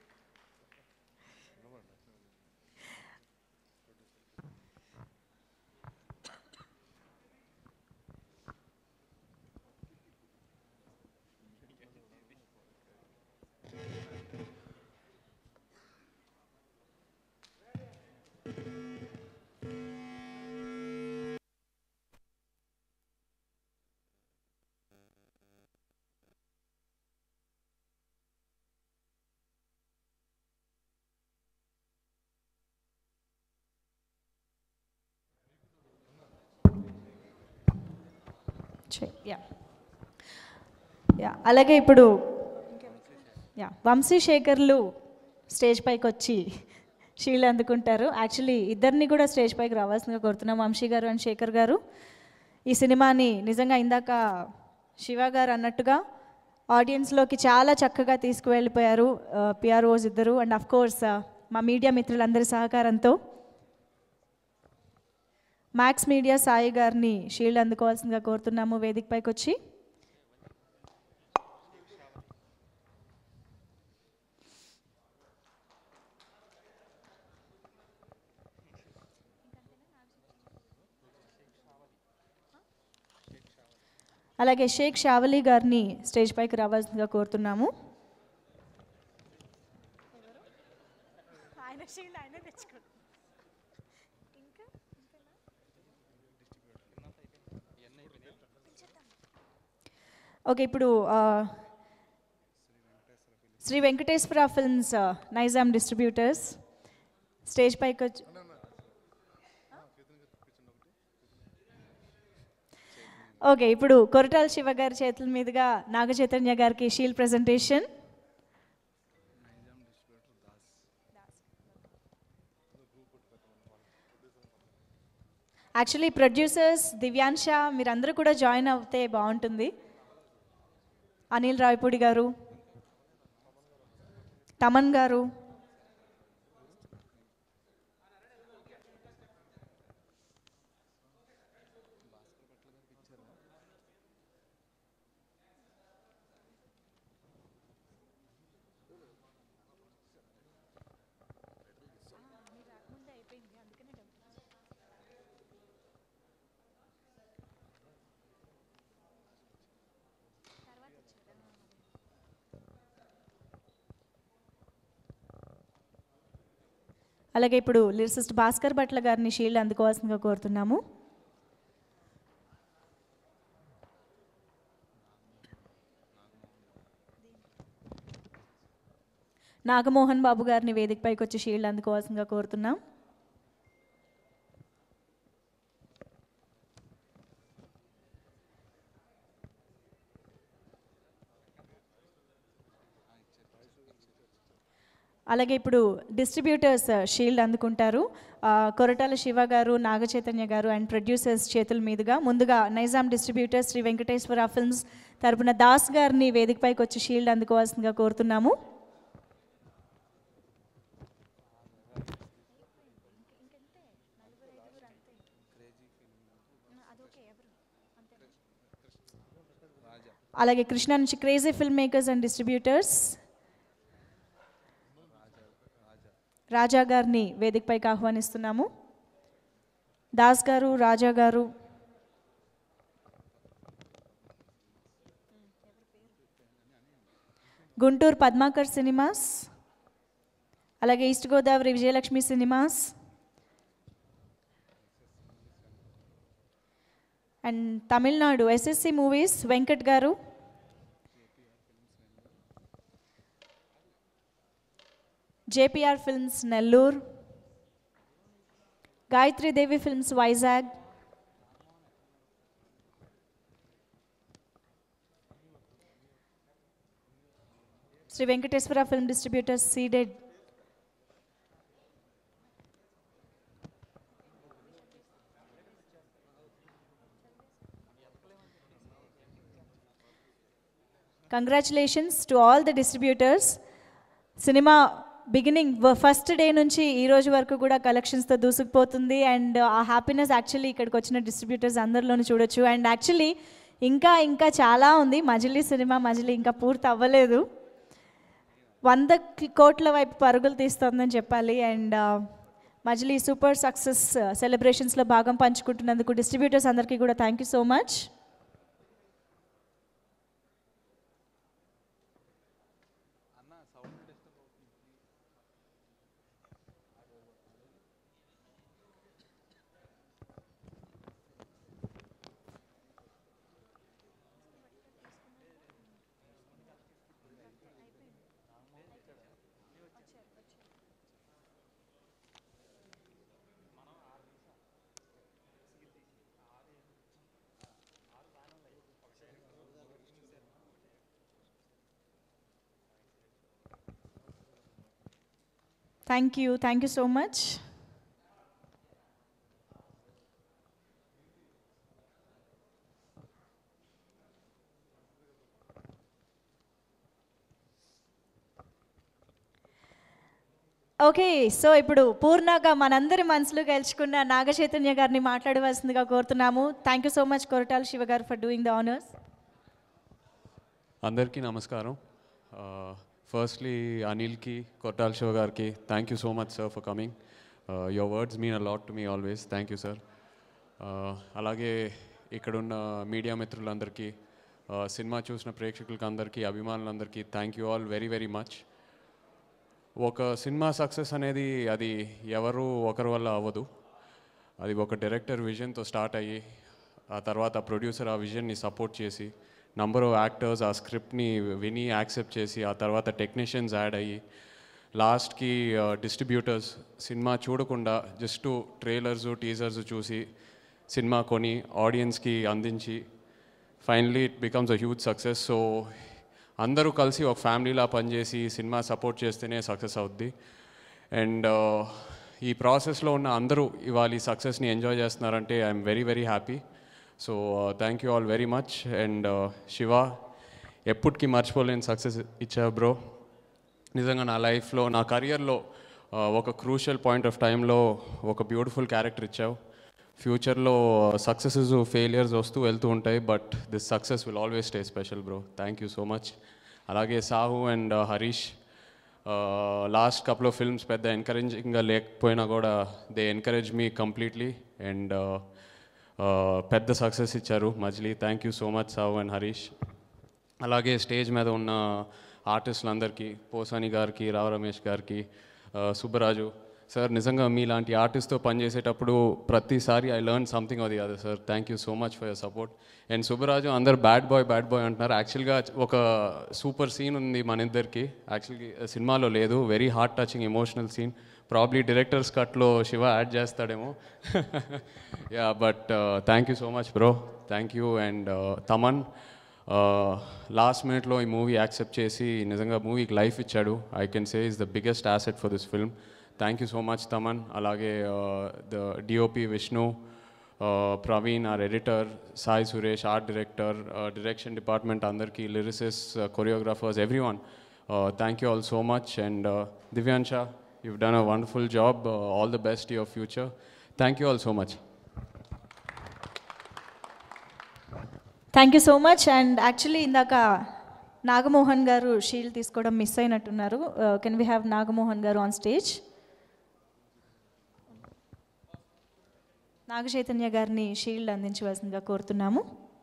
యా యా అలాగే ఇప్పుడు యా వంశీశేఖర్లు స్టేజ్ పైకి వచ్చి షీల్డ్ అందుకుంటారు యాక్చువల్లీ ఇద్దరిని కూడా స్టేజ్ పైకి రావాల్సిందిగా కోరుతున్నాం వంశీ గారు అండ్ శేఖర్ గారు ఈ సినిమాని నిజంగా ఇందాక శివ గారు అన్నట్టుగా ఆడియన్స్లోకి చాలా చక్కగా తీసుకువెళ్ళిపోయారు పిఆర్ఓస్ ఇద్దరు అండ్ అఫ్ కోర్స్ మా మీడియా మిత్రులందరి సహకారంతో మ్యాక్స్ మీడియా సాయి గారిని షీల్డ్ అందుకోవాల్సిందిగా కోరుతున్నాము వేదిక పైకి వచ్చి అలాగే షేక్ షావలి గారిని స్టేజ్ పైకి రావాల్సిందిగా కోరుతున్నాము ఆయన షీల్డ్ ఆయనే తెచ్చుకో ఇంకా ఓకే ఇప్పుడు ఆ, Sri Venkateswara films Nizam distributors stage పైకి వచ్చి ఓకే ఇప్పుడు కొరటాల శివ గారి చేతుల మీదుగా నాగ చైతన్య గారికి shield presentation actually producers Divyansha మీరందరూ కూడా జాయిన్ అవుతే బాగుంటుంది అనిల్ రాయపూడి గారు తమన్ గారు అలాగే ఇప్పుడు లిరిసిస్ట్ భాస్కర్ భట్ల గారిని షీల్డ్ అందుకోవాల్సిందిగా కోరుతున్నాము నాగమోహన్ బాబు గారిని వేదికపైకి వచ్చి షీల్డ్ అందుకోవాల్సిందిగా కోరుతున్నాం అలాగే ఇప్పుడు డిస్ట్రిబ్యూటర్స్ షీల్డ్ అందుకుంటారు ఆ, కొరటాల శివ గారు నాగ చైతన్య గారు అండ్ ప్రొడ్యూసర్స్ చేతుల మీదుగా ముందుగా నైజాం డిస్ట్రిబ్యూటర్స్ శ్రీ వెంకటేశ్వర ఫిల్మ్స్ తరపున దాస్ గారిని వేదికపైకి వచ్చి షీల్డ్ అందుకోవాల్సిందిగా కోరుతున్నాము అలాగే కృష్ణా నుంచి crazy film makers and distributors Raja గారిని వేదికపైకి ఆహ్వానిస్తున్నాము దాస్ గారు రాజా గారు గుంటూరు పద్మాకర్ సినిమాస్ అలాగే east Godavari Vijayalakshmi cinemas and Tamil Nadu SSC movies Venkat గారు JPR films Nellore Gayatri Devi films Vizag Sri Venkateswara film distributors Ceded congratulations to all the distributors cinema beginning first day నుంచి ఈ రోజు వరకు కూడా కలెక్షన్స్తో దూసుకుపోతుంది అండ్ ఆ హ్యాపీనెస్ యాక్చువల్లీ ఇక్కడికి వచ్చిన డిస్ట్రిబ్యూటర్స్ అందరిలోనూ చూడొచ్చు అండ్ యాక్చువల్లీ ఇంకా ఇంకా చాలా ఉంది మజిలీ సినిమా మజిలీ ఇంకా పూర్తి అవ్వలేదు వంద కోట్ల వైపు పరుగులు తీస్తోందని చెప్పాలి అండ్ మజిలీ సూపర్ సక్సెస్ సెలబ్రేషన్స్లో భాగం పంచుకుంటున్నందుకు డిస్ట్రిబ్యూటర్స్ అందరికీ కూడా thank you so much thank you thank you so much okay so ఇప్పుడు పూర్ణగా మనందరి మనసులో గెలుచుకున్న నాగ చైతన్య గారిని మాట్లాడవలసిందిగా కోరుతున్నాము thank you so much Koratala Siva గారు ఫర్ డూయింగ్ ద ఆనర్స్ అందరికీ నమస్కారం ఫస్ట్లీ అనిల్కి కొట్టాల శివ గారికి thank you so much sir for coming your words mean a lot to me always thank you sir అలాగే ఇక్కడున్న మీడియా మిత్రులందరికీ uh, సినిమా చూసిన ప్రేక్షకులకి అందరికీ అభిమానులందరికీ thank you all very very much ఒక సినిమా సక్సెస్ అనేది అది ఎవరు ఒకరి వల్ల అవ్వదు అది ఒక డైరెక్టర్ విజన్తో స్టార్ట్ అయ్యి ఆ తర్వాత ప్రొడ్యూసర్ ఆ విజన్ని సపోర్ట్ చేసి నంబర్ ఆఫ్ యాక్టర్స్ ఆ స్క్రిప్ట్ని విని యాక్సెప్ట్ చేసి ఆ తర్వాత టెక్నీషియన్స్ యాడ్ అయ్యి లాస్ట్కి డిస్ట్రిబ్యూటర్స్ సినిమా చూడకుండా జస్ట్ ట్రైలర్స్ టీజర్స్ చూసి సినిమా కొని ఆడియన్స్కి అందించి finally it becomes a huge success so అందరూ కలిసి ఒక ఫ్యామిలీలా పనిచేసి సినిమా సపోర్ట్ చేస్తేనే సక్సెస్ అవుద్ది అండ్ ఈ ప్రాసెస్లో ఉన్న అందరూ ఇవాళ ఈ సక్సెస్ని ఎంజాయ్ చేస్తున్నారంటే I'm very very happy so thank you all very much and Siva ఎప్పటికీ మర్చిపోలేని సక్సెస్ ఇచ్చా బ్రో నిజంగా నా లైఫ్లో నా కెరియర్లో ఒక క్రూషియల్ పాయింట్ ఆఫ్ టైంలో ఒక బ్యూటిఫుల్ క్యారెక్టర్ ఇచ్చావు ఫ్యూచర్లో సక్సెసెస్ ఫెయిలియర్స్ వస్తూ వెళ్తూ ఉంటాయి but this success will always stay special bro thank you so much అలాగే Sahu and Harish last couple of films పెద్ద ఎంకరేజింగ్గా లేకపోయినా కూడా they encourage me completely and పెద్ద సక్సెస్ ఇచ్చారు Majili thank you so much Sahu and Harish అలాగే స్టేజ్ మీద ఉన్న ఆర్టిస్టులందరికీ పోసాని గారికి రావు రమేష్ గారికి సుబ్బరాజు సార్ నిజంగా మీలాంటి ఆర్టిస్ట్తో పనిచేసేటప్పుడు ప్రతిసారి ఐ లెర్న్ సంథింగ్ అది అదే sir thank you so much for your support and Subbaraju అందరు బ్యాడ్ బాయ్ బ్యాడ్ బాయ్ అంటున్నారు యాక్చువల్గా ఒక సూపర్ సీన్ ఉంది మన ఇద్దరికి యాక్చువల్గా సినిమాలో లేదు very heart touching emotional scene probably director's కట్లో శివ యాడ్ చేస్తాడేమో yeah but thank you so much bro thank you and Thaman last మినిట్లో ఈ మూవీ యాక్సెప్ట్ చేసి నిజంగా మూవీకి లైఫ్ ఇచ్చాడు I can say is the biggest asset for this film thank you so much Thaman అలాగే the DOP Vishnu Praveen our editor Sai Suresh art director direction department అందరికీ lyricists choreographers every one thank you all so much and Divyansha you've done a wonderful job uh, all the best to your future thank you all so much thank you so much and actually ఇందాక నాగమోహన్ గారు shield తీసుకోవడం miss అయినట్టున్నారు can we have Nagamohan గారు on stage Naga Chaitanya గారిని shield అందించవలసిందిగా కోరుతున్నాము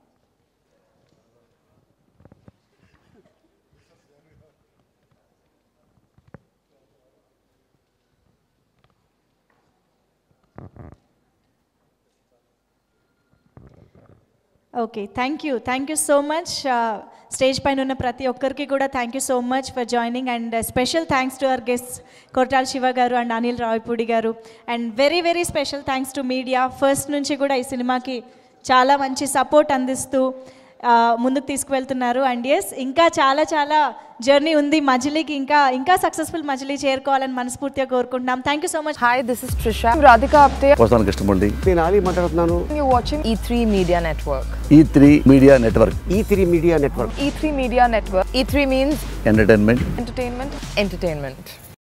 okay thank you thank you so much stage పైన ఉన్న ప్రతి ఒక్కరికి కూడా thank you so much for joining and special thanks to our guest Koratala Siva గారు అండ్ అనిల్ రావిపూడి గారు and very very special thanks to media first నుంచి కూడా ఈ సినిమాకి చాలా మంచి సపోర్ట్ అందిస్తూ ఆ, ముందుకు తీసుకువెళ్తున్నారు అండ్ ఎస్ ఇంకా చాలా చాలా జర్నీ ఉంది మజిలీకి ఇంకా ఇంకా సక్సెస్ఫుల్ మజిలీ చేరుకోవాలని మనస్ఫూర్తిగా కోరుకుంటున్నాం thank you so much hi this is Trisha Radhika Apte వస్తాను కృష్ణమూర్తి నేను ఆలీ మాట్లాడుతున్నాను you watching E three media network E three media network E three media network E three media network E three means entertainment entertainment entertainment